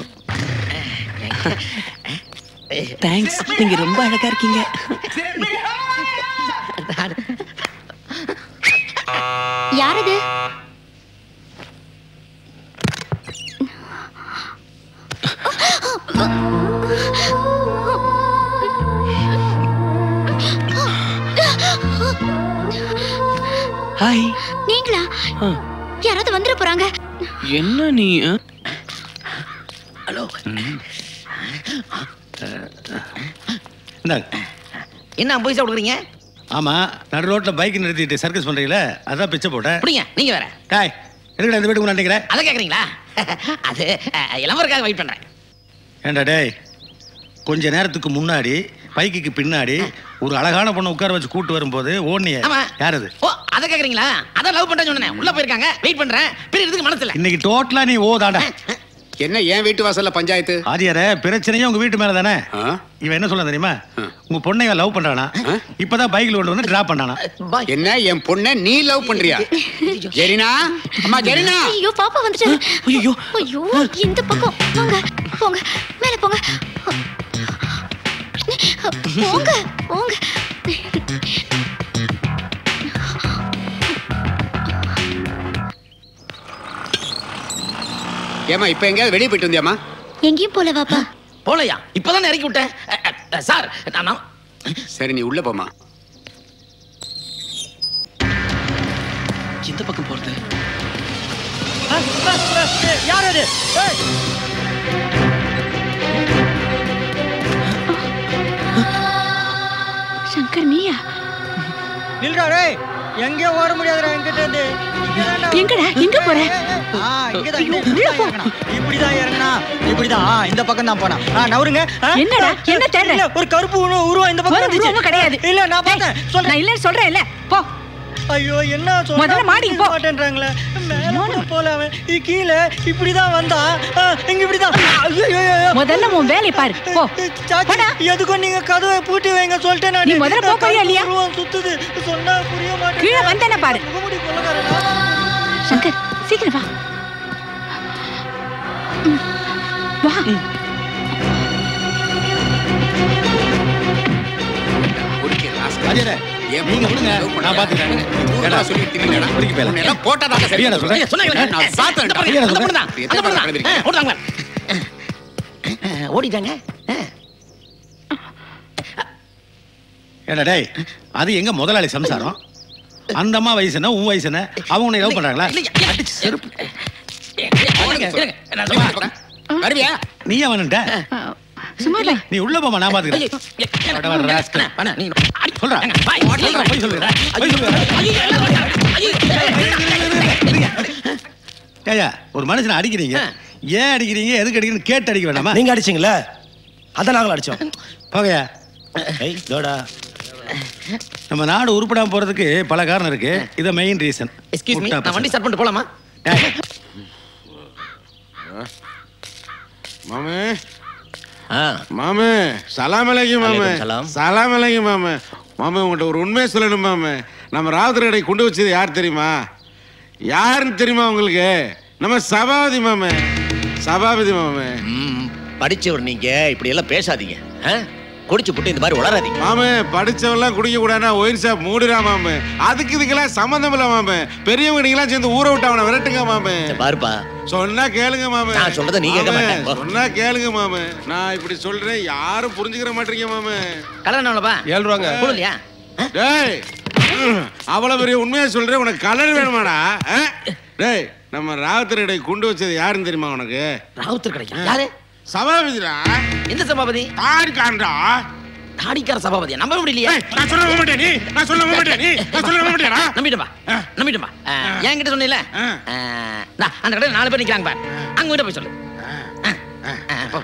தேங்க்ஸ் நீங்க ரொம்ப அழகா இருக்கீங்க யார் அது ஹாய் நீங்களா யாராவது வந்துட போறாங்க என்ன நீ ஆ? ஹலோ இந்தாங்க என்ன பைசா கொடுக்குறீங்க ஆமா நடு ரோட்ல பைக் நிறுத்திட்டு சர்க்கஸ் பண்றீங்களே அதான் பிச்சை போட்டேன் அப்படிங்க நீங்க வேற டாய் எதுக்குடா இந்த வீட்டுக்கு நினைக்கிறேன் அதை கேக்குறீங்களா அது அஹ், இளவரக்காக வெயிட் பண்றேன் ஏண்டா டேய் கொஞ்ச நேரத்துக்கு முன்னாடி பைக்குக்கு பின்னாடி ஒரு அழகான பொண்ணை உட்கார வச்சு கூட்டு வரும்போது ஓடுனியே ஆமா. யார் அது ஓ அதை கேக்குறீங்களா அதான் லவ் பண்றேன்னு சொன்னேன் உள்ள போயிருக்காங்க வெயிட் பண்றேன் பிரியறதுக்கு மனசு இல்ல இன்னைக்கு டோட்டலா நீ ஓ தாண்டா என்ன ஏன் வீட்டு வாசல்ல பஞ்சாயத்து ஆதியாரே பிரச்சனையே உங்க வீட்டு மேல தானே இவன் என்ன சொல்ல தெரியுமா உங்க பொண்ணை இவன் லவ் பண்றானா இப்பதான் பைக்ல கொண்டு வந்து டிராப் பண்ணானா என்ன என் பொண்ணை நீ லவ் பண்றியா ஜெரினா அம்மா ஜெரினா ஐயோ பாப்பா வந்துட்டாரு ஐயோ ஐயோ இந்த பக்கம் போங்க போங்க மேல போங்க போங்க போங்க ஏமா இப்ப எங்கேயாவது வெளியே போயிட்டு வந்தியாமா எங்கேயும் போல வாப்பா போலையா இப்பதான் இறக்கி விட்டேன் அ, அ, அ, சார் நான் நான்- சரி நீ உள்ள போமா எந்த பக்கம் போறது யார் அது ஏய், சங்கர் நீயா நில்றா டேய் எங்கேயும் ஓட முடியாதுடா என்கிட்ட இருந்து இங்கதான்டா. எங்கடா? எங்க போற? ஆ, இங்கதான், இங்க- இப்படிதான் இறங்கணும். இப்படிதான் இறங்கனா இப்படிதான் ஆ, இந்த பக்கம் தான் போனா ஆ, நவருங்க ஆ, என்னடா? என்ன தேடுற? இல்ல, ஒரு கருப்பு உரு- உருவம் இந்த பக்கம் ஒரு இருந்துச்சு. உருவமும் கிடையாது. இல்ல நான் பார்த்தேன் சொல்றேன் நான் இல்லைன்னு சொல்றேன் இல்ல போ ஐயோ என்ன சொன்னா முதல்ல மாடிக்கு புரிஞ்சுக்க மாட்டேன்றாங்களே மேல கூட போல அவன் இது கீழே இப்படிதான் வந்தா ஆ, இங்க இப்படிதான் ஐயோ, ஐயோ, ஐயோ. முதல்ல உன் வேலையை பாரு போ சாச்சி, எதுக்கும் நீங்க கதவை பூட்டி வைங்க சொல்லிட்டேன் நான் நீ முதல்ல போ போறியா இல்லையா? உருவம் சுத்துது சொன்னா புரிய மாட்டேன் கீழே வந்தேன பாரு சங்கர் சீக்கிரம் வா ம். வா நீங்க விடுங்க நான் பாத்துக்கிறேன் ஏடா எல்லாம் போட்டாதான் சரியா நான் சொல்றேன் நான் சாத்தேன்டா. சரியா நான் சொல்றேன். ஓடிட்டாங்க ஏடா டேய் அது எங்க முதலாளி சம்சாரம் அந்த அம்மா வயசு என்ன உன் வயசு என்ன அவங்க உன்னை லவ் பண்றாங்களா அடிச்சு செருப்பு வருவியா நீ அவன்ட்ட சும்மா இல்ல நீ உள்ள போமா நான் பாத்துக்கிறேன் சொல்றா சொல்றா, போய் சொல்லுடா. போய் சொல்லுடா. ஏய்யா ஒரு மனுஷனை அடிக்கிறீங்க ஏன் அடிக்கிறீங்க எதுக்கு அடிக்கிறீங்கன்னு கேட்டு அடிக்க வேண்டாமா நீங்க அடிச்சீங்களா அதான் நாங்களும் அடிச்சோம் போகையா ஏய் தோடா நம்ம நாடு உருப்படாம போறதுக்கு பல காரணம் இருக்கு இது மெயின் ரீசன் எக்ஸ்கியூஸ் மீ நான் வண்டி ஸ்டார்ட் பண்ணிட்டு போலாமா மாமே மாமே சலாம் அலைக்கும் மாமே அலைக்கும் சலாம். சலாம் அலைக்கும் மாமே மாமே உங்கள்கிட்ட ஒரு உண்மையை சொல்லணும் மாமே நம்ம ராவுத்தர் கடை கொண்டு வச்சது யார் தெரியுமா யாருன்னு தெரியுமா உங்களுக்கு நம்ம சபாபதி மாமே சபாபதி மாமே படிச்சவர் நீங்க இப்படி எல்லாம் பேசாதீங்க ஆ? குடிச்சு புட்டு இந்த மாதிரி உளராதீங்க மாமே படிச்சவெல்லாம் குடிக்க கூடாதுன்னா ஒயின் ஷாப் மூடுறா மாமே அதுக்கு இதுக்கெல்லாம் சம்மந்தம் இல்ல மாமே பெரியவங்க நீங்களாம் சேர்ந்து ஊரை விட்டு அவனை விரட்டுங்க மாமே பாருப்பா சொன்னா கேளுங்க மாமே நான் சொல்றதை நீ கேட்க மாமே, மாட்டேன். போ. சொன்னா கேளுங்க மாமே நான் இப்படி சொல்றேன் யாரும் புரிஞ்சுக்கிற மாட்டீங்க மாமே கல்யாணம் எவ்வளோப்பா ஏழு ரூபாங்க இல்லையா டேய் அவ்வளவு பெரிய உண்மையா சொல்றேன் உனக்கு கலர் வேணுமாடா ஆ? டேய் நம்ம ராவுத்தர் கடை கொண்டு வச்சது யாருன்னு தெரியுமா உனக்கு ராவுத்தர் கிடைக்கும் யாரு சபாபதிடா எந்த சபாபதி தாடிக்காரன்டா தாடிக்கார சபாபதியா நம்ப முடியலையே நான் சொல்ல மாட்டேன் நீ நான் சொல்ல மாட்டேன் நீ நான் சொல்ல மாட்டேடா நம்பிட்டப்பா நம்பிட்டப்பா என்கிட்ட சொன்னீல அந்த கடையில் நாலு பேர் நிக்கிறாங்க பார் அங்க கிட்ட போய் சொல்லு ஆ, ஆ, போ.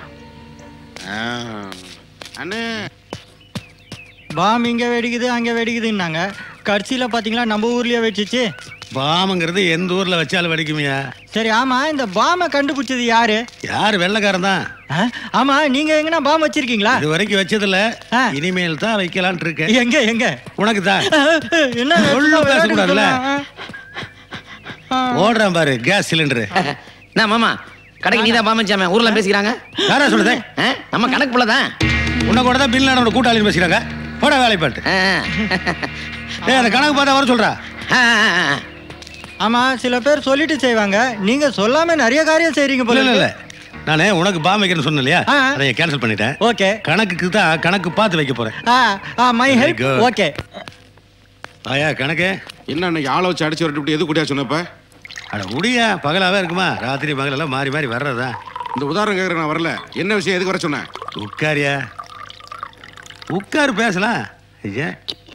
அண்ணே பாம் இங்க வெடிக்குது அங்க வெடிக்குதுன்னாங்க கடைசியில பாத்தீங்களா நம்ம ஊர்லயே வெடிச்சிச்சு பாம்புங்கிறது எந்த ஊர்ல வச்சாலும் வெடிக்குமியா சரி ஆமா இந்த பாமை கண்டுபிடிச்சது யாரு யார் வெள்ளக்காரன் தான் ஆ? ஆமா நீங்க எங்கனா பாம் வச்சிருக்கீங்களா இது வரைக்கும் வச்சதில்ல இனிமேல் தான் வைக்கலாம்னு இருக்கேன் எங்க எங்க உனக்கு தான் என்ன ஒழுங்கா பேசக்கூடாதுல்ல ஆ. ஓடுறான் பாரு கேஸ் சிலிண்டரு நான் மாமா கடைக்கு நீதான் பாமச்சாம ஊர்ல பேசிக்கிறாங்க யாரா சொல்லுது ஆ, நம்ம கணக்கு போலதான் உன்னை கூட தான் பில் நடோட கூட்டாளின்னு பேசுறாங்க போட வேலை பாட்டு ஏய் அந்த கணக்கு பார்த்தா வர சொல்றா ஆமா சில பேர் சொல்லிட்டு செய்வாங்க நீங்க சொல்லாம நிறைய காரியம் செய்றீங்க போல இல்ல இல்ல இருக்கு. நானே உனக்கு பாம் வைக்கிறேன்னு சொன்னேன் இல்லையா ஆ. அதை கேன்சல் பண்ணிட்டேன் ஓகே கணக்குக்கு தான் கணக்கு பார்த்து வைக்க போறேன் ஆ ஆ my Very help good. Okay ஆயா கணக்கு என்ன அன்னைக்கு ஆளை வச்சு அடிச்சு வரட்டு எது கூட்டியா சொன்னப்ப அட முடியா பகலாவே இருக்குமா ராத்திரி பகலெல்லாம் மாறி மாறி வர்றதா இந்த உதாரணம் கேட்குறேன் நான் வரல என்ன விஷயம் எதுக்கு வர சொன்னேன் உட்காரியா உட்காரு பேசலாம் ஐயா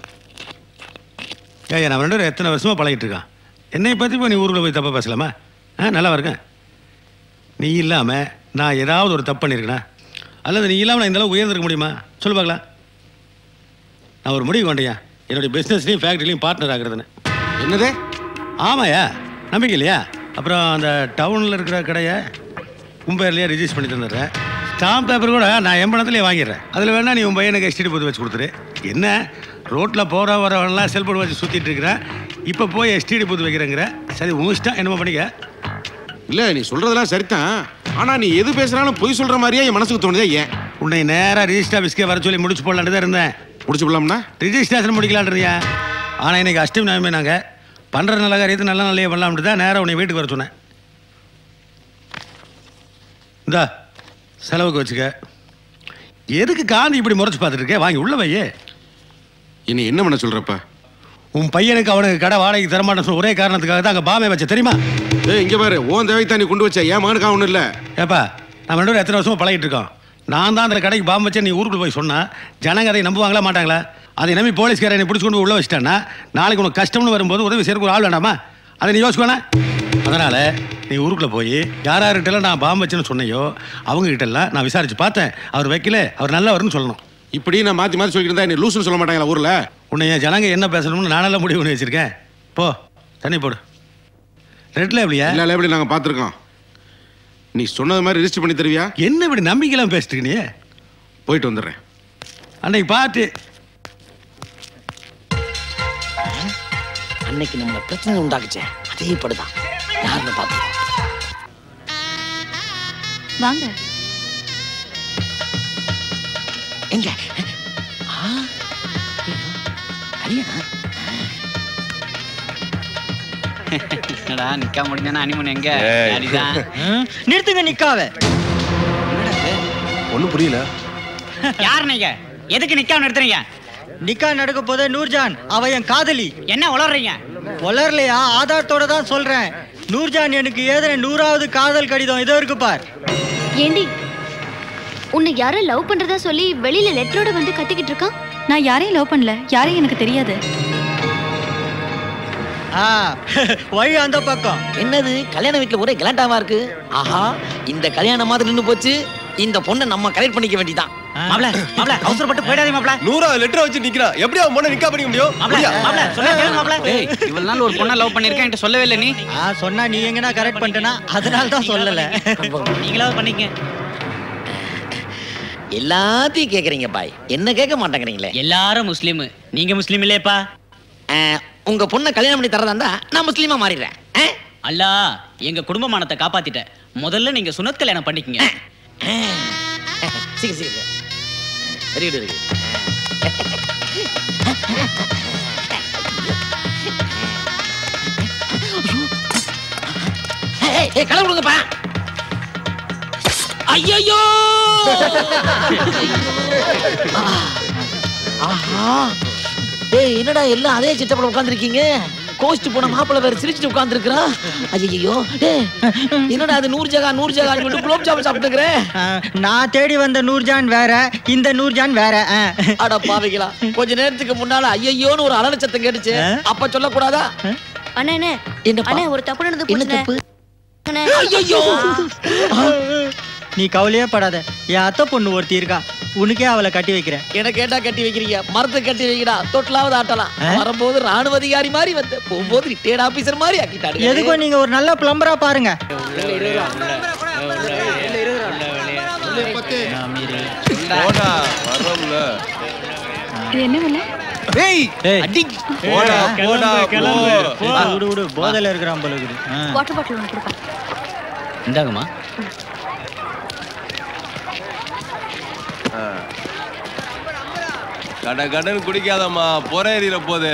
ஏய் நம்ம ரெண்டு பேரும் எத்தனை வருஷமா பழகிட்டு இருக்கான் என்னை பற்றி இப்போ நீ ஊரில் போய் தப்பாக பேசலாமா ஆ நல்லா இருக்கேன் நீ இல்லாமல் நான் ஏதாவது ஒரு தப்பு பண்ணியிருக்கேனா அல்லது நீ இல்லாமல் நான் இந்த அளவுக்கு உயர்ந்திருக்க முடியுமா சொல்லு பார்க்கலாம் நான் ஒரு முடிவு கொண்டேயா என்னுடைய பிஸ்னஸ்லையும் ஃபேக்ட்ரிலையும் பார்ட்னர் ஆகுறதுன்னு என்னது ஆமாயா நம்பிக்கை இல்லையா அப்புறம் அந்த டவுனில் இருக்கிற கடையை உன் பேர்லேயே ரிஜிஸ்டர் பண்ணி தந்துடுறேன் ஸ்டாம்ப் பேப்பர் கூட நான் என் பணத்துலேயே வாங்கிடுறேன் அதில் வேணா நீ உன் பையனுக்கு எஸ்டிடி போட்டு வச்சு கொடுத்துரு என்ன ரோட்டில் போகிற வரவன்லாம் செல்போன் வச்சு சுற்றிட்டு இருக்கிறேன் இப்போ போய் எஸ்டிடி பூத்து வைக்கிறேங்கிற சரி உன் இஷ்டம் என்னமோ பண்ணிக்க இல்ல நீ சொல்றதெல்லாம் சரிதான் ஆனா நீ எது பேசுனாலும் பொய் சொல்ற மாதிரியே என் மனசுக்கு தோணுதே ஏன் உன்னை நேராக ரிஜிஸ்டர் ஆஃபீஸ்க்கே வர சொல்லி முடிச்சு போடலான்னு தான் இருந்தேன் முடிச்சு போடலாம்னா ரிஜிஸ்ட்ரேஷன் முடிக்கலான்றியா ஆனால் இன்னைக்கு அஷ்டமி நாமே நாங்கள் பண்ணுற நல்ல காரியத்தை நல்ல நல்லையே பண்ணலாம்னு தான் நேராக உன்னை வீட்டுக்கு வர சொன்னேன் இந்தா செலவுக்கு வச்சுக்க எதுக்கு காந்தி இப்படி முறைச்சு பார்த்துட்டு இருக்க வாங்கி உள்ள வையே இனி என்ன பண்ண சொல்றப்ப உன் பையனுக்கு அவனுக்கு கடை வாடகைக்கு தரமாட்டேன்னு சொல்ல ஒரே காரணத்துக்காக தான் அங்கே பாமே வச்ச தெரியுமா ஏய் இங்க பாரு ஓன் தேவைக்கு தான் நீ கொண்டு வச்ச ஏன் மகனுக்கு ஒன்றும் இல்லை ஏப்பா நம்ம ரெண்டு பேரும் எத்தனை வருஷமா பழகிட்டு இருக்கோம் நான் தான் அந்த கடைக்கு பாம்பு வச்சேன் நீ ஊருக்குள்ள போய் சொன்னா ஜனங்க அதை நம்புவாங்களா மாட்டாங்களா அதை நம்பி போலீஸ்காரன் என்னை பிடிச்சி கொண்டு உள்ள வச்சிட்டான்னா நாளைக்கு உனக்கு கஷ்டம்னு வரும்போது உதவி செய்யறதுக்கு ஒரு ஆள் வேண்டாமா அதை நீ யோசிக்கணா அதனால நீ ஊருக்குள்ள போய் யார் யார்கிட்டலாம் நான் பாம்பு வச்சேன்னு சொன்னையோ அவங்க கிட்ட எல்லாம் நான் விசாரிச்சு பார்த்தேன் அவர் வைக்கல அவர் நல்லவர்னு சொல்லணும் இப்படி நான் மாத்தி மாத்தி சொல்லிட்டு இருந்தா நீ லூசுன்னு சொல்ல மாட்டாங்களா ஊர்ல உன்னை என் ஜனங்க என்ன பேசணும்னு நானெல்லாம் முடிவு பண்ணி வச்சிருக்கேன் போ தண்ணி போடு ரெட்ல எப்படியா எல்லா லேபிளையும் நாங்க பார்த்துருக்கோம் நீ சொன்னது மாதிரி ரிஜிஸ்டர் பண்ணி தருவியா என்ன இப்படி நம்பிக்கையெல்லாம் பேசிட்டு நீ போயிட்டு வந்துடுறேன் அன்னைக்கு பார்த்து அன்னைக்கு நம்மள பிரச்சனை உண்டாக்குச்சே அதே படுதான் யாருன்னு பார்த்து வாங்க எங்க ஆ, கல்யாணம் என்னடா நிக்க முடிஞ்சா அனிமன் எங்க ஏய். அடிதான் நிறுத்துங்க நிக்காவ ஒன்றும் புரியல யார் நீங்க எதுக்கு நிக்காம நிறுத்துறீங்க நிக்கா நடக்க போதே நூர்ஜான் அவ என் காதலி என்ன உளறீங்க வளரலையா ஆதாரத்தோட தான் சொல்றேன் நூர்ஜான் எனக்கு ஏதன நூறாவது காதல் கடிதம் இதோ இருக்கு பார் ஏண்டி உன்னை யாரோ லவ் பண்றதா சொல்லி வெளியில லெட்டரோட வந்து கத்திக்கிட்டு இருக்கான் நான் யாரையும் லவ் பண்ணல யாரையும் எனக்கு தெரியாது ஆ வழி அந்த பக்கம் என்னது கல்யாண வீட்டுல ஒரே கலாட்டாவா இருக்கு ஆஹா இந்த கல்யாணம் மாதிரி நின்னு போச்சு இந்த பொண்ணை நம்ம கரெக்ட் பண்ணிக்க வேண்டியதான் மாப்ள மாப்ள அவசரப்பட்டு போயிடாதீங்க மாப்ள நூறாவது லெட்டர் வச்சு நிக்கிறான் எப்படி அவன் பொண்ணை நிக்கா பண்ணிக்க முடியும் மாப்ள முடியா? மாப்ள சொல்ல கேளு மாப்ள ஏய் இவ்வளவு நாள் ஒரு பொண்ணை லவ் பண்ணிருக்கேன் என்கிட்ட சொல்லவே இல்லை நீ ஆ சொன்னா நீ எங்கனா கரெக்ட் பண்ணிட்டனா அதனால தான் சொல்லல நீங்களாவது பண்ணிக்க எல்லாத்தையும் கேக்குறீங்க பாய் என்ன கேட்க மாட்டேங்கிறீங்களே எல்லாரும் முஸ்லீம் நீங்க முஸ்லீம் இல்லையப்பா உங்க பொண்ணை கல்யாணம் பண்ணி தரதா இருந்தா நான் முஸ்லீமா மாறிடுறேன் ஆ? அல்லா எங்க குடும்பமானத்தை காப்பாத்திட்ட முதல்ல நீங்க சுனத் கல்யாணம் பண்ணிக்கங்க சீக்கிரம் சீக்கிரம் very good very good colour கொடுங்கப்பா ஐயோ ஆஹா டேய் என்னடா எல்லாம் அதே சிட்டப்பட உட்காந்துருக்கீங்க கோஸ்ட் போன மாப்பிள்ளை வேற சிரிச்சுட்டு உட்காந்துருக்கிறா ஐயோ டேய் என்னடா அது நூறு ஜகா நூறு ஜகா சொல்லிட்டு குலோப் ஜாமுன் சாப்பிட்டுக்கிறேன் ஆ, நான் தேடி வந்த நூர்ஜான் வேற இந்த நூர்ஜான் வேற ஆ. அட பாவிகளா கொஞ்ச நேரத்துக்கு முன்னால ஐயோன்னு ஒரு அலற சத்தம் கேட்டுச்சு அப்ப சொல்லக்கூடாதா அண்ணா என்ன என்னப்பா? அண்ணா ஒரு தப்பு நடந்து என்ன போச்சுண்ணே. தப்பு? அண்ணே. ஐயையோ! நீ கவலையே படாத என் அத்தை பொண்ணு ஒருத்தி இருக்கா உனக்கே அவளை கட்டி வைக்கிறேன் என்ன கேட்டா கட்டி வைக்கிறீங்க மரத்தை கட்டி வைக்கிறா தொட்டிலாவது ஆட்டலாம் வரும்போது ராணுவ அதிகாரி மாதிரி வந்து போகும்போது ரிட்டையர்ட் ஆபீசர் மாதிரி ஆக்கிட்டாரு எதுக்கும் நீங்க ஒரு நல்ல பிளம்பரா பாருங்க போடா வர்றோம்ல இது என்ன விலை ஏய் அடி போடா போடா போ விடு விடு போதையில இருக்கிறான் போல இருக்குது ஆ. வாட்டர் பாட்டில் ஒன்று கொடுப்பேன் இந்தாங்கம்மா கட கடன் குடிக்காதம்மா புற எறிகிற போது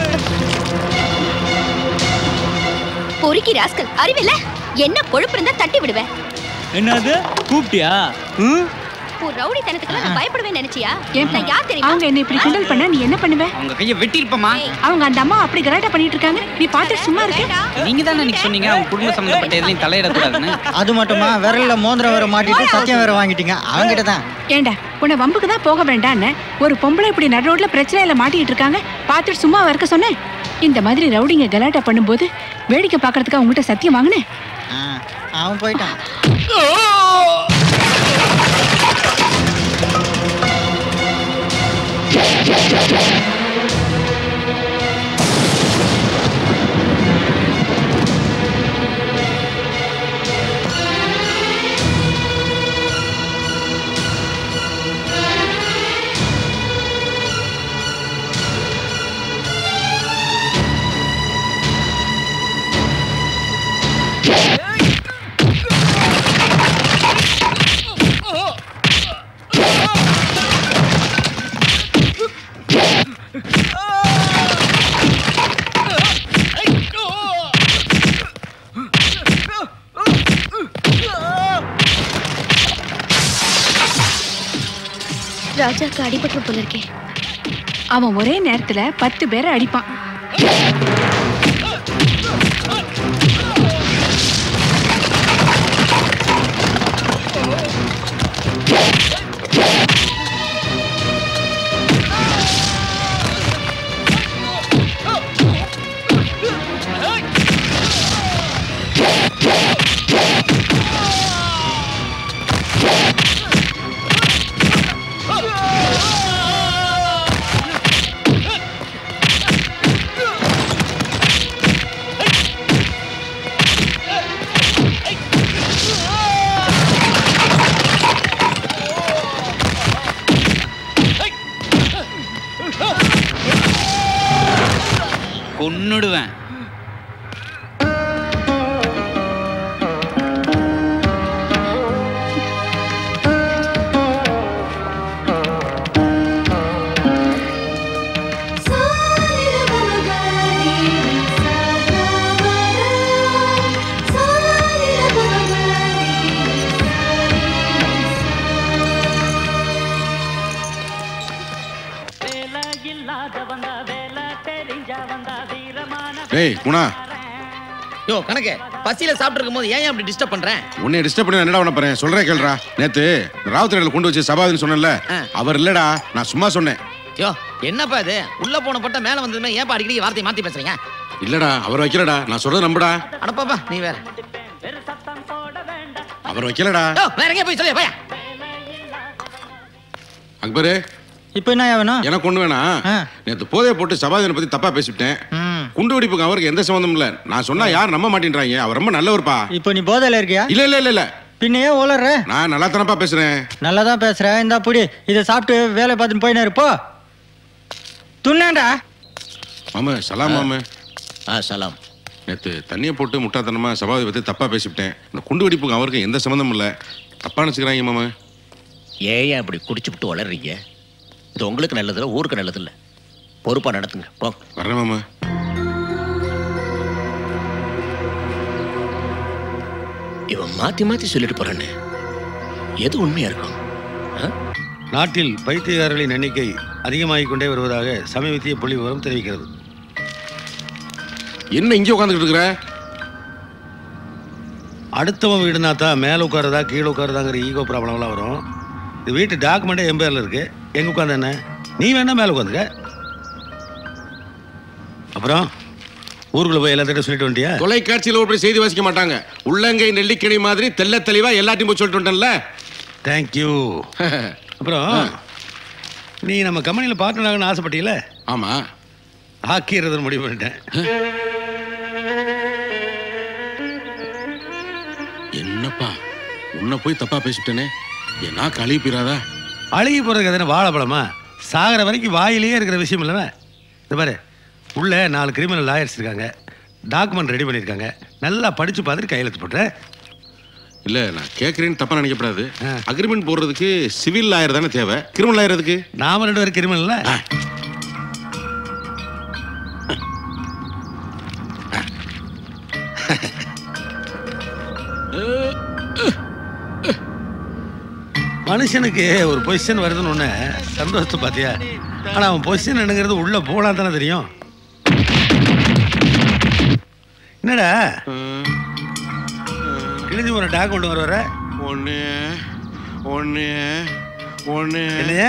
பொறுக்கி ராஸ்கல் அறிவில்ல என்ன கொழுப்பு இருந்தா தட்டி விடுவேன் என்னது கூப்பிட்டியா ஒரு ரவுடி தனத்துக்கெல்லாம் நான் பயப்படுவேன் நினைச்சியா நான் யார் தெரியுமா அவங்க என்ன இப்படி கிண்டல் பண்ணா நீ என்ன பண்ணுவ உங்க கையை வெட்டிருப்பமா அவங்க அந்த அம்மா அப்படி கலாட்டா பண்ணிட்டு இருக்காங்க நீ பார்த்துட்டு சும்மா இருக்க நீங்க தானே அன்னைக்கு சொன்னீங்க அவங்க குடும்ப சம்பந்தப்பட்ட எதுலையும் தலையிடக்கூடாதுன்னு அது மட்டுமா விரல்ல மோதிரம் வேற மாட்டிட்டு சத்தியம் வேற வாங்கிட்டீங்க அவங்கிட்ட தான் ஏண்டா உன்னை வம்புக்கு தான் போக வேண்டான்னு ஒரு பொம்பளை இப்படி நடு ரோட்ல பிரச்சனையில மாட்டிட்டு இருக்காங்க பார்த்துட்டு சும்மா இருக்க சொன்னேன் இந்த மாதிரி ரவுடிங்க கலாட்டா பண்ணும்போது வேடிக்கை பார்க்கறதுக்கு அவங்ககிட்ட சத்தியம் வாங்கினேன் ஆ, அவன் போயிட்டான் ராஜாக்கு அடிபட்டு போல இருக்கே அவன் ஒரே நேரத்துல பத்து பேரை அடிப்பான் கொன்னுடுவேன் டேய் குணா யோ கணக்கு பசியில சாப்பிட்டு இருக்கும்போது ஏன் அப்படி டிஸ்டர்ப் பண்றேன் உன்னை டிஸ்டர்ப் பண்ணி நான் என்னடா பண்ண போறேன் சொல்றேன் கேளுடா நேத்து ராவுத்தரையில கொண்டு வச்சு சபாதின்னு சொன்னேன்ல அவர் இல்லடா நான் சும்மா சொன்னேன் யோ என்னப்பா இது உள்ள போன பட்ட மேல வந்ததுமே ஏன்பா அடிக்கடி வார்த்தையை மாத்தி பேசுறீங்க இல்லடா அவர் வைக்கலடா நான் சொல்றது நம்புடா அடப்பாப்பா நீ வேற அவர் வைக்கலடா யோ வேற எங்கேயும் போய் சொல்லியா பையா அக்பரு இப்போ என்ன வேணும் எனக்கு ஒண்ணு வேணாம் நேத்து போதைய போட்டு சபாதினை பத்தி தப்பா பேசிவிட்டேன் குண்டு வெடிப்புக்கு அவருக்கு எந்த சம்மந்தமும் இல்ல நான் சொன்னா யார் நம்ப மாட்டேன்றாங்க அவர் ரொம்ப நல்லவர்ப்பா இப்போ நீ போதையில இருக்கியா இல்ல இல்ல இல்ல இல்ல பின்ன ஏன் ஓலற நான் நல்லா தானப்பா பேசுறேன் நல்லா தான் பேசுற இந்தா புடி இதை சாப்பிட்டு வேலை பார்த்துட்டு போயினே இருப்போ துண்ணாண்டா மாமா சலாம் மாமா ஆ சலாம் நேத்து தண்ணியை போட்டு முட்டாத்தனமா சபாதி பத்தி தப்பா பேசிவிட்டேன் இந்த குண்டு வெடிப்புக்கு அவருக்கு எந்த சம்மந்தமும் இல்ல தப்பா நினைச்சுக்கிறாங்க மாமா ஏன் அப்படி குடிச்சுப்புட்டு வளர்றீங்க இது உங்களுக்கு நல்லதில்ல ஊருக்கு நல்லதில்ல பொறுப்பா நடத்துங்க போ வரேன் மாமா இவன் மாத்தி மாத்தி சொல்லிட்டு போறானே எது உண்மையா இருக்கும் நாட்டில் பைத்தியக்காரர்களின் எண்ணிக்கை அதிகமாகிக் கொண்டே வருவதாக சமீபத்திய புள்ளி விவரம் தெரிவிக்கிறது என்ன இங்கே உட்காந்துக்கிட்டு இருக்கிற அடுத்தவன் வீடுனா தான் மேலே உட்காரதா கீழே உட்காரதாங்கிற ஈகோ ப்ராப்ளம்லாம் வரும் இது வீட்டு டாக்குமெண்ட்டே என் பேரில் இருக்கு எங்கே உட்காந்து என்ன நீ வேணா மேலே உட்காந்துக்க அப்புறம் ஊருக்குள்ள போய் எல்லாத்திட்டும் சொல்லிட்டு வந்துட்டியா தொலைக்காட்சியில் ஒரு செய்தி வாசிக்க மாட்டாங்க உள்ளங்கை நெல்லிக்கணி மாதிரி தெள்ள தெளிவா எல்லாத்தையும் போய் சொல்லிட்டு வந்துட்டேன்ல தேங்க்யூ அப்புறம் நீ நம்ம கம்பெனியில் பார்ட்னர் ஆகணும்னு ஆசைப்பட்டீல ஆமா ஆக்கிடுறதுன்னு முடிவு பண்ணிட்டேன் என்னப்பா உன்னை போய் தப்பா பேசிட்டேனே என்ன கழுவி போயிடாதா அழுகி போகிறதுக்கு எதனா வாழைப்பழமா சாகிற வரைக்கும் வாயிலேயே இருக்கிற விஷயம் இல்லைவ இந்த பாரு உள்ள நாலு கிரிமினல் லாயர்ஸ் இருக்காங்க டாக்குமெண்ட் ரெடி பண்ணியிருக்காங்க நல்லா படித்து பார்த்துட்டு கையெழுத்து போட்டுறேன் இல்ல நான் கேட்கறேன்னு தப்பா நினைக்கப்படாது அக்ரிமெண்ட் போடுறதுக்கு சிவில் லாயர் தானே தேவை கிரிமினல் லாயர் எதுக்கு நாம ரெண்டு பேரும் கிரிமினல்ல மனுஷனுக்கு ஒரு பொசிஷன் வருதுன்னு ஒன்று சந்தோஷத்தை பார்த்தியா ஆனால் அவன் பொசிஷன் என்னங்கிறது உள்ளே போனா தானே தெரியும் என்னடா கிழிஞ்சு ஒரு டாக் கொண்டு வர வர ஒன்று ஒன்று ஒன்று என்னைய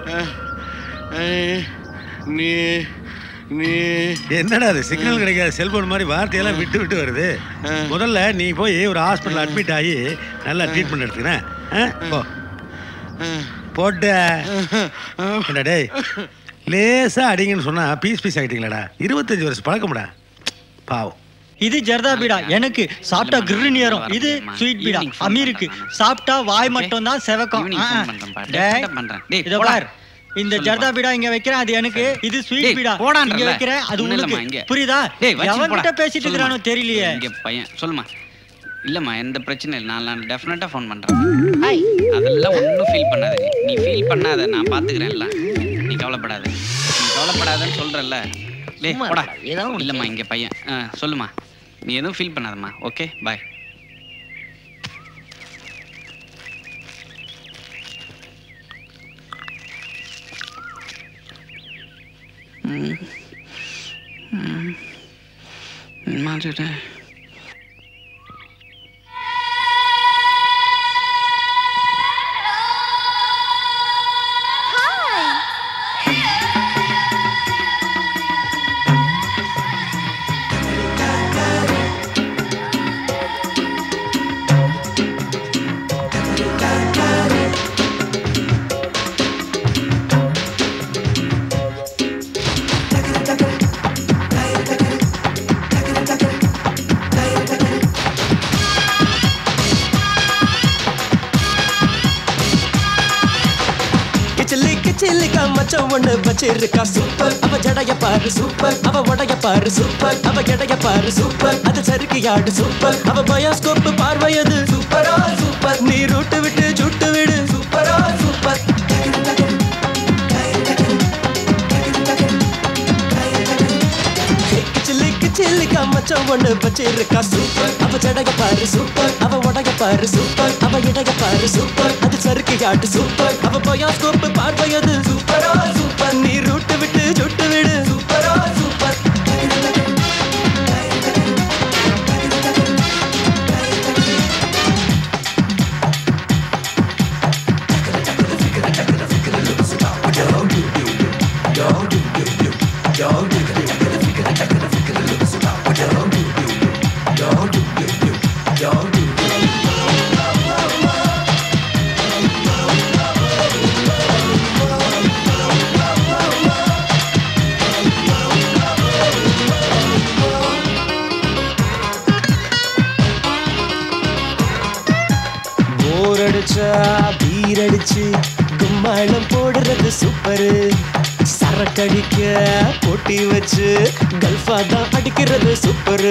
நீ நீ என்னடா அது சிக்னல் கிடைக்காத செல்போன் மாதிரி வார்த்தையெல்லாம் விட்டு விட்டு வருது முதல்ல நீ போய் ஒரு ஹாஸ்பிட்டல் அட்மிட் ஆகி நல்லா ட்ரீட்மெண்ட் எடுத்துக்கிறேன் ஆ? போ போட்ட என்னடா டேய் லேசா அடிங்கன்னு சொன்னா பீஸ் பீஸ் ஆகிட்டீங்களாடா இருபத்தஞ்சு வருஷம் பழக்கம்டா பாவம் இது ஜர்தா பீடா எனக்கு சாப்பிட்டா கிருன்னு ஏறும் இது ஸ்வீட் பீடா அமீருக்கு சாப்பிட்டா வாய் மட்டும் தான் செவக்கும் evening ஆ, phone ஆ. பண்றேன்ப்பா. டேய், definite பண்றேன். டேய், இதோ போடா. பார் இந்த ஜர்தா பீடா இங்க வைக்கிறேன் அது எனக்கு இது ஸ்வீட் டேய், பீடா போடான்றல. இங்க வைக்கிறேன் அது ஒண்ணும் இல்லம்மா, உனக்கு இங்க. புரியுதா டேய், வச்சு எவன்கிட்ட போடா. பேசிட்டு சொல்லுமா. இருக்கிறானோ தெரியலையே இங்க பையன் சொல்லுமா இல்லம்மா எந்த பிரச்சனை இல்லை நான் நான் டெஃபினட்டா ஃபோன் பண்றேன் ஹாய் அதெல்லாம் ஒன்றும் ஃபீல் பண்ணாத நீ. நீ ஃபீல் பண்ணாத நான் பாத்துக்கிறேன் எல்லாம் நீ கவலைப்படாத நீ கவலைப்படாதன்னு சொல்றல்ல டேய் சும்மா போடா இருடா, ஏதாவது ஒண்ணு இல்லம்மா இங்க பையன் ஆ சொல்லுமா நீ எதுவும் ஃபீல் பண்ணாதம்மா ஓகே பாய் மாறிடு கிச்சிலி கிச்சிலிக்கா மச்சம் ஒண்ணு வச்சிருக்கா சூப்பர் அவ ஜடைய பாரு சூப்பர் அவ உடைய பாரு சூப்பர் அவ எடைய பாரு சூப்பர் அது சறுக்கி ஆடு சூப்பர் அவ பயாஸ்கோப் பார்வையது சூப்பரா சூப்பர் நீ ரூட்டு விட்டு சுட்டு விடு சூப்பரா சூப்பர் கிச்சிலி கிச்சிலிக்கா மச்சம் ஒண்ணு வச்சிருக்கா சூப்பர் அவ ஜடைய பாரு சூப்பர் அவ உடைய பாரு சூப்பர் அவ எடைய பாரு சூப்பர் அது சறுக்கி ஆடு சூப்பர் அவ பயாஸ்கோப் பார்வையது சூப்பரா சூப்பர் நீ ரூட்டு விட்டு சுட்டு விடு சூப்பரா சூப்பர் போர் அடிச்சா பீர் அடிச்சு கும்மாளம் போடுறது சூப்பரு சரக்கடிக்க போட்டி வச்சு கல்ஃபா தான் அடிக்கிறது சூப்பரு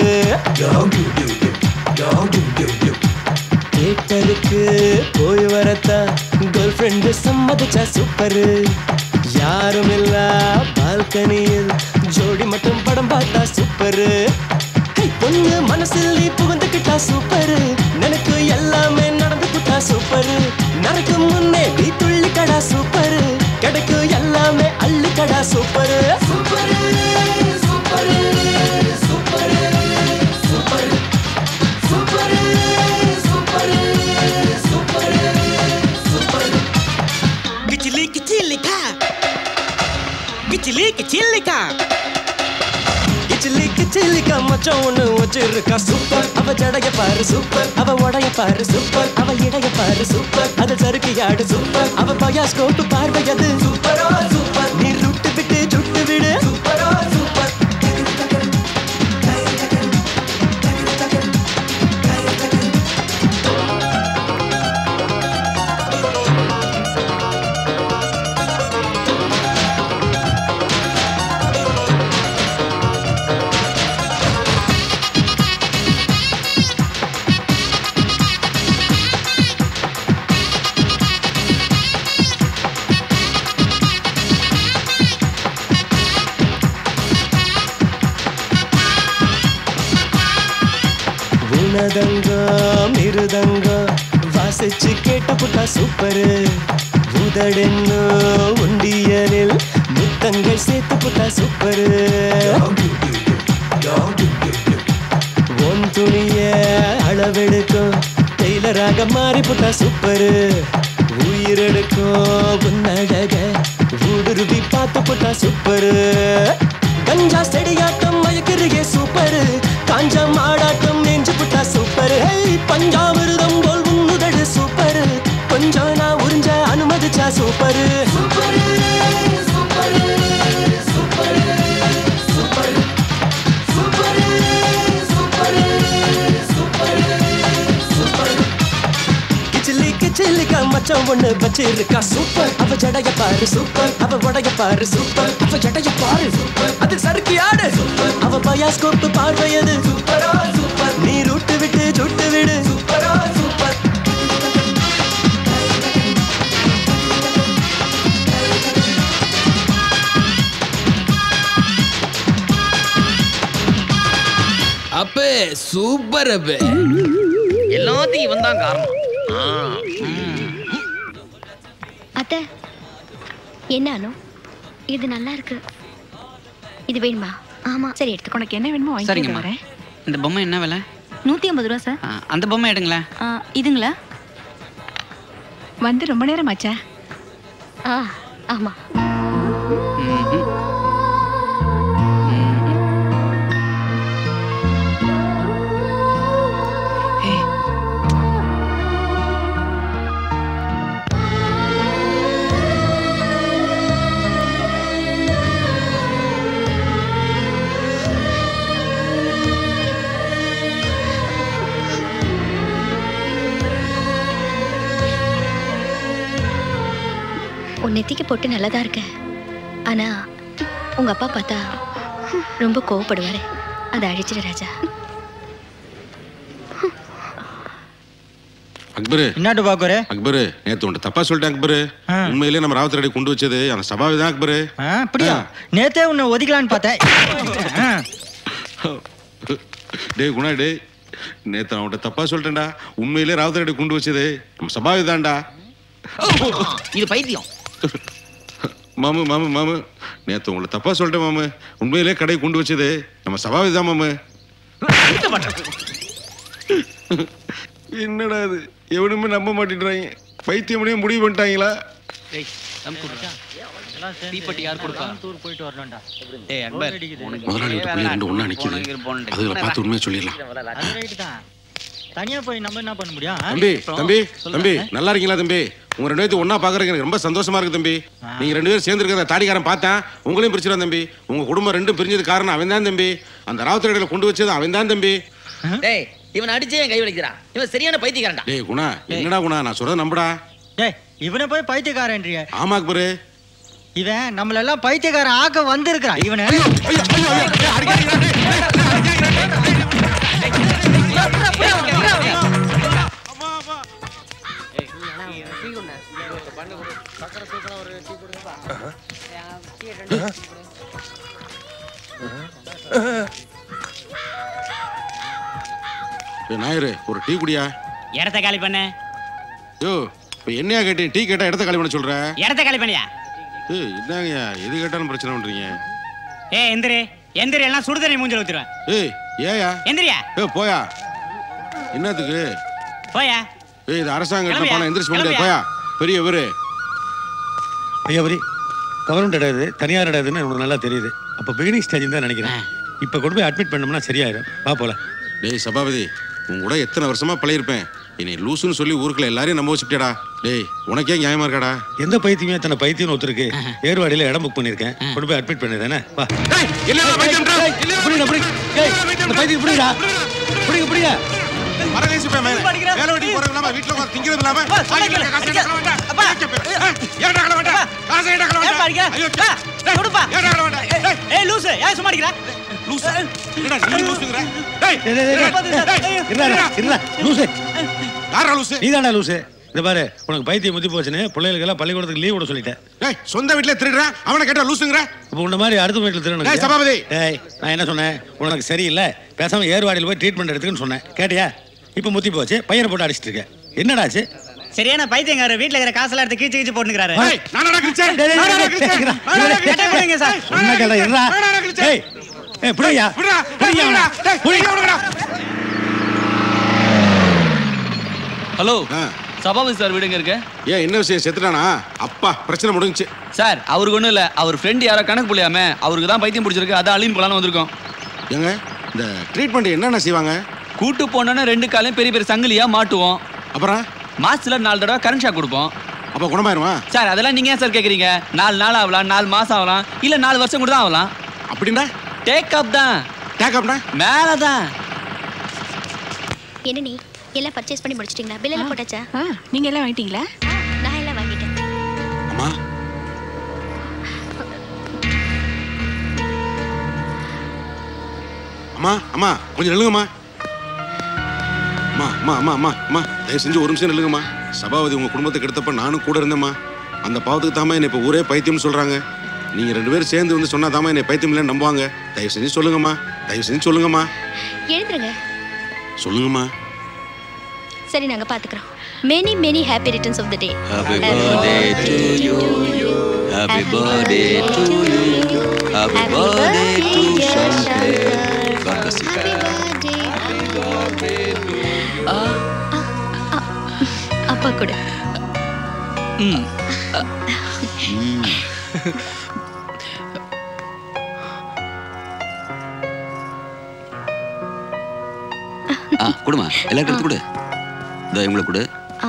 தேட்டருக்கு போய் வரத்தான் கேர்ள் ஃப்ரெண்டு சம்மதிச்சா சூப்பரு யாரும் இல்ல பால்கனியில் ஜோடி மட்டும் படம் பார்த்தா சூப்பரு ஹே, பொண்ணு மனசில் நீ புகுந்துக்கிட்டா சூப்பரு எனக்கு எல்லாமே நடந்து புட்டா சூப்பரு நடக்கும் முன்னே நீ துள்ளிக்கடா சூப்பரு கிடைக்கும் எல்லாமே அள்ளிக்கடா super super super super super super super super super கிச்சிலி கிச்சிலிக்கா கிச்சிலி கிச்சிலிக்கா கிச்சிலி கிச்சிலிக்கா மச்சான் ஒண்ணு வச்சிருக்கா சூப்பர் அவ ஜடைய பாரு சூப்பர் அவ உடைய பாரு சூப்பர் அவ இடைய பாரு சூப்பர் அது சறுக்கி ஆடு சூப்பர் அவ பயாஸ்கோப் பார்வையது சூப்பரா சூப்பர் நீ ருட்டு விட்டு சுட்டு விடு சூப்பரா சூப்பர் உனதங்கம் மிருதங்கம் வாசிச்சு கேட்டு புட்டா சூப்பரு உதடென்னு உண்டியலில் முத்தங்கள் சேர்த்து புட்டா சூப்பரு உன் துணிய அளவெடுக்கும் டெய்லராக மாறி புட்டா சூப்பரு உயிரெடுக்கும் உன்னழக ஊடுருவி பார்த்து புட்டா சூப்பரு கஞ்சா செடியாட்டம் மயக்கிறியே சூப்பரு காஞ்சா மாடாட்டம் நெஞ்சு புட்டா சூப்பரு ஹே பஞ்சாமிருதம் போல் உன்னுதடு சூப்பரு கொஞ்சம் நான் உறிஞ்ச அனுமதிச்சா super super super super super super super super super கிச்சிலி கிச்சிலிக்கா மச்சான் ஒண்ணு வச்சிருக்கா சூப்பர் அவ ஜடைய பாரு சூப்பர் அவ உடைய பாரு சூப்பர் அவ ஜடைய பாரு சூப்பர் அது சறுக்கி ஆடு அவ பயாஸ்கோப் பார்வையது சூப்பரா சூப்பர் நீ ரூட்டு விட்டு சுட்டு விடு சூப்பரா சூப்பர் அப்பே சூப்பர் அப்பே எல்லாத்தையும் இவன் தான் காரணம் ஆ, ம். அத்தை என்ன அனு இது நல்லா இருக்கு இது வேணுமா ஆமா சரி எடுத்துக்கோ உனக்கு என்ன வேணுமோ வாங்கிட்டு சரிங்கம்மா வரேன் இந்த பொம்மை என்ன விலை நூற்றி ஐம்பது ரூபா சார் ஆ, அந்த பொம்மை எடுங்களேன் ஆ, இதுங்களா வந்து ரொம்ப நேரம் ஆச்சா ஆ ஆமா உன் நெத்திக்கு போட்டு நல்லதா இருக்க ஆனா உங்க அப்பா பார்த்தா ரொம்ப கோவப்படுவாரு அதை அழிச்சிடு ராஜா அக்பரு என்னட்டு பாக்குற அக்பரு நேத்து உன்ட்ட தப்பா சொல்லிட்டேன் அக்பரு உண்மையிலே நம்ம ராவத்தர் அடி கொண்டு வச்சது அந்த சபாவி தான் அக்பரு ஆ, அப்படியா நேத்தே உன்னை ஒதுக்கலான்னு பார்த்தேன் ஆ, டேய் குணா டேய் நேத்து நான் உன்ட்ட தப்பா சொல்லிட்டேன்டா உண்மையிலே ராவத்தர் அடி கொண்டு வச்சது நம்ம சபாவி தான்டா இது பைத்தியம் மாமு மாமு மாமு நேத்து உங்களை தப்பா சொல்லிட்டேன் மாமு உண்மையிலே கடை கொண்டு வச்சது நம்ம சபாவி தான் மாமு என்னடா இது எவனுமே நம்ப மாட்டேன்றாங்க பைத்தியமனையும் முடிவு பண்ணிட்டாங்களா தீப்பெட்டி யார் கொடுப்பா டூர் போயிட்டு வரணும்டா டேய் அக்பர் முதலாளி வீட்டு பிள்ளை ரெண்டு ஒண்ணா நிக்குது அதுல பார்த்து உண்மையை சொல்லிடலாம் அது ரைட்டு தான் தனியா போய் நம்ம என்ன பண்ண முடியும் ஆ? தம்பி தம்பி சொல்லு. தம்பி நல்லா இருக்கீங்களா தம்பி உங்க ரெண்டு பேர்த்து ஒண்ணா பாக்குறதுக்கு எனக்கு ரொம்ப சந்தோஷமா இருக்கு தம்பி நீங்க ரெண்டு பேரும் சேர்ந்து இருக்கிற தாடிக்காரன் பார்த்தேன் உங்களையும் பிரிச்சிடும் தம்பி உங்க குடும்பம் ரெண்டும் பிரிஞ்சது காரணம் அவன் தான் தம்பி அந்த ராவுத்தரடியில கொண்டு வச்சது அவன் தான் தம்பி டேய் இவன் அடிச்சே என் கை வலிக்கிறான் இவன் சரியான பைத்தியக்காரன்டா டேய் குணா என்னடா குணா நான் சொல்றத நம்புடா டேய் இவனை போய் பைத்தியக்காரன்றிய ஆமா அக்பரு இவன் நம்மள எல்லாம் பைத்தியக்காரன் ஆக்க வந்திருக்கிறான் இவனை ஏய், நாயரு ஒரு டீ குடியா இடத்த காலி பண்ண யோ இப்ப என்னையா கேட்டேன் டீ கேட்டா இடத்த காலி பண்ண சொல்ற இடத்த காலி பண்ணியா ஏய் என்னங்கய்யா எது கேட்டாலும் பிரச்சனை பண்றீங்க ஏ எந்திரி எந்திரி எல்லாம் சுடுதண்ணி மூஞ்சில ஊத்துருவேன் ஏய் ஏயா எந்திரியா ஏய் போயா என்னத்துக்கு போயா ஏய் இது அரசாங்கம் கட்டின கிளம்பியா? பணம் எந்திரிச்சு போக முடியாது கிளம்பியா? போயா பெரிய இவரு ஐயா வரி கவர்மெண்ட் இடம் இது தனியார் இடம் இதுன்னு உனக்கு நல்லா தெரியுது அப்போ பிகினிங் ஸ்டேஜ் தான் நினைக்கிறேன் இப்போ கொண்டு போய் அட்மிட் பண்ணோம்னா சரியாயிடும் வா போல டேய் சபாபதி உன் கூட எத்தனை வருஷமா பழகிருப்பேன் என்னை லூசுன்னு சொல்லி ஊருக்குள்ள எல்லாரையும் நம்ப வச்சுட்டியாடா டேய் உனக்கே நியாயமா இருக்காடா எந்த பைத்தியமே தன்னை பைத்தியம் ஒருத்தருக்கு ஏர்வாடியில் இடம் புக் பண்ணியிருக்கேன் கொண்டு போய் அட்மிட் பண்ணிடுறேனே வா புரியுதா புரியுது ஏய் இந்த பைத்தியம் புரியுதா புரியுங்க புரியுங்க பரதேசி பையன் மேல. வேலை வெட்டி போறது இல்லாம, வீட்டுல உட்கார்ந்து திங்கிறது இல்லாம, வாங்கி கொடுக்க காசு ஏன்டா கள வேண்டாம்? ஏன்டா பேரு? ஏன்டா கள வேண்டாம்? காசு ஏன்டா கள வேண்டாம்? ஐயோ, ஏன்டா கள வேண்டாம்? டேய், ஏய் லூசு ஏன் சும்மா அடிக்கிற லூசு. என்னடா நீ லூசுங்கிற? டேய், டேய், டேய், டேய், டேய். இருடா, இருடா, லூசு யாரா லூசு? நீதான்டா லூசு இந்த பாரு உனக்கு பைத்தியம் முத்தி போச்சுன்னு பிள்ளைகளுக்கெல்லாம் பள்ளிக்கூடத்துக்கு லீவ் விட சொல்லிட்டேன் டேய், சொந்த வீட்டுல திருடுறேன் அவனை கேட்டா லூசுங்கிற இப்போ உன்ன மாதிரி அடுத்த வீட்டில் திருடணும் டேய், சபாபதி. டேய் நான் என்ன சொன்னேன் உனக்கு சரியில்லை பேசாம ஏர்வாடியில் போய் ட்ரீட்மெண்ட் எடுத்துக்கன்னு சொன்னேன் கேட்டியா இப்போ முத்தி போச்சு பையனை போட்டு அடிச்சிட்டு இருக்கேன் என்னடாச்சு சரியான பைத்தியங்காரர் வீட்ல இருக்கிற காசெல்லாம் எடுத்து கீச்சு கீச்சு போட்டுக்கிறாரு ஏய், நானாடா கிழிச்சேன்? டேய், டேய், நானாடா டேய், கிழிச்சேன்? டேய், நானாடா டேய், கிழிச்சேன்? விடுங்க சார். சொன்ன கேள இருடா நானாடா கிழிச்சேன்? ஏய் ஏய் புரியா விடுடா, டேய், புரியா விடுடா, டேய், புரியா விடுடா. ஹலோ சபாபதி சார் வீடுங்க இருக்கு ஏன் என்ன விஷயம் செத்துட்டானா அப்பா பிரச்சனை முடிஞ்சுச்சு சார் அவருக்கு ஒன்றும் இல்லை அவர் ஃப்ரெண்டு யாரோ கணக்கு புள்ளியாம அவருக்கு தான் பைத்தியம் பிடிச்சிருக்கு அதான் அழின்னு போலான்னு வந்திருக்கோம் ஏங்க இந்த ட்ரீட்மெண்ட் என்னென்ன செய்வாங்க கூட்டு போனோன்னா ரெண்டு காலையும் பெரிய பெரிய சங்கிலியா மாட்டுவோம் அப்புறம் மாசத்துல நாலு தடவை கரண்ட் ஷாக் கொடுப்போம் அப்போ குணமாயிருமா சார் அதெல்லாம் நீங்க ஏன் சார் கேக்குறீங்க நாலு நாள் ஆகலாம் நாலு மாசம் ஆகலாம் இல்ல நாலு வருஷம் கூட தான் ஆகலாம் அப்படின்னா டேக் அப் தான் டேக் அப்னா மேல தான் என்ன நீ எல்லாம் பர்ச்சேஸ் பண்ணி முடிச்சிட்டீங்களா பில் எல்லாம் போட்டாச்சா ஆ நீங்க எல்லாம் வாங்கிட்டீங்களா நான் எல்லாம் வாங்கிட்டேன் அம்மா அம்மா அம்மா கொஞ்சம் நில்லுங்கம்மா அம்மா அம்மா அம்மா அம்மா அம்மா தயவு செஞ்சு ஒரு நிமிஷம் நில்லுங்கம்மா சபாபதி உங்க குடும்பத்தை கெடுத்தப்ப நானும் கூட இருந்தேம்மா அந்த பாவத்துக்கு தாமா என்னை இப்போ ஊரே பைத்தியம்னு சொல்றாங்க நீங்க ரெண்டு பேரும் சேர்ந்து வந்து சொன்னா தாமா என்னை பைத்தியம் இல்லைன்னு நம்புவாங்க தயவு செஞ்சு சொல்லுங்கம்மா தயவு செஞ்சு சொல்லுங்கம்மா எழுந்துருங்க சொல்லுங்கம்மா சரி நாங்க பாத்துக்கிறோம் many many happy returns of the day Happy birthday to you. Happy birthday to you. Happy birthday to Shankar. God bless you. அப்பா கூட ம் ஆ கொடுமா எல்லாருக்கும் எடுத்து கொடு இதோ இவங்களுக்கு கொடு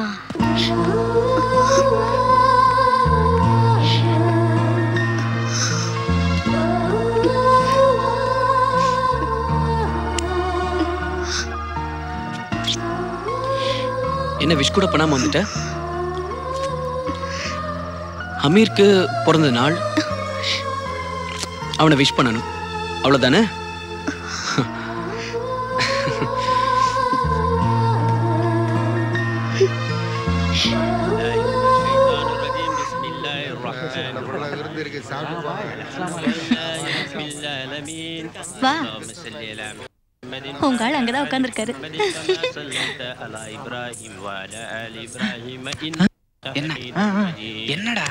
என்ன விஷ் கூட பண்ணாம வந்துட்ட அமீருக்கு பிறந்த நாள் அவனை விஷ் பண்ணணும் அவ்வளவுதானே வா உங்க ஆள் அங்கதான் உட்காந்துருக்காரு என்ன என்னடா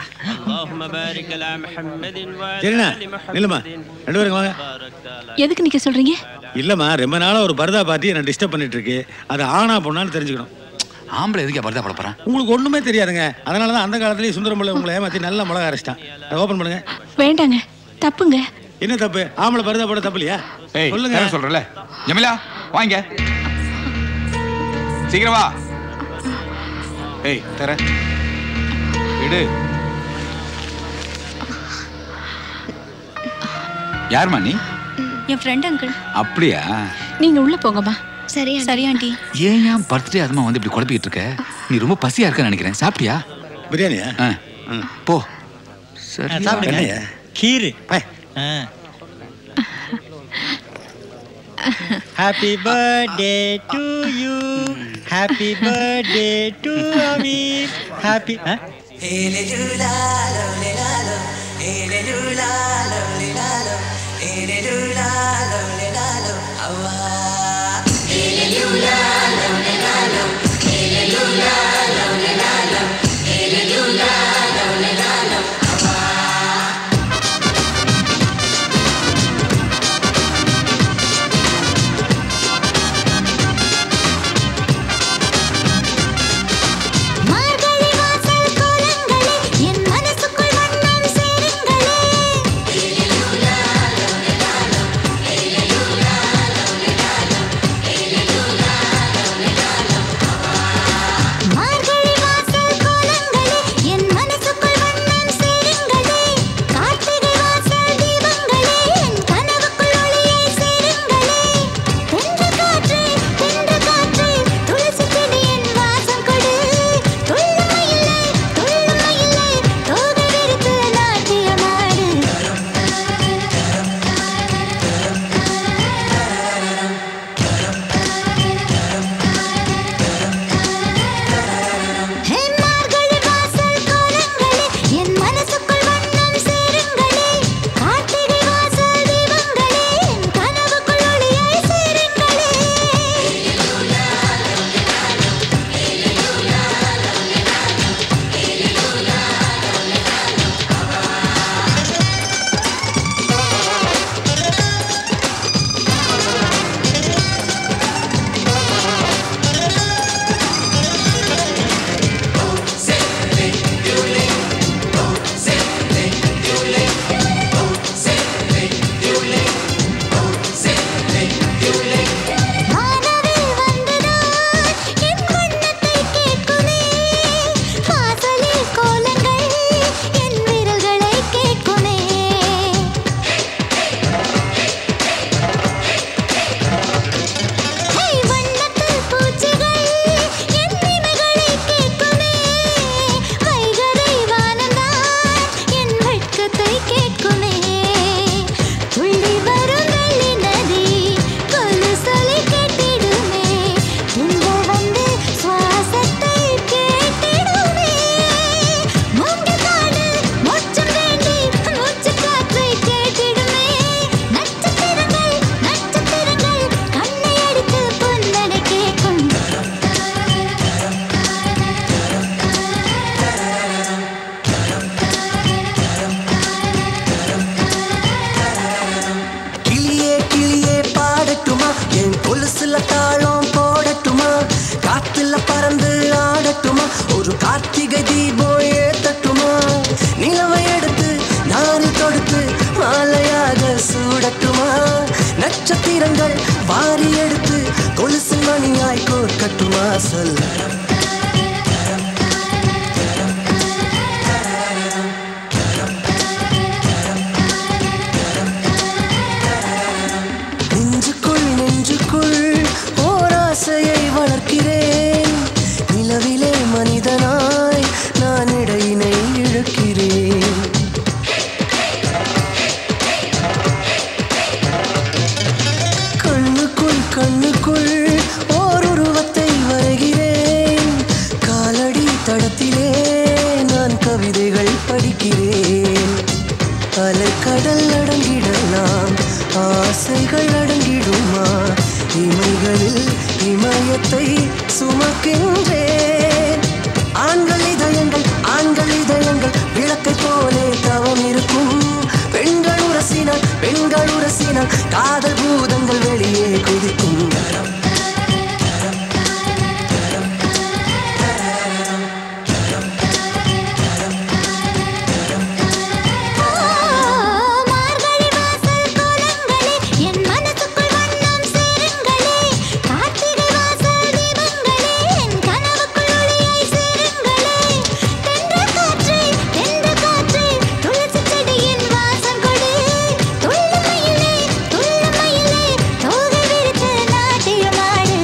சரிண்ணா நில்லுமா ரெண்டு பேரும் வாங்க எதுக்கு நிக்க சொல்றீங்க இல்லம்மா ரொம்ப நாளா ஒரு பரதா பார்ட்டி என்ன டிஸ்டர்ப் பண்ணிட்டு இருக்கு அது ஆனா பொண்ணான்னு தெரிஞ்சுக்கணும் ஆம்பளை எதுக்கு பரதா போட போறான் உங்களுக்கு ஒண்ணுமே தெரியாதுங்க அதனால தான் அந்த காலத்துலயே சுந்தரம் பிள்ளை உங்களை ஏமாத்தி நல்ல மிளகா அரைச்சிட்டான் அதை ஓபன் பண்ணுங்க வேண்டாங்க தப்புங்க என்ன தப்பு ஆம்பளை பரதா போட தப்பு இல்லையா ஏய் சொல்லுங்க சொல்லுங்க சொல்றல ஜமிலா வாங்க சீக்கிரம் வா ஏய் தர எடு யாரும்மா நீ என் ஃப்ரெண்ட் அங்கிள் அப்படியா நீங்க உள்ள போங்கம்மா சரியா சரி ஆண்டி ஏன் ஏன் பர்த்டே அதுமா வந்து இப்படி குழப்பிக்கிட்டு இருக்க நீ ரொம்ப பசியா இருக்கன்னு நினைக்கிறேன் சாப்பிட்டியா பிரியாணியா போ சரி என்னய்யா? கீரு happy birthday to you happy birthday to Amir happy மார்கழி வாசல் கோலங்களே என் மனசுக்குள் வண்ணம் சேருங்களே ஒன்றாய் கோர்க்கட்டுமா சொல் நெஞ்சுக்குள் நெஞ்சுக்குள் ஓர் ஆசையை வளர்க்கிறேன் நிலவிலே மனிதனாய் நான் இடையினை இழுக்கிறேன் கண்ணுக்குள் கண்ணுக்குள் ஓர் உருவத்தை வரைகிறேன் காலடி தடத்திலே நான் கவிதைகள் படிக்கிறேன் அலைக்கடல் அடங்கிடலாம் ஆசைகள் அடங்கிடுமா இமைகளில் இமயத்தை சுமக்கின்றேன் ஆண்கள் இதயங்கள் ஆண்கள் இதயங்கள் விளக்கை போலே தவம் இருக்கும் பெண்கள் உரசினால் பெண்கள் உரசினால் காதல் பூதங்கள் வெளியே குதிக்கும் மார்கழி வாசல் கோலங்களே என் மனசுக்குள் வண்ணம் சேருங்களே கார்த்திகை வாசல் தீபங்களே என் கனவுக்குள் ஒளியை சேருங்களே தென்றல் காற்றே தென்றல் காற்றே துளசி செடியின் வாசம் கொடு துள்ளு மயிலே துள்ளு மயிலே தோகை விரித்து நாட்டியமாடு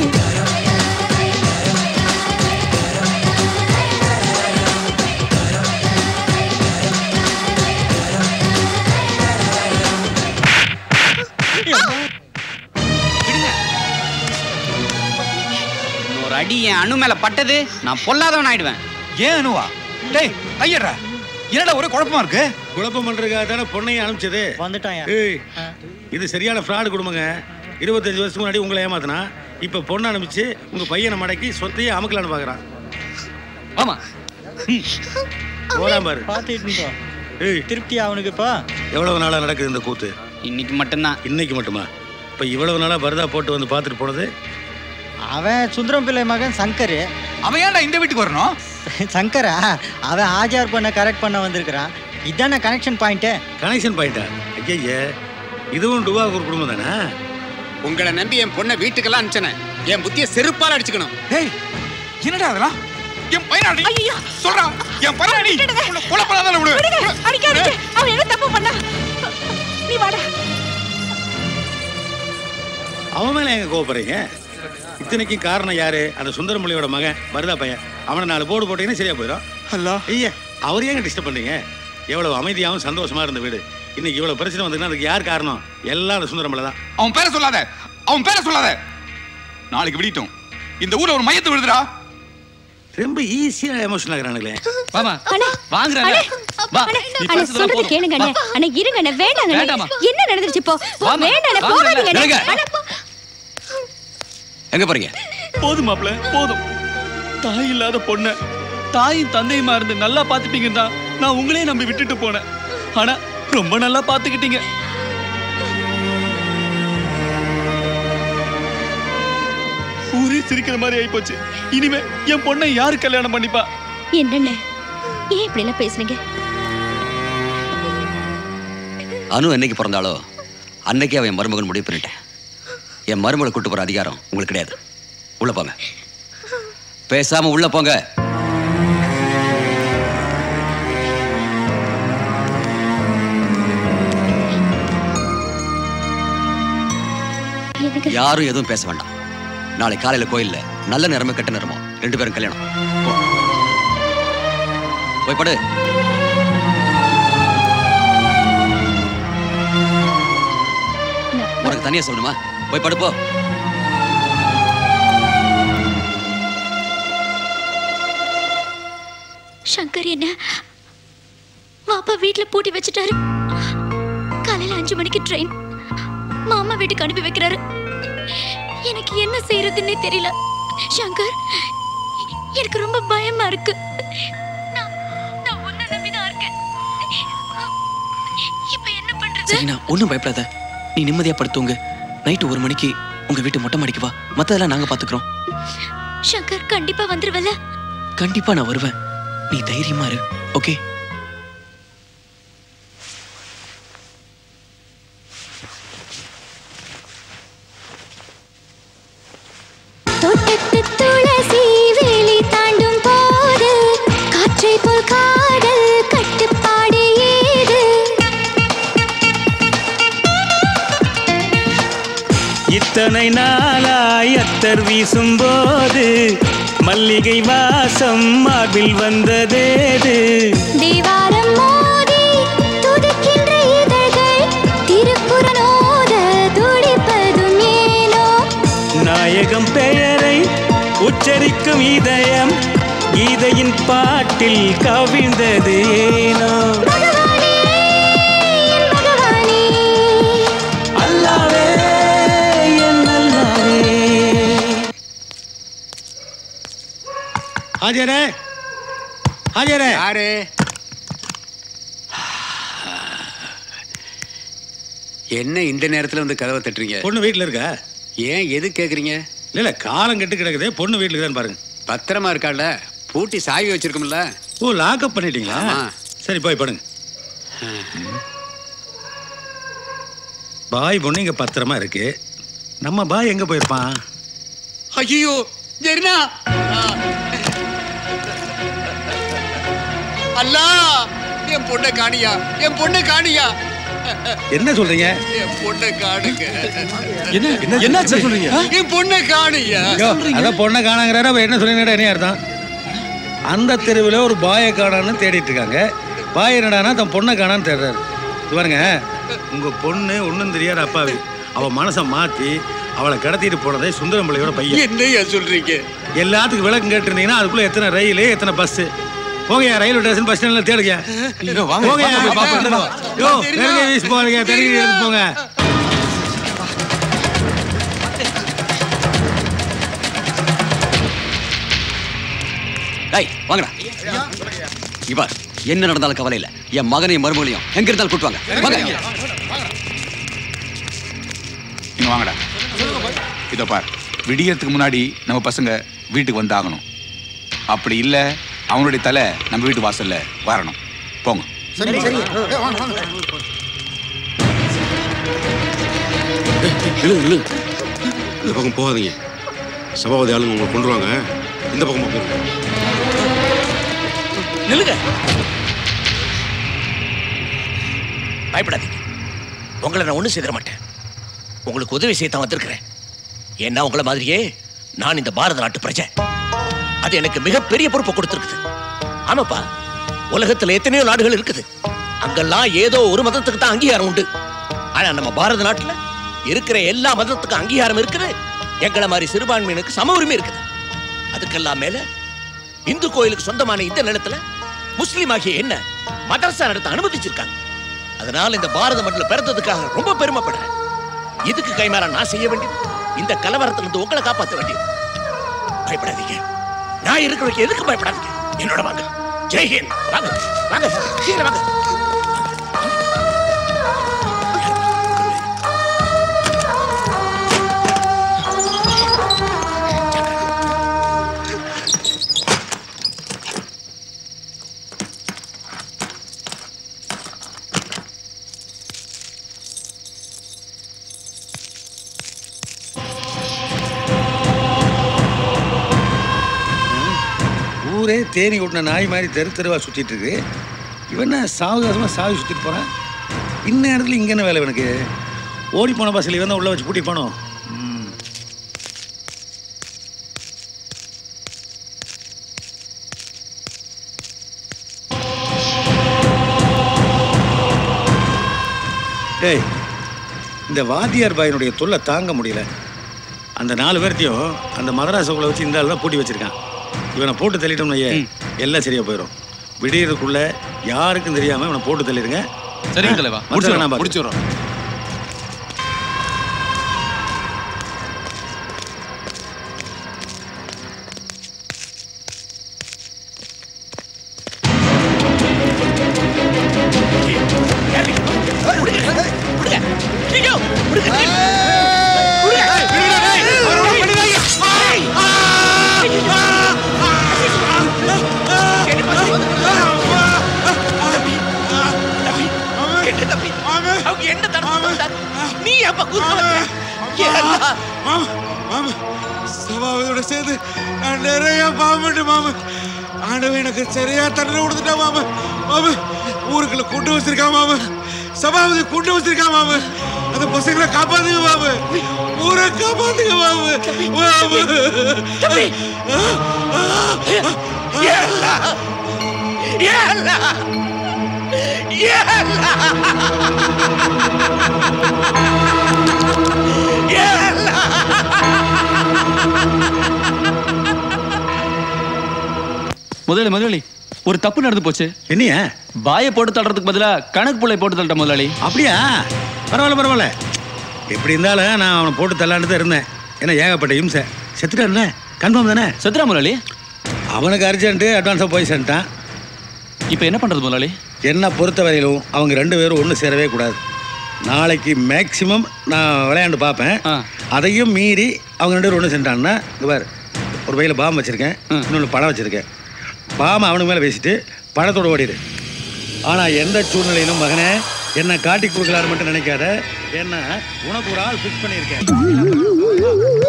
இன்னொரு அடி என் அணு மேல பட்டது நான் பொல்லாதவன் ஆயிடுவேன் ஏன் அனுவா டேய் கையடா என்னடா ஒரே குழப்பமா இருக்கு குழப்பம் பண்றதுக்காக தானே பொண்ணையும் அனுப்பிச்சது வந்துட்டாயா ஏய் இது சரியான ஃப்ராடு குடும்பங்க இருபத்தஞ்சு வருஷத்துக்கு முன்னாடி உங்களை ஏமாத்தினா இப்ப பொண்ணை அனுப்பிச்சு உங்க பையனை மடக்கி சொத்தையே அமுக்கலான்னு பாக்குறான் ஆமா போறான் பாரு பாத்துட்டு ஏய் திருப்தி அவனுக்கு இப்போ எவ்வளவு நாளா நடக்குது இந்த கூத்து இன்னைக்கு மட்டும்தான் இன்னைக்கு மட்டுமா இப்ப இவ்வளவு நாளா பரதா போட்டு வந்து பார்த்துட்டு போனது அவன் சுந்தரம் பிள்ளை மகன் சங்கர் அவன் ஏன்டா இந்த வீட்டுக்கு வரணும் சங்கரா அவன் ஆஜார் பண்ண கரெக்ட் பண்ண வந்திருக்கிறான் இதானே கனெக்ஷன் பாயிண்ட்டு கனெக்ஷன் பாயிண்டா ஐயா இதுவும் டுவாகூர் குடும்பம் தானே உங்களை நம்பி என் பொண்ணை வீட்டுக்கெல்லாம் அனுப்பிச்சனே என் புத்திய செருப்பால அடிச்சுக்கணும் ஏய் என்னடா அதெல்லாம் என் பையன் ஐயா சொல்றா என் பையன் நீ உன்னை கொலை பண்ணாதானே விடு அடிக்காதீங்க அவன் என்ன தப்பு பண்ணா நீ வாடா அவன் மேல எங்க கோவப்படுறீங்க இத்தனைக்கும் காரணம் யாரு அந்த சுந்தரமொழியோட மகன் பரதா பையன் அவனை நாலு போர்டு போட்டீங்கன்னா சரியா போயிடும் அல்ல ஐயா அவர் ஏங்க டிஸ்டர்ப் பண்றீங்க எவ்வளவு அமைதியாகவும் சந்தோஷமா இருந்த வீடு இன்னைக்கு இவ்வளவு பிரச்சனை வந்ததுன்னா அதுக்கு யார் காரணம் எல்லாம் அந்த சுந்தரமலை தான் அவன் பேரை சொல்லாத அவன் பேரை சொல்லாத நாளைக்கு விடிட்டும் இந்த ஊர்ல ஒரு மையத்தை விடுதுடா ரொம்ப ஈஸியா எமோஷனல் ஆகுறானுங்களே வாமா அண்ணே வாங்குறேன் அண்ணே, வா அண்ணே, நீ அண்ணே, பேசுறதெல்லாம் சொல்றது போதும். கேளுங்க அண்ணே. அண்ணே, இருங்க அண்ணே, வேண்டாங்க அண்ணே. வேண்டாமா? என்ன நடந்துருச்சு இப்போ வாம்மா, வேண்டாம் அண்ணே, வாங்க, போகாதீங்க அண்ணே. இருங்க. அண்ணே, போ- எங்க போறீங்க போதும் மாப்ள போதும் தாய் இல்லாத பொண்ண தாயும் தந்தையுமா இருந்து நல்லா பாத்துப்பீங்க தான் நான் உங்களே நம்பி விட்டுட்டு போனேன் ஆனா ரொம்ப நல்லா பாத்துக்கிட்டீங்க ஊரே சிரிக்கிற மாதிரி ஆயிப்போச்சு இனிமே என் பொண்ணை யாரு கல்யாணம் பண்ணிப்பா என்னண்ணே ஏன் இப்படி எல்லாம் பேசுறீங்க அனு என்னைக்கு பிறந்தாலோ அன்னைக்கே அவன் மருமகன் முடிவு பண்ணிட்டேன் என் மருமகளை கூட்டு போற அதிகாரம் உங்களுக்கு கிடையாது உள்ள போங்க பேசாம உள்ள போங்க எனக்கு யாரும் எதுவும் பேச வேண்டாம் நாளை காலையில கோயில்ல நல்ல நேரமோ கெட்ட நேரமோ ரெண்டு பேரும் கல்யாணம் போ. போய் படு உனக்கு தனியா சொல்லணுமா போய் படுப்போ சங்கர் என்ன மாப்பா வீட்ல பூட்டி வச்சுட்டாரு காலையில அஞ்சு மணிக்கு ட்ரெயின் மாமா வீட்டுக்கு அனுப்பி வைக்கிறாரு எனக்கு என்ன செய்யறதுன்னே தெரியல சங்கர் எனக்கு ரொம்ப பயமா இருக்கு நான் நான் உன்னை நம்பிதான் இருக்கேன் இப்ப என்ன பண்றது சரிண்ணா ஒன்றும் பயப்படாத நீ நிம்மதியா படுத்துங்க நைட்டு ஒரு மணிக்கு உங்க வீட்டு மொட்டை மாடிக்கு வா மத்ததெல்லாம் நாங்க பாத்துக்கிறோம் சங்கர் கண்டிப்பா வந்துருவல கண்டிப்பா நான் வருவேன் நீ தைரியமா இரு ஓகே தொட்டு பேசி வேலி தாண்டும் போது காற்றை போல் காதல் கட்டுப்பாடு ஏது இத்தனை நாளாய் அத்தர் வீசும்போது மல்லிகை வாசம் மார்பில் வந்ததேது தேவாரம் மோதி துதிக்கின்ற இதழ்கள் திருக்குறனோத துடிப்பதும் ஏனோ நாயகம் பெயரை உச்சரிக்கும் இதயம் கீதையின் பாட்டில் கவிழ்ந்தது ஏனோ அல்லாவே என் அல்லாவே ஹாஜரே ஹாஜரே யாரு என்ன இந்த நேரத்துல வந்து கதவை தட்டுறீங்க பொண்ணு வீட்டில் இருக்கா ஏன் எது கேக்குறீங்க இல்ல இல்ல காலம் கெட்டு கிடக்குதே பொண்ணு வீட்டில் இருக்குதான்னு பாருங்க பத்திரமா இருக்கால பூட்டி சாவி வச்சிருக்கோம்ல ஓ லாக்அப் பண்ணிட்டீங்களா ஆமா. சரி போய் படுங்க பாய் பொண்ணு இங்க பத்திரமா இருக்கு நம்ம பாய் எங்க போயிருப்பான் ஐயோ ஜெரினா அல்லா என் பொண்ணை காணியா என் பொண்ணை காணியா என்ன சொல்றீங்க என் பொண்ணை காணுங்க என்ன என்னாச்சு சொல்றீங்க என் பொண்ணை காணியா ஐயோ, அதான் பொண்ணை காணாங்கிறாரு அப்ப என்ன சொல்றீங்க என்ன அர்த்தம் அந்த தெருவில் ஒரு பாயை காணான்னு தேடிட்டு இருக்காங்க பாய் என்னடானா தன் பொண்ணை காணான்னு தேடுறாரு இது பாருங்க உங்க பொண்ணு ஒன்றும் தெரியாத அப்பாவி அவ மனசை மாத்தி அவளை கடத்திட்டு போனதே சுந்தரம்பிள்ளையோட பையன் என்னையா சொல்றீங்க எல்லாத்துக்கும் விளக்கம் கேட்டிருந்தீங்கன்னா அதுக்குள்ள எத்தனை ரயில் எத்தனை பஸ் போங்கயா ரயில்வே ஸ்டேஷன் பஸ் ஸ்டாண்ட்ல தேடுங்க வாங்க, போங்கயா வாங்க, போய் பார்ப்போம். யோ தெருங்க வீசி போறீங்க தெருங்க எடுத்து போங்க டேய் வாங்கடா இவா என்ன நடந்தாலும் கவலை இல்ல என் மகனையும் மருமகளையும் எங்க இருந்தாலும் கூட்டு வாங்க வாங்க இங்க வாங்கடா இதோ பார் விடியறதுக்கு முன்னாடி நம்ம பசங்க வீட்டுக்கு வந்தாகணும் அப்படி இல்ல அவனுடைய தலை நம்ம வீட்டு வாசல்ல வரணும் போங்க சரி சரி இல்லு இல்லு இந்த பக்கம் போகாதீங்க சபாபதி ஆளுங்க உங்களை கொண்டு வாங்க இந்த பக்கம் போயிருங்க நில்லுங்க பயப்படாதீங்க உங்களை நான் ஒன்றும் செய்திட மாட்டேன் உங்களுக்கு உதவி செய்ய தான் வந்திருக்கிறேன் ஏன்னா உங்களை மாதிரியே நான் இந்த பாரத நாட்டு பிரஜை அது எனக்கு மிகப்பெரிய பொறுப்பை கொடுத்துருக்குது ஆமாப்பா உலகத்துல எத்தனையோ நாடுகள் இருக்குது அங்கெல்லாம் ஏதோ ஒரு மதத்துக்கு தான் அங்கீகாரம் உண்டு ஆனா நம்ம பாரத நாட்டுல இருக்கிற எல்லா மதத்துக்கும் அங்கீகாரம் இருக்குது எங்களை மாதிரி சிறுபான்மையினருக்கு சம உரிமை இருக்குது அதுக்கெல்லாம் மேல இந்து கோயிலுக்கு சொந்தமான இந்த நிலத்துல முஸ்லீம் ஆகிய என்ன மதரசா நடத்த அனுமதிச்சிருக்காங்க அதனால இந்த பாரத மண்ணில் பிறந்ததுக்காக ரொம்ப பெருமைப்படுறேன் இதுக்கு கைமாற நான் செய்ய வேண்டியது இந்த கலவரத்துல இருந்து உங்களை காப்பாற்ற வேண்டியது பயப்படாதீங்க நான் இருக்கிற வரைக்கும் எதுக்கு பயப்படாதீங்க என்னோட வாங்க ஜெய்ஹிந்த் வாங்க வாங்க சீக்கிரம் வாங்க ஊரே தேனி ஓட்டின நாய் மாதிரி தெரு தெருவா சுத்திட்டு இருக்கு இவன் என்ன சாவகாசமா சாவி சுத்திட்டு போறான் இன்ன இடத்துல இங்க என்ன வேலை இவனுக்கு ஓடி போன பஸ்ல இவன் தான் உள்ள வச்சு பூட்டி போனோம் டேய் இந்த வாத்தியார் பாயினுடைய தொல்லை தாங்க முடியல அந்த நாலு பேர்த்தையும் அந்த மதராசகுள்ள வச்சு இந்த ஆள் தான் பூட்டி வச்சிருக்கான் இவனை போட்டு தள்ளிட்டோம்னு வையே எல்லாம் சரியா போயிடும் விடியறதுக்குள்ள யாருக்கும் தெரியாம இவனை போட்டு தள்ளிடுங்க சரிங்க தலைவா. மத்ததை நான் முடிச்சிடுறோம், பார்த்துக்கிறேன். அவங்க என்ன சபாபதியோட சேர்ந்து நான் நிறைய பாவப்பட்டு மாமு ஆண்டவன் எனக்கு சரியா தண்டனை கொடுத்துட்டா மாமு மாமு ஊருக்குள்ள கூட்டு வச்சிருக்கான் மாமு சபாபதி கூட்டு வச்சிருக்கான் மாமு அந்த பசங்களை காப்பாத்துங்க மாமு ஊரை காப்பாத்துங்க மாமு மாமு முதலாளி முதலாளி ஒரு தப்பு நடந்து போச்சு என்னையா பாயை போட்டு தள்ளுறதுக்கு பதிலா கணக்கு புள்ளை போட்டு தள்ளிட்ட முதலாளி அப்படியா பரவாயில்ல பரவாயில்ல எப்படி இருந்தாலும் நான் அவனை போட்டு தள்ளாண்டு தான் இருந்தேன் ஏன்னா ஏகப்பட்ட இம்சை செத்துட்டான்ல கன்ஃபார்ம் தானே செத்துறா முதலாளி அவனுக்கு அர்ஜென்ட்டு அட்வான்ஸாக போய் சென்ட்டான் இப்போ என்ன பண்ணுறது முதலாளி என்னை பொறுத்த வரையிலும் அவங்க ரெண்டு பேரும் ஒன்று சேரவே கூடாது நாளைக்கு மேக்சிமம் நான் விளையாண்டு பார்ப்பேன் அதையும் மீறி அவங்க ரெண்டு பேரும் ஒன்று சென்றான்னா இந்த பாரு ஒரு பையில பாம் வச்சுருக்கேன் இன்னொன்று பணம் வச்சுருக்கேன் பாம் அவனுக்கு மேலே பேசிட்டு பணத்தோட ஓடிடு ஆனால் எந்த சூழ்நிலையிலும் மகனே என்னை காட்டி கொடுக்கலான்னு மட்டும் நினைக்காத என்ன உனக்கு ஒரு ஆள் ஃபிக்ஸ் பண்ணியிருக்கேன்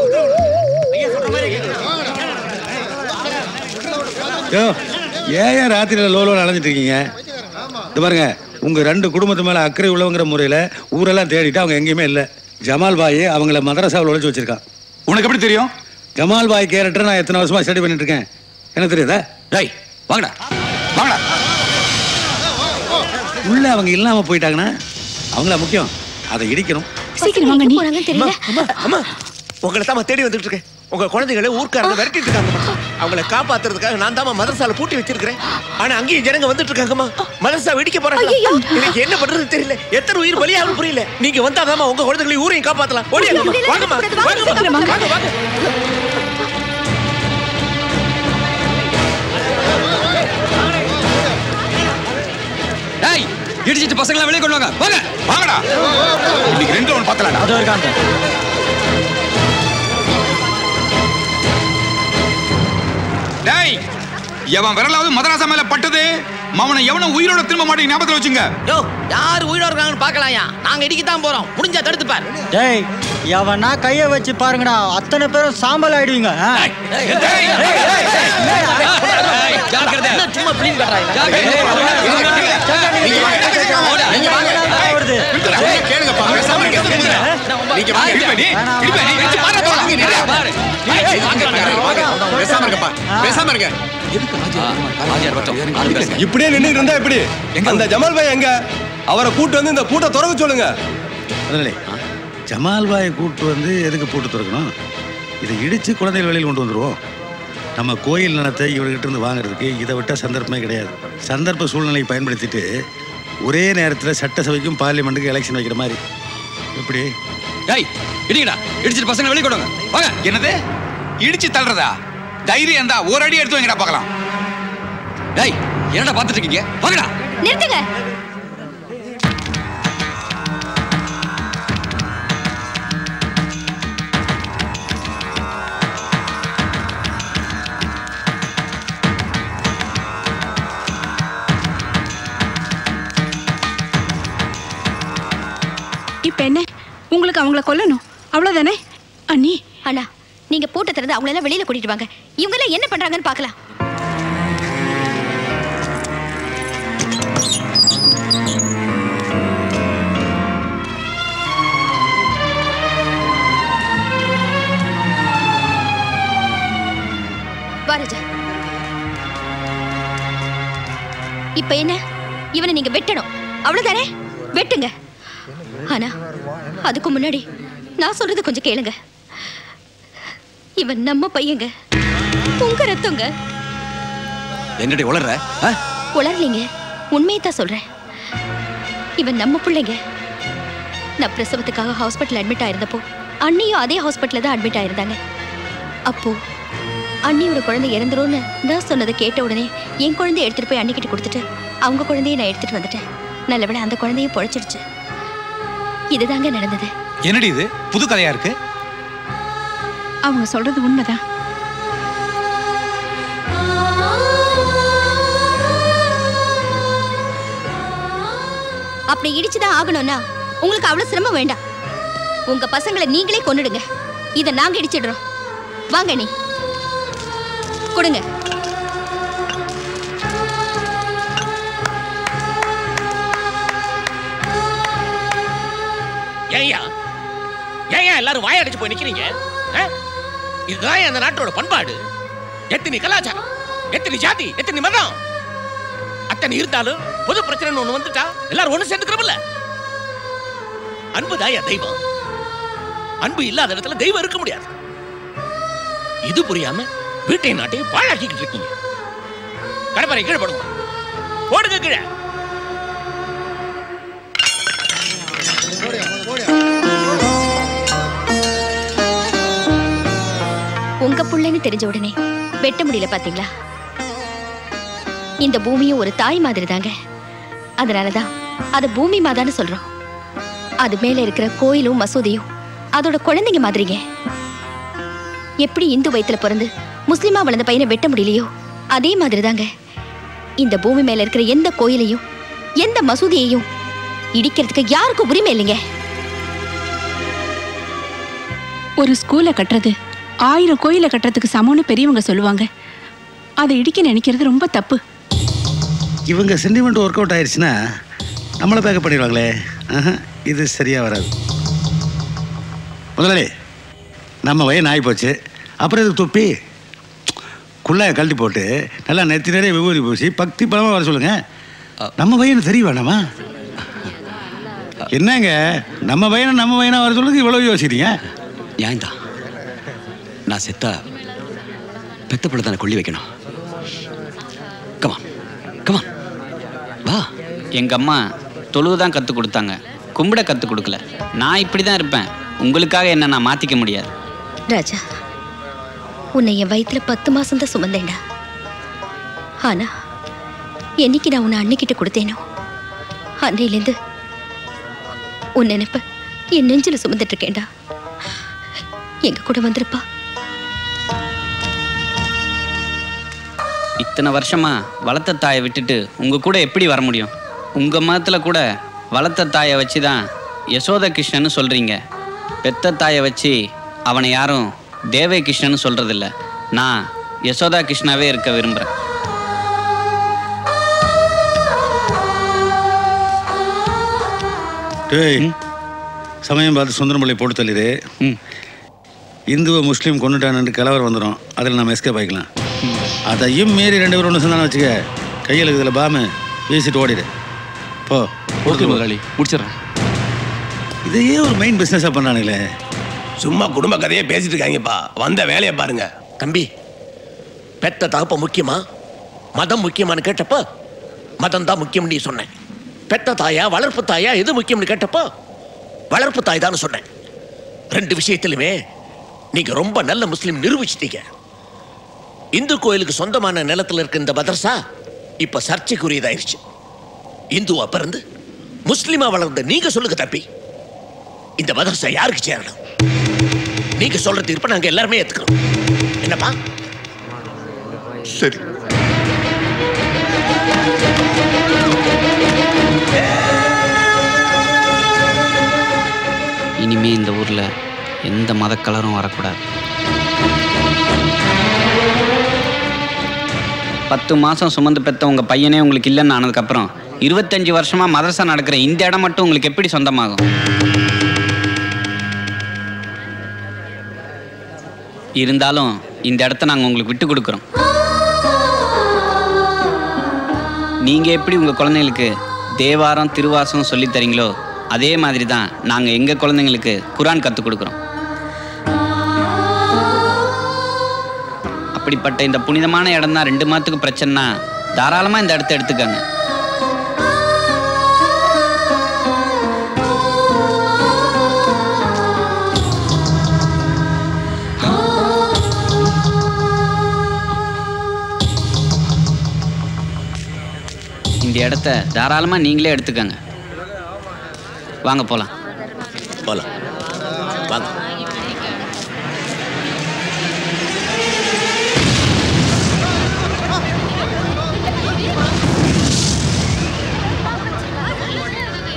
யோ ஏன் ராத்திரியில் லோலோ அலைஞ்சிட்டு இருக்கீங்க இது பாருங்க உங்க ரெண்டு குடும்பத்து மேல அக்கறை உள்ளவங்கிற முறையில ஊரெல்லாம் தேடிட்டு அவங்க எங்கேயுமே இல்லை ஜமால் பாய் அவங்கள மதரசாவில் உழைச்சி வச்சிருக்கான் உனக்கு எப்படி தெரியும் ஜமால் பாய் கேரக்டர் நான் எத்தனை வருஷமா ஸ்டடி பண்ணிட்டு இருக்கேன் எனக்கு தெரியுதா டேய் வாங்கடா வாங்கடா உள்ள அவங்க இல்லாம போயிட்டாங்கன்னா அவங்கள முக்கியம் அதை இடிக்கணும் சீக்கிரம் வாங்க நீ அம்மா, அம்மா, அம்மா உங்களை தான் தேடி வந்துட்டு இருக்கேன் உங்க குழந்தைகளை ஊர்க்காரங்க விரட்டிட்டு இருக்காங்கம்மா அவங்கள காப்பாத்துறதுக்காக நான் தான் மதரசால பூட்டி வச்சிருக்கிறேன் ஆனா அங்கேயும் ஜனங்க வந்துட்டு இருக்காங்கம்மா மதரசா வெடிக்க போறாங்க ஐயையோ. எனக்கு என்ன பண்றதுன்னு தெரியல எத்தனை உயிர் பலியாகும் புரியல நீங்க வந்தாதாம்மா உங்க குழந்தைகளை ஊரையும் காப்பாத்தலாம் ஓடியாங்கம்மா வாங்கம்மா சீக்கிரம் வாங்க. வாங்க வாங்க டேய் இடிச்சிட்டு பசங்களை வெளியே கொண்டு வாங்க வாங்க வாங்கடா இன்னைக்கு ரெண்டு ஒன்று பார்த்தலாம்டா அது இருக்காங்க டேய் எவன் விரலாவது மதராசா மேல பட்டது மவனை எவனும் உயிரோட திரும்ப மாட்டேங்க ஞாபகத்துல வச்சுங்க யோ யார் உயிரோட இருக்காங்கன்னு பார்க்கலாம்யா நாங்க இடிக்கத்தான் போறோம் முடிஞ்சா தடுத்து பார் டேய் எவனா கைய வச்சு பாருங்கடா அத்தனை பேரும் சாம்பல் ஆயிடுவீங்க ஆ? என்ன சும்மா பிளீன் கட்டுறாங்க வருது. கேளுங்கப்பா பேசாம இருங்க. நீங்க வாங்க இடிப்பேன் நீ, இடிப்பேன் நீ, இடிச்சு பாரு, போலாம். இங்க நில்லு. பேசாம இருங்கப்பா பேசாம இருங்க இப்படியே நின்னுட்டு இருந்தா எப்படி அந்த ஜமால் பாய் எங்க அவரை கூட்டு வந்து இந்த பூட்டை திறக்க சொல்லுங்க முதலாளி ஜமால் பாயை கூட்டு வந்து எதுக்கு பூட்டு திறக்கணும் இதை இடிச்சு குழந்தைகள் வெளியில் கொண்டு வந்துருவோம் நம்ம கோயில் நிலத்தை இவர்கிட்ட இருந்து வாங்குறதுக்கு இதை விட்ட சந்தர்ப்பமே கிடையாது சந்தர்ப்ப சூழ்நிலையை பயன்படுத்திட்டு ஒரே நேரத்தில் சட்டசபைக்கும் பார்லிமெண்ட்டுக்கும் எலெக்ஷன் வைக்கிற மாதிரி எப்படி டேய் இடிங்கடா இடிச்சிட்டு பசங்களை வெளியே கொண்டு வாங்க வாங்க என்னது இடிச்சு தள்ளுறதா தைரியம் இருந்தா ஒரு அடி எடுத்து வைங்கடா பார்க்கலாம் டேய் என்னடா பார்த்துட்டு இருக்கீங்க வாங்கடா நிறுத்துங்க இப்ப என்ன உங்களுக்கு அவங்கள கொல்லணும் அவ்வளவுதானே அண்ணி அண்ணா நீங்க பூட்டை திறந்து அவங்கள எல்லாம் வெளியில கூட்டிட்டு வாங்க இவங்க எல்லாம் என்ன பண்றாங்கன்னு பார்க்கலாம் வா ராஜா இப்ப என்ன இவனை நீங்க வெட்டணும் அவ்வளவுதானே வெட்டுங்க ஆனா அதுக்கு முன்னாடி நான் சொல்றது கொஞ்சம் கேளுங்க இவன் நம்ம பையங்க உங்க ரத்தங்க என்னடி உளற உளரலீங்க உண்மையை தான் சொல்றேன் இவன் நம்ம பிள்ளைங்க நான் பிரசவத்துக்காக ஹாஸ்பிட்டல் அட்மிட் ஆயிருந்தப்போ அண்ணியும் அதே ஹாஸ்பிட்டல்ல தான் அட்மிட் ஆயிருந்தாங்க அப்போ அண்ணியோட குழந்தை இறந்துரும்னு நான் சொன்னதை கேட்ட உடனே என் குழந்தைய எடுத்துட்டு போய் அண்ணிக்கிட்ட கொடுத்துட்டு அவங்க குழந்தைய நான் எடுத்துட்டு வந்துட்டேன் நல்லவேளை அந்த குழந்தையும் பொழைச்சிடுச்சு இதுதாங்க நடந்தது என்னடி இது புது கதையா இருக்கு அவங்க சொல்றது உண்மைதான் அப்படி இடிச்சுதான் ஆகணும்னா உங்களுக்கு அவ்வளவு சிரமம் வேண்டாம் உங்க பசங்களை நீங்களே கொன்னுடுங்க இதை நாங்க இடிச்சிடுறோம் வாங்க நீ கொடுங்க ஏய்யா ஏய்யா எல்லாரும் வாயடிச்சு போய் நிக்கிறீங்க ஆ? இதுதான் அந்த நாட்டோட பண்பாடு எத்தனை கலாச்சாரம் எத்தனை ஜாதி எத்தனை மதம் அத்தனை இருந்தாலும் பொது பிரச்சனை ஒண்ணு வந்துட்டா எல்லாரும் ஒண்ணு சேர்ந்துக்கிறோம்ல அன்பு தாயா தெய்வம் அன்பு இல்லாத இடத்துல தெய்வம் இருக்க முடியாது இது புரியாம வீட்டையும் நாட்டையும் பாழாக்கிக்கிட்டு இருக்கீங்க கடப்பாறை கீழே போடுங்க போடுங்க கீழே உங்க புள்ளைன்னு தெரிஞ்ச உடனே வெட்ட முடியல பாத்தீங்களா இந்த பூமியும் ஒரு தாய் மாதிரி தாங்க அதனாலதான் அது பூமி மாதான்னு சொல்றோம் அது மேல இருக்கிற கோயிலும் மசூதியும் அதோட குழந்தைங்க மாதிரிங்க எப்படி இந்து வயித்துல பிறந்து முஸ்லிமா வளர்ந்த பையனை வெட்ட முடியலையோ அதே மாதிரி தாங்க இந்த பூமி மேல இருக்கிற எந்த கோயிலையும் எந்த மசூதியையும் இடிக்கிறதுக்கு யாருக்கும் உரிமை இல்லைங்க ஒரு ஸ்கூலை கட்டுறது ஆயிரம் கோயிலை கட்டுறதுக்கு சமம்னு பெரியவங்க சொல்லுவாங்க அதை இடிக்க நினைக்கிறது ரொம்ப தப்பு இவங்க சென்டிமெண்ட் ஒர்க் அவுட் ஆயிடுச்சுன்னா நம்மளை பேக்கப் பண்ணிடுவாங்களே ஆஹா, இது சரியாக வராது முதலாளி நம்ம வயன் ஆகி போச்சு அப்புறம் இதுக்கு தொப்பி குள்ளாய கழட்டி போட்டு நல்லா நெத்தி நிறைய விபூதி பூசி பக்தி பலமாக வர சொல்லுங்க நம்ம பையனை தெரிய வேணாமா என்னங்க நம்ம பையனை நம்ம பையனா வர சொல்லுங்க இவ்வளோ யோசிக்கிறீங்க நியாயம்தான் நான் செத்தா பெத்த பிள்ளை தானே கொள்ளி வைக்கணும் கமான் கமான் வா எங்க அம்மா தொழுவு தான் கற்றுக் கொடுத்தாங்க கும்பிட கற்றுக் கொடுக்கல நான் இப்படி தான் இருப்பேன் உங்களுக்காக என்ன நான் மாற்றிக்க முடியாது ராஜா உன்னை என் வயித்துல பத்து மாசம் தான் சுமந்தேன்டா ஆனா என்னைக்கு நான் உன்னை அன்னைக்கிட்ட கொடுத்தேனோ அன்னையிலேருந்து உன் நினைப்ப என் நெஞ்சில சுமந்துட்டு இருக்கேன்டா எங்க கூட வந்திருப்பா இத்தனை வருஷமா வளர்த்த தாயை விட்டுட்டு உங்க கூட எப்படி வர முடியும் உங்க மதத்துல கூட வளர்த்த தாயை வச்சு தான் யசோத கிருஷ்ணன்னு சொல்றீங்க பெத்த தாயை வச்சு அவனை யாரும் தேவை கிருஷ்ணன்னு சொல்றதில்ல நான் யசோதா கிருஷ்ணாவே இருக்க விரும்புறேன் டேய் சமயம் பார்த்து சுந்தரமலை போட்டு தள்ளிடு இந்துவை முஸ்லீம் கொண்டுட்டான்னு கலவரம் வந்துடும் அதில் நம்ம எஸ்கேப் ஆகிக்கலாம் அதையும் மீறி ரெண்டு பேரும் ஒன்று சொன்னான்னு வச்சுக்க கையில் இதில் பாமு வீசிட்டு ஓடிடு போ ஓகே முதலாளி முடிச்சிடுறேன் இதையே ஒரு மெயின் பிஸ்னஸாக பண்ணுறானுங்களே சும்மா குடும்ப கதையே பேசிட்டு இருக்காங்கப்பா வந்த வேலையை பாருங்க தம்பி பெத்த தகப்ப முக்கியமா மதம் முக்கியமான்னு கேட்டப்ப மதம் தான் முக்கியம் நீ சொன்னேன் பெத்த தாயா வளர்ப்பு தாயா எது முக்கியம்னு கேட்டப்போ வளர்ப்பு தாய் தான் சொன்னேன் ரெண்டு விஷயத்திலுமே நீங்க ரொம்ப நல்ல முஸ்லீம் நிரூபிச்சிட்டீங்க இந்து கோயிலுக்கு சொந்தமான நிலத்துல இருக்க இந்த மதரசா இப்ப சர்ச்சைக்குரியதாயிருச்சு இந்துவா பிறந்து முஸ்லிமா வளர்ந்த நீங்க சொல்லுங்க தப்பி இந்த மதரசா யாருக்கு சேரணும் நீங்க சொல்ற தீர்ப்பை நாங்க எல்லாருமே ஏத்துக்கிறோம் என்னப்பா சரி இனிமே இந்த ஊர்ல எந்த மத கலரும் வரக்கூடாது பத்து மாசம் சுமந்து பெத்த உங்க பையனே உங்களுக்கு இல்லைன்னு ஆனதுக்கப்புறம் இருபத்தஞ்சு வருஷமா மதரசா நடக்கிற இந்த இடம் மட்டும் உங்களுக்கு எப்படி சொந்தமாகும் இருந்தாலும் இந்த இடத்த நாங்கள் உங்களுக்கு விட்டு கொடுக்குறோம் நீங்க எப்படி உங்க குழந்தைங்களுக்கு தேவாரம் திருவாசம் சொல்லித் தரீங்களோ அதே மாதிரி தான் நாங்க எங்க குழந்தைங்களுக்கு குரான் கற்றுக் கொடுக்குறோம் அப்படிப்பட்ட இந்த புனிதமான இடம் தான் ரெண்டு மாதத்துக்கு பிரச்சனைனா தாராளமா இந்த இடத்த எடுத்துக்கங்க இந்த இடத்த தாராளமா நீங்களே எடுத்துக்கங்க வாங்க போலாம் போலாம் வாங்க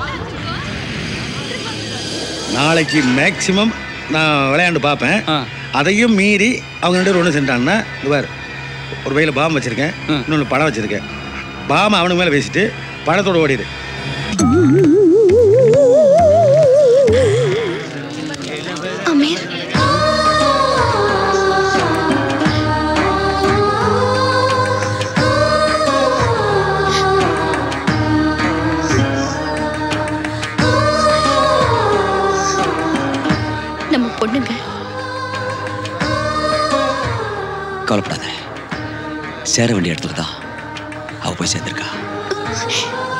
நாளைக்கு மேக்ஸிமம் நான் விளையாண்டு பார்ப்பேன் அதையும் மீறி அவங்க ரெண்டு பேரும் ஒன்று செஞ்சாங்கன்னா இவர் ஒரு பையில் பாம் வச்சிருக்கேன் இன்னொன்று படம் வச்சிருக்கேன் பாம் அவனுக்கு மேலே பேசிட்டு படத்தோட ஓடிடு அமீர் நம்ம பொண்ணுங்க கவலைப்படாத சேர வேண்டிய இடத்துல தான் அவ போய் சேர்ந்திருக்கா